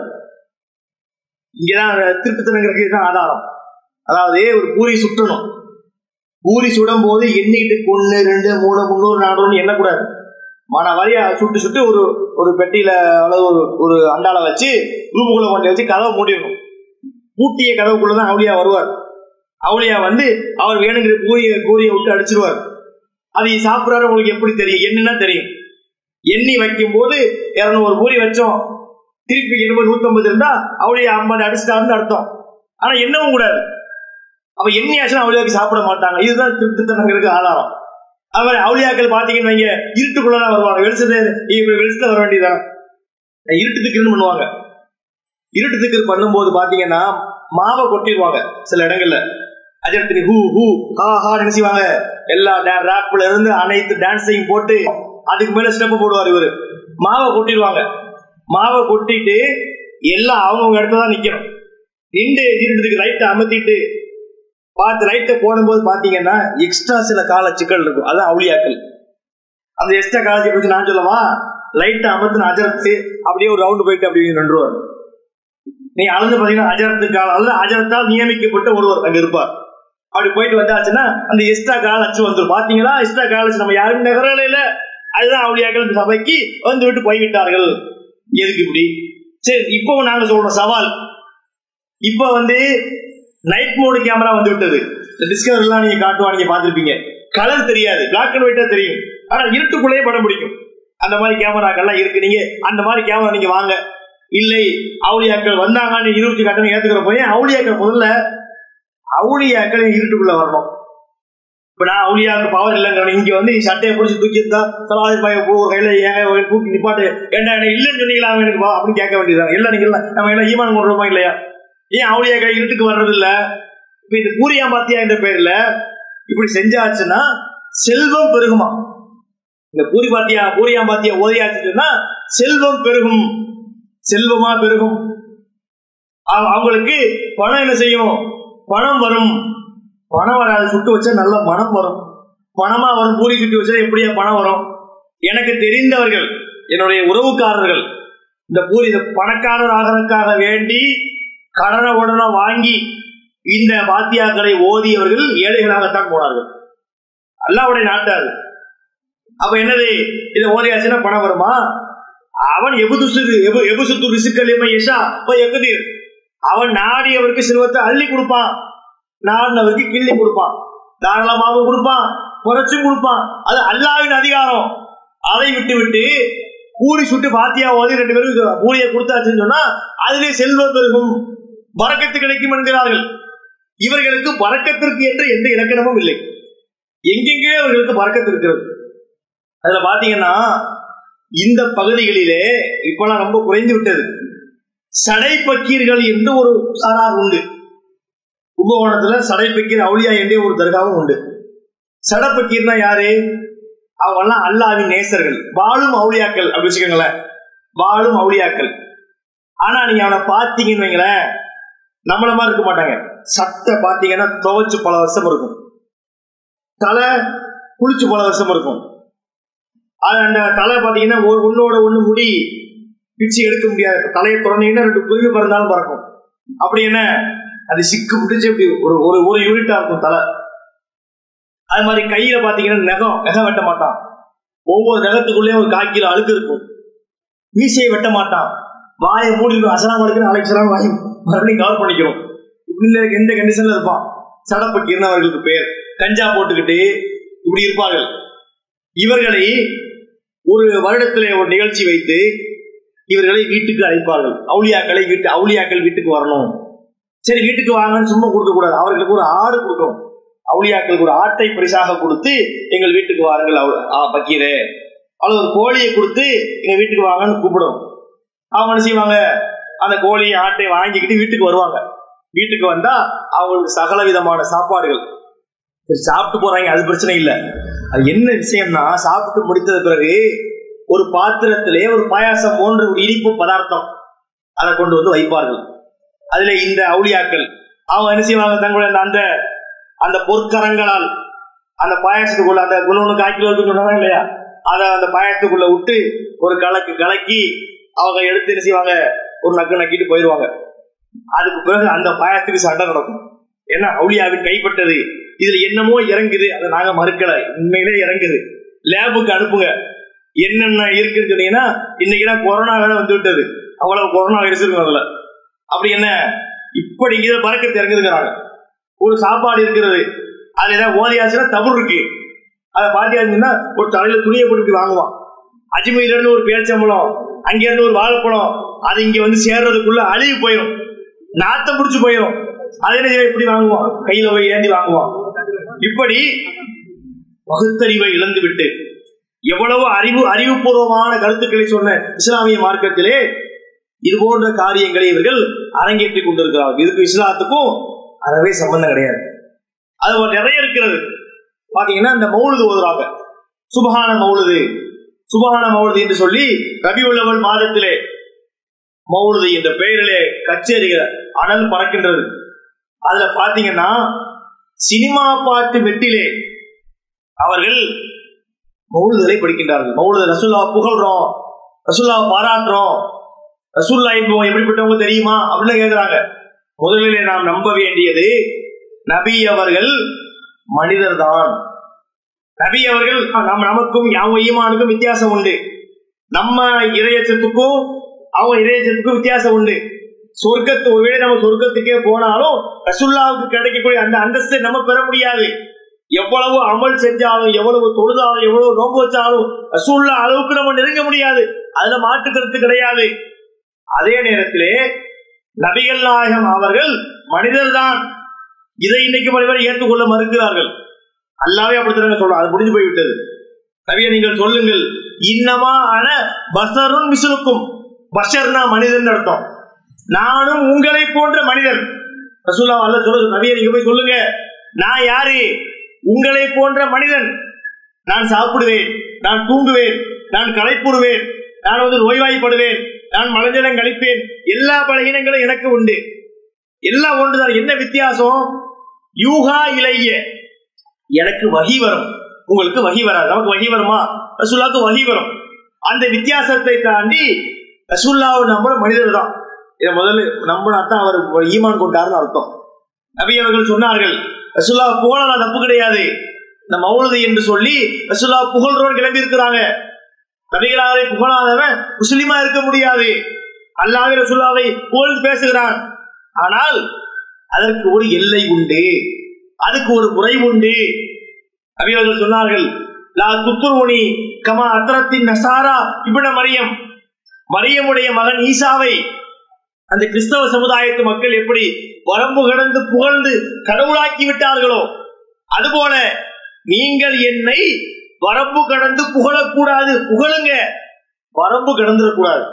இங்கதான் திருப்பத்தனங்கிறது தான் ஆதாரம் அதாவது ஒரு பூரி சுற்றணும் பூரி சுடும் போது எண்ணிக்கிட்டு ஒன்னு ரெண்டு மூணு முந்நூறு நானூறுன்னு எண்ணக்கூடாது மன வரைய சுட்டு சுட்டு ஒரு ஒரு பெட்டியில அல்லது ஒரு ஒரு அண்டால வச்சு ரூமுக்குள்ள கொண்டு வச்சு கதவை மூடிடணும் பூட்டிய கதவுக்குள்ளதான் அவளியா வருவார் அவளியா வந்து அவர் வேணுங்கிற பூரியை பூரியை விட்டு அடிச்சிருவார் அதை சாப்பிடுறாரு உங்களுக்கு எப்படி தெரியும் என்னன்னா தெரியும் எண்ணி வைக்கும் போது இருநூறு பூரி வச்சோம் திருப்பி எண்பது நூத்தம்பது இருந்தா அவளியா ஐம்பது அடிச்சிட்டாருன்னு அர்த்தம் ஆனா எண்ணவும் கூடாது அப்ப எண்ணி ஆச்சுன்னா அவளியாக்கு சாப்பிட மாட்டாங்க இதுதான் திருட்டுத்தனங்களுக்கு ஆதாரம் அவர் அவளியாக்கள் பாத்தீங்கன்னு வைங்க இருட்டுக்குள்ளதான் வருவாங்க வெளிச்சத்தை இப்ப வெளிச்சத்தை வர வேண்டியதான் இருட்டு திக்குன்னு பண்ணுவாங்க இருட்டு திக்கு பண்ணும்போது பாத்தீங்கன்னா மாவை கொட்டிடுவாங்க சில இடங்கள்ல அஜரத்தினி ஹூ ஹூ ஹா ஹா நினைச்சுவாங்க எல்லா ரேப்ல இருந்து அனைத்து டான்ஸையும் போட்டு அதுக்கு மேல ஸ்டெப் போடுவார் இவரு மாவை கொட்டிடுவாங்க மாவை கொட்டிட்டு எல்லாம் அவங்கவுங்க இடத்துல தான் நிக்கணும் நின்று இருட்டத்துக்கு லைட்டை அமர்த்திட்டு பார்த்து லைட்டை போடும்போது பாத்தீங்கன்னா எக்ஸ்ட்ரா சில கால சிக்கல் இருக்கும் அதான் அவுளியாக்கள் அந்த எக்ஸ்ட்ரா கால சிக்கல் வச்சு நான் சொல்லவா லைட்டை அமர்த்தின அஜரத்து அப்படியே ஒரு ரவுண்டு போயிட்டு அப்படி நின்றுவார் நீ அளந்து பாத்தீங்கன்னா அஜரத்து காலம் அல்ல அஜரத்தால் நியமிக்கப்பட்ட ஒருவர் அங்க இருப்பார் அப்படி போயிட்டு வந்தாச்சுன்னா அந்த எக்ஸ்ட்ரா கால் அச்சு வந்துடும் பாத்தீங்களா எக்ஸ்ட்ரா கால் அச்சு நம்ம யாரும் நகரல இல்ல அதுதான் அவளியாக்கள் இந்த சபைக்கு வந்து விட்டு போய்விட்டார்கள் எதுக்கு இப்படி சரி இப்போ நாங்க சொல்றோம் சவால் இப்போ வந்து நைட் மோடு கேமரா வந்து விட்டது இந்த டிஸ்கவர் எல்லாம் நீங்க காட்டுவா நீங்க பாத்திருப்பீங்க கலர் தெரியாது பிளாக் அண்ட் ஒயிட்டா தெரியும் ஆனா இருட்டுக்குள்ளேயே படம் பிடிக்கும் அந்த மாதிரி கேமராக்கள்லாம் இருக்கு நீங்க அந்த மாதிரி கேமரா நீங்க வாங்க இல்லை அவுளியாக்கள் வந்தாங்கன்னு இருபத்தி கட்டணம் ஏத்துக்கிற போய் அவுளியாக்கள் முதல்ல அவுளியாக்கள் இருட்டுக்குள்ள வரணும் இப்ப நான் அவுளியாக்கு பவர் இல்லைங்க இங்க வந்து சட்டையை பிடிச்சி தூக்கி இருந்தா சலாதி பாய போ கையில ஏன் ஒரு தூக்கி நிப்பாட்டு ஏண்டா என்ன இல்லைன்னு சொன்னீங்களா அவன் எனக்கு வா அப்படின்னு கேட்க வேண்டியதுதான் இல்ல நீங்க இல்ல நம்ம எல்லாம் ஈமான் கொண்டுருமா இல்லையா ஏன் அவுளியாக்கள் இருட்டுக்கு வர்றதில்ல இப்ப இந்த பூரியா பாத்தியா என்ற பெயர்ல இப்படி செஞ்சாச்சுன்னா செல்வம் பெருகுமா இந்த பூரி பாத்தியா பூரியா பாத்தியா ஓதியாச்சுன்னா செல்வம் பெருகும் செல்வமா பெருகும் அவ- அவங்களுக்கு பணம் என்ன செய்யும் பணம் வரும் பணம் வராது சுட்டு வச்சா நல்ல மனம் வரும் பணமா வரும் பூரி சுட்டு வச்சா எப்படியா பணம் வரும் எனக்கு தெரிந்தவர்கள் என்னுடைய உறவுக்காரர்கள் இந்த பூரி இந்த பணக்காரர் ஆகிறதுக்காக வேண்டி கடனை உடனே வாங்கி இந்த பாத்தியாக்களை ஓதியவர்கள் ஏழைகளாகத்தான் போனார்கள் அல்லாவுடைய நாட்டார் அப்ப என்னது இதை ஓதியாச்சுன்னா பணம் வருமா அவன் எபுதுசு எபு எபுசுத்து ரிசுக்கலிமை யஷா இப்ப எகுதீர் அவன் நாடியவருக்கு செல்வத்தை அள்ளி கொடுப்பான் நாடினவருக்கு கிள்ளி கொடுப்பான் தாராளமாகவும் கொடுப்பான் குறைச்சும் கொடுப்பான் அது அல்லாவின் அதிகாரம் அதை விட்டு விட்டு பூரி சுட்டு பாத்தியா ஓதி ரெண்டு பேரும் பூரியை கொடுத்தாச்சுன்னு சொன்னா அதிலே செல்வம் பெருகும் வரக்கத்து கிடைக்கும் என்கிறார்கள் இவர்களுக்கு வரக்கத்திற்கு என்று எந்த இலக்கணமும் இல்லை எங்கெங்கே அவர்களுக்கு வரக்கத்து இருக்கிறது அதுல பாத்தீங்கன்னா இந்த பகுதிகளிலே இப்பெல்லாம் ரொம்ப குறைந்து விட்டது சடை பக்கீர்கள் என்று ஒரு சாரார் உண்டு கும்பகோணத்துல சடை பக்கீர் அவுளியா என்றே ஒரு தர்காவும் உண்டு சடை பக்கீர்னா யாரு அவங்க எல்லாம் அல்லாவின் நேசர்கள் வாழும் அவுளியாக்கள் அப்படி வச்சுக்கோங்களேன் வாழும் அவுளியாக்கள் ஆனா நீங்க அவனை பார்த்தீங்கன்னு வைங்களேன் நம்மள மாதிரி இருக்க மாட்டாங்க சட்டை பார்த்தீங்கன்னா துவைச்சு பல வருஷம் இருக்கும் தலை குளிச்சு பல வருஷம் இருக்கும் அது அந்த தலை பார்த்தீங்கன்னா ஒரு ஒன்னோட ஒண்ணு முடி பிச்சு எடுக்க முடியாது தலையை திறந்தீங்கன்னா ரெண்டு குருவி பறந்தாலும் பறக்கும் அப்படி என்ன அது சிக்கு பிடிச்சு இப்படி ஒரு ஒரு ஒரு யூனிட்டா இருக்கும் தலை அது மாதிரி கையில பாத்தீங்கன்னா நகம் நகம் வெட்ட மாட்டான் ஒவ்வொரு நகத்துக்குள்ளேயும் ஒரு கால் கிலோ அழுக்கு இருக்கும் மீசையை வெட்ட மாட்டான் வாயை மூடிடும் அசலாம் வரைக்கும் அழைச்சலாம் வாய் மறுபடியும் கவர் பண்ணிக்கிறோம் இப்படி எந்த கண்டிஷன்ல இருப்பான் சடப்பக்கீர்னு அவர்களுக்கு பேர் கஞ்சா போட்டுக்கிட்டு இப்படி இருப்பார்கள் இவர்களை ஒரு வருடத்திலே ஒரு நிகழ்ச்சி வைத்து இவர்களை வீட்டுக்கு அழைப்பார்கள் அவுளியாக்களை வீட்டு அவுளியாக்கள் வீட்டுக்கு வரணும் சரி வீட்டுக்கு வாங்கன்னு சும்மா கொடுக்க கூடாது அவர்களுக்கு ஒரு ஆடு கொடுக்கணும் அவுளியாக்களுக்கு ஒரு ஆட்டை பரிசாக கொடுத்து எங்கள் வீட்டுக்கு வாருங்கள் அவ- ஆ, பக்கீரே அல்லது ஒரு கோழியை கொடுத்து எங்க வீட்டுக்கு வாங்கன்னு கூப்பிடும் அவங்க என்ன செய்வாங்க அந்த கோழியை ஆட்டை வாங்கிக்கிட்டு வீட்டுக்கு வருவாங்க வீட்டுக்கு வந்தா அவங்களுக்கு சகல விதமான சாப்பாடுகள் சரி சாப்பிட்டு போறாங்க அது பிரச்சனை இல்லை அது என்ன விஷயம்னா சாப்பிட்டு முடித்தது பிறகு ஒரு பாத்திரத்திலே ஒரு பாயாசம் போன்ற ஒரு இனிப்பு பதார்த்தம் அதை கொண்டு வந்து வைப்பார்கள் அதுல இந்த அவுளியாக்கள் அவங்க என்ன செய்வாங்க தங்களுடைய அந்த- அந்த அந்த பொற்கரங்களால் அந்த பாயாசத்துக்குள்ள அந்த குணொன்று காய்க்கிலோ சொன்னாங்க இல்லையா அதை அந்த பாயாசத்துக்குள்ள விட்டு ஒரு கலக்கு கலக்கி அவங்க எடுத்து என்ன செய்வாங்க ஒரு நக்கு நக்கிட்டு போயிடுவாங்க அதுக்கு பிறகு அந்த பாயாசத்துக்கு சண்டை நடக்கும் ஏன்னா அவுளியாவின் கைப்பட்டது இதுல என்னமோ இறங்குது அதை நாங்க மறுக்கல உண்மையிலே இறங்குது லேபுக்கு அனுப்புங்க என்னென்ன இருக்குன்னு சொன்னீங்கன்னா இன்னைக்கு தான் கொரோனா வேற வந்து விட்டது அவ்வளவு கொரோனா எடுத்துருக்கோம் அதுல அப்படி என்ன இப்படி இதுல பறக்கத்து இறங்குதுங்கிறாங்க ஒரு சாப்பாடு இருக்கிறது அதுல ஏதாவது ஓதியாச்சுன்னா தவறு இருக்கு அதை பாத்தியாச்சுன்னா ஒரு தலையில துணியை போட்டு இப்படி வாங்குவான் அஜ்மீர்ல இருந்து ஒரு பேரிச்சம்பழம் அங்க இருந்து ஒரு வாழைப்பழம் அது இங்க வந்து சேர்றதுக்குள்ள அழுகி போயிடும் நாத்தம் பிடிச்சு போயிடும் அது என்ன செய்வான்? இப்படி வாங்குவான் கையில போய் ஏந்தி வாங்குவான் இப்படி பகுத்தறிவை இழந்து விட்டு எவ்வளவு அறிவு அறிவுபூர்வமான கருத்துக்களை சொன்ன இஸ்லாமிய மார்க்கத்திலே இது போன்ற காரியங்களை இவர்கள் அரங்கேற்றிக் கொண்டிருக்கிறார்கள் இதுக்கு இஸ்லாத்துக்கும் அறவே சம்பந்தம் கிடையாது அது ஒரு நிறைய இருக்கிறது பாத்தீங்கன்னா இந்த மௌலுது ஓதுறாங்க சுபஹான மௌலுது சுபஹான மௌலுது என்று சொல்லி ரபியுள்ளவள் மாதத்திலே மௌலுது என்ற பெயரிலே கச்சேரிகள் அனல் பறக்கின்றது அதுல பாத்தீங்கன்னா சினிமா பாட்டு மெட்டிலே அவர்கள் மௌலுதலை படிக்கின்றார்கள் மௌலுது ரசுல்லா புகழ்றோம் ரசுல்லா பாராட்டுறோம் ரசுல்லா இப்போ எப்படிப்பட்டவங்க தெரியுமா அப்படின்னு கேக்குறாங்க முதலிலே நாம் நம்ப வேண்டியது நபி அவர்கள் மனிதர் தான் நபி அவர்கள் நம்ம நமக்கும் அவங்க ஈமானுக்கும் வித்தியாசம் உண்டு நம்ம இறையச்சத்துக்கும் அவங்க இறையச்சத்துக்கும் வித்தியாசம் உண்டு சொர்க்கத்து ஒருவேளை நம்ம சொர்க்கத்துக்கே போனாலும் ரசுல்லாவுக்கு கிடைக்கக்கூடிய அந்த அந்தஸ்தை நம்ம பெற முடியாது எவ்வளவு அமல் செஞ்சாலும் எவ்வளவு தொழுதாலும் எவ்வளவு நோம்பு வச்சாலும் ரசூல்லா அளவுக்கு நம்ம நெருங்க முடியாது அதுல மாற்று கருத்து கிடையாது அதே நேரத்திலே நபிகள் நாயகம் அவர்கள் மனிதர்தான் இதை இன்னைக்கு பல பேர் ஏற்றுக்கொள்ள மறுக்கிறார்கள் அல்லாவே அப்படித்தாங்க சொல்றோம் அது முடிஞ்சு போய்விட்டது நபியை நீங்கள் சொல்லுங்கள் இன்னமா ஆன பசரும் மிசுலுக்கும் பஷர்னா மனிதன் அர்த்தம் நானும் உங்களை போன்ற மனிதன் ரசூல்லா அல்ல சொல்ல நபியை நீங்க போய் சொல்லுங்க நான் யாரு உங்களை போன்ற மனிதன் நான் சாப்பிடுவேன் நான் தூங்குவேன் நான் களைப்புறுவேன் நான் வந்து நோய்வாய்ப்படுவேன் நான் மலஜலம் கழிப்பேன் எல்லா பலகீனங்களும் எனக்கு உண்டு எல்லாம் ஒன்றுதான் என்ன வித்தியாசம் யூகா இளைய எனக்கு வகி வரும் உங்களுக்கு வகி வராது நமக்கு வகி வருமா ரசூல்லாவுக்கு வகி வரும் அந்த வித்தியாசத்தை தாண்டி ரசூல்லாவை நம்புற மனிதர் தான் இதை முதல்ல நம்பினா தான் அவர் ஈமான் கொண்டாருன்னு அர்த்தம் நபி அவர்கள் சொன்னார்கள் ரசூல்லா புகழலாம் தப்பு கிடையாது இந்த மௌலதி என்று சொல்லி ரசூல்லா புகழ்றோன்னு கிளம்பி இருக்கிறாங்க நபிகளாரை புகழாதவன் முஸ்லிமா இருக்க முடியாது அல்லாஹ் ரசூல்லாவை புகழ்ந்து பேசுகிறான் ஆனால் அதற்கு ஒரு எல்லை உண்டு அதுக்கு ஒரு முறை உண்டு நபி அவர்கள் சொன்னார்கள் லா துத்துருவனி கமா அத்தரத்தின் நசாரா இவ்வள மரியம் மரியமுடைய மகன் ஈசாவை அந்த கிறிஸ்தவ சமுதாயத்து மக்கள் எப்படி வரம்பு கடந்து புகழ்ந்து கடவுளாக்கி விட்டார்களோ அதுபோல நீங்கள் என்னை வரம்பு கடந்து புகழக்கூடாது புகழுங்க வரம்பு கடந்துடக்கூடாது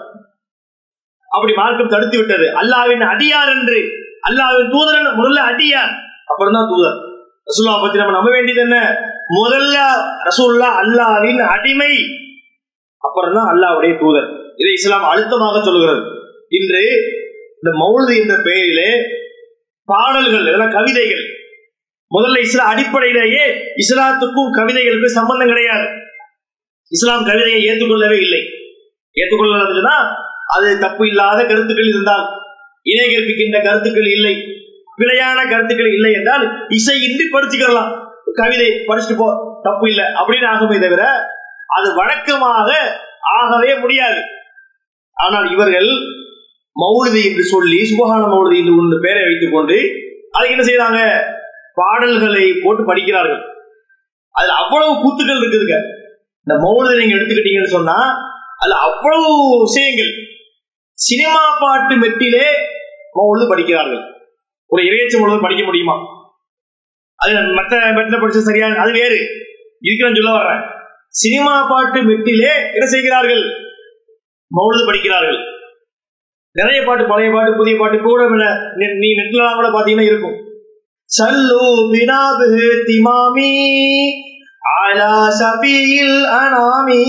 அப்படி மார்க்கம் தடுத்து விட்டது அல்லாவின் அடியார் என்று அல்லாவின் தூதரன் முதல்ல அடியார் அப்புறம் தான் தூதர் ரசூல்லா பத்தி நம்ம நம்ப வேண்டியது என்ன முதல்ல ரசூல்லா அல்லாவின் அடிமை அப்புறம் தான் அல்லாவுடைய தூதர் இதை இஸ்லாம் அழுத்தமாக சொல்லுகிறது இன்று இந்த மௌலது என்ற பெயரிலே பாடல்கள் இதெல்லாம் கவிதைகள் முதல்ல இஸ்லாம் அடிப்படையிலேயே இஸ்லாத்துக்கும் கவிதைகளுக்கும் சம்பந்தம் கிடையாது இஸ்லாம் கவிதையை ஏற்றுக்கொள்ளவே இல்லை ஏற்றுக்கொள்ளதுன்னா அது தப்பு இல்லாத கருத்துக்கள் இருந்தால் இணை கற்பிக்கின்ற கருத்துக்கள் இல்லை பிழையான கருத்துக்கள் இல்லை என்றால் இசை இன்றி படிச்சுக்கலாம் கவிதை படிச்சுட்டு போ தப்பு இல்லை அப்படின்னு ஆகுமே தவிர அது வழக்கமாக ஆகவே முடியாது ஆனால் இவர்கள் மௌலிதி என்று சொல்லி சுபகான மௌலிதி என்று ஒன்று பேரை வைத்துக் கொண்டு அதை என்ன செய்யறாங்க பாடல்களை போட்டு படிக்கிறார்கள் அதுல அவ்வளவு கூத்துக்கள் இருக்குதுங்க இந்த மௌலிதை நீங்க எடுத்துக்கிட்டீங்கன்னு சொன்னா அதுல அவ்வளவு விஷயங்கள் சினிமா பாட்டு மெட்டிலே மௌலிது படிக்கிறார்கள் ஒரு இறையச்ச முழுவதும் படிக்க முடியுமா அது மற்ற மெட்டில படிச்சது சரியா அது வேறு இருக்கிறேன்னு சொல்ல வர்றேன் சினிமா பாட்டு மெட்டிலே என்ன செய்கிறார்கள் மௌலிது படிக்கிறார்கள் நிறைய பாட்டு பழைய பாட்டு புதிய பாட்டு கூட நீ நெட்லாம் கூட பாத்தீங்கன்னா இருக்கும் சல்லு பினாபு திமாமி على سبيل الأنامي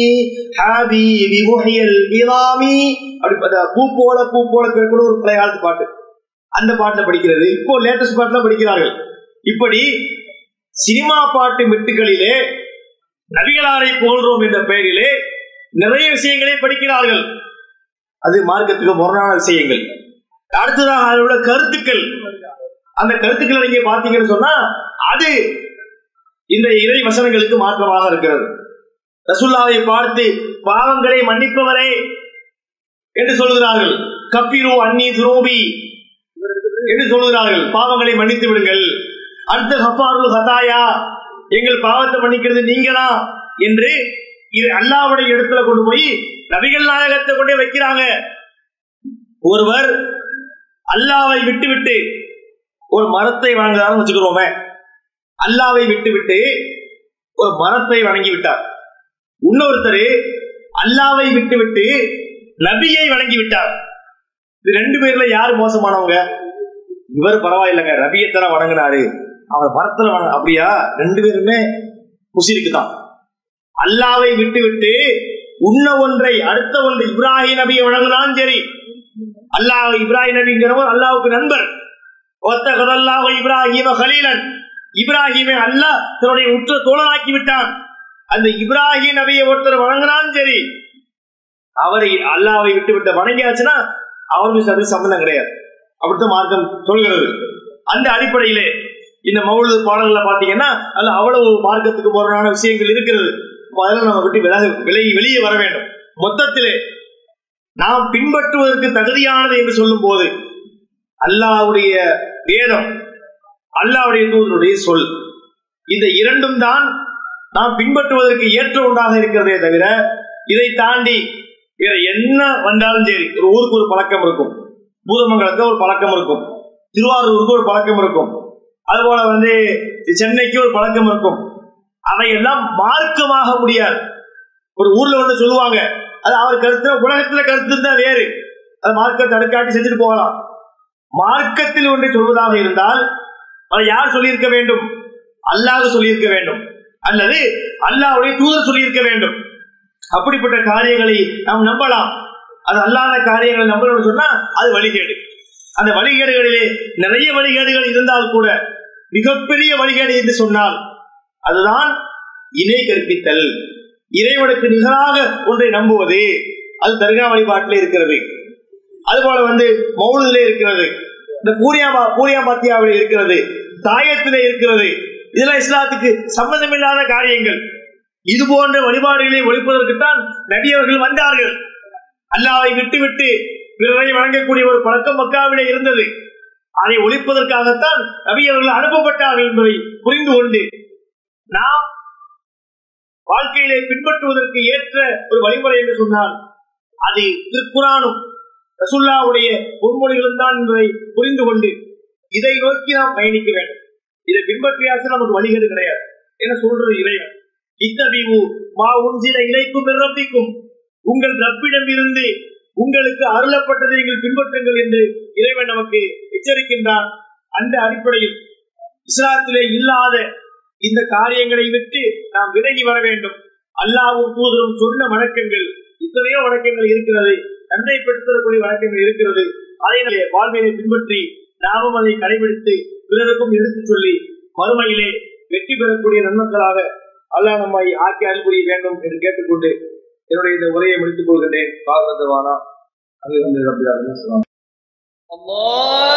حبيبي محي الإضامي அப்படி பூ போல பூ போல கூட ஒரு பழைய காலத்து பாட்டு அந்த பாட்டுல படிக்கிறது இப்போ லேட்டஸ்ட் பாட்டுல படிக்கிறார்கள் இப்படி சினிமா பாட்டு மெட்டுகளிலே நபிகளாரை போல்றோம் என்ற பெயரிலே நிறைய விஷயங்களை படிக்கிறார்கள் அது மார்க்கத்துக்கு முரணான விஷயங்கள் அடுத்ததாக அதோட கருத்துக்கள் அந்த கருத்துக்களை நீங்க பாத்தீங்கன்னு சொன்னா அது இந்த இறை வசனங்களுக்கு மாற்றமாக இருக்கிறது ரசுல்லாவை பார்த்து பாவங்களை மன்னிப்பவரே என்று சொல்கிறார்கள் கப்பிரு அன்னி துரோபி என்று சொல்கிறார்கள் பாவங்களை மன்னித்து விடுங்கள் அடுத்த ஹப்பாருல் ஹதாயா எங்கள் பாவத்தை மன்னிக்கிறது நீங்களா என்று இது அல்லாவுடைய இடத்துல கொண்டு போய் நபிகள் நாயகத்தை கொண்டே வைக்கிறாங்க ஒருவர் அல்லாவை விட்டு விட்டு ஒரு மரத்தை வணங்குறாருன்னு வச்சுக்கிறோமே அல்லாவை விட்டு விட்டு ஒரு மரத்தை வணங்கி விட்டார் இன்னொருத்தர் அல்லாவை விட்டு விட்டு நபியை வணங்கி விட்டார் இது ரெண்டு பேர்ல யாரு மோசமானவங்க இவர் பரவாயில்லைங்க ரபியத்தன வணங்கினாரு அவர் மரத்துல வணங்க அப்படியா ரெண்டு பேருமே முசிருக்கு தான் அல்லாவை விட்டு விட்டு உன்ன ஒன்றை அடுத்த ஒன்று இப்ராஹிம் நபியை வணங்கினாலும் சரி அல்லாஹ் இப்ராஹிம் நபிங்கிறவர் அல்லாவுக்கு நண்பர் ஒத்த கதல்லாஹ் இப்ராஹிம ஹலீலன் இப்ராஹிமை அல்லாஹ் தன்னுடைய உற்ற தோழனாக்கி விட்டான் அந்த இப்ராஹிம் நபியை ஒருத்தர் வணங்கினாலும் சரி அவரை அல்லாவை விட்டு விட்டு வணங்கியாச்சுன்னா அவருக்கு அது சம்பந்தம் கிடையாது அப்படித்தான் மார்க்கம் சொல்கிறது அந்த அடிப்படையிலே இந்த மௌலு பாடல்களை பார்த்தீங்கன்னா அது அவ்வளவு மார்க்கத்துக்கு போறான விஷயங்கள் இருக்கிறது அதெல்லாம் நம்ம விட்டு விலக விலகி வெளியே வர வேண்டும் மொத்தத்திலே நாம் பின்பற்றுவதற்கு தகுதியானது என்று சொல்லும் போது அல்லாவுடைய வேதம் அல்லாவுடைய தூதருடைய சொல் இந்த இரண்டும் தான் நாம் பின்பற்றுவதற்கு ஏற்ற ஒன்றாக இருக்கிறதே தவிர இதை தாண்டி வேற என்ன வந்தாலும் சரி ஒரு ஊருக்கு ஒரு பழக்கம் இருக்கும் பூதமங்கலத்துக்கு ஒரு பழக்கம் இருக்கும் திருவாரூருக்கு ஒரு பழக்கம் இருக்கும் அதுபோல வந்து சென்னைக்கு ஒரு பழக்கம் இருக்கும் அவையெல்லாம் மார்க்கமாக முடியாது ஒரு ஊர்ல வந்து சொல்லுவாங்க அது அவர் கருத்து உலகத்துல கருத்து தான் வேறு அது மார்க்கத்தை தடுக்காட்டி செஞ்சுட்டு போகலாம் மார்க்கத்தில் ஒன்றை சொல்வதாக இருந்தால் அதை யார் சொல்லியிருக்க வேண்டும் அல்லாஹ் சொல்லியிருக்க வேண்டும் அல்லது அல்லாஹ்வுடைய தூதர் சொல்லியிருக்க வேண்டும் அப்படிப்பட்ட காரியங்களை நாம் நம்பலாம் அது அல்லாத காரியங்களை நம்பணும்னு சொன்னா அது வழிகேடு அந்த வழிகேடுகளிலே நிறைய வழிகேடுகள் இருந்தால் கூட மிகப்பெரிய வழிகேடு என்று சொன்னால் அதுதான் இணை கற்பித்தல் இறைவனுக்கு நிகராக ஒன்றை நம்புவது அது தர்கா வழிபாட்டில் இருக்கிறது அதுபோல வந்து மௌனத்திலே இருக்கிறது இந்த பூரியா பூரியா பாத்தியாவிலே இருக்கிறது தாயத்திலே இருக்கிறது இதெல்லாம் இஸ்லாத்துக்கு சம்பந்தமில்லாத காரியங்கள் இது போன்ற வழிபாடுகளை ஒழிப்பதற்குத்தான் நபியவர்கள் வந்தார்கள் அல்லாவை விட்டுவிட்டு பிறரை வழங்கக்கூடிய ஒரு பழக்கம் மக்காவிலே இருந்தது அதை ஒழிப்பதற்காகத்தான் நபியவர்கள் அனுப்பப்பட்டார்கள் என்பதை புரிந்து கொண்டு நாம் வாழ்க்கையிலே பின்பற்றுவதற்கு ஏற்ற ஒரு வழிமுறை என்று சொன்னால் அது திருக்குறானும் ரசுல்லாவுடைய பொன்மொழிகளும் தான் என்பதை புரிந்து கொண்டு இதை நோக்கி நாம் பயணிக்க வேண்டும் இதை பின்பற்றியாச்சு நமக்கு வழிகேடு கிடையாது என்ன சொல்றது இறைவன் இத்தபிவு மா உஞ்சில இலைக்கும் பிறப்பிக்கும் உங்கள் ரப்பிடம் இருந்து உங்களுக்கு அருளப்பட்டதை நீங்கள் பின்பற்றுங்கள் என்று இறைவன் நமக்கு எச்சரிக்கின்றான் அந்த அடிப்படையில் இஸ்லாத்திலே இல்லாத இந்த காரியங்களை விட்டு நாம் விலகி வர வேண்டும் அல்லாவும் தூதரும் சொன்ன வணக்கங்கள் இத்தனையோ வணக்கங்கள் இருக்கிறது நன்மை பெற்றுத்தரக்கூடிய வணக்கங்கள் இருக்கிறது அதை வாழ்வியலை பின்பற்றி நாமும் அதை கடைபிடித்து பிறருக்கும் எடுத்துச் சொல்லி மறுமையிலே வெற்றி பெறக்கூடிய நன்மக்களாக அல்லாஹ் நம்மை ஆக்கி அன்புரிய வேண்டும் என்று கேட்டுக்கொண்டு என்னுடைய இந்த உரையை முடித்துக் கொள்கின்றேன் பாரதவானா அது வந்து الله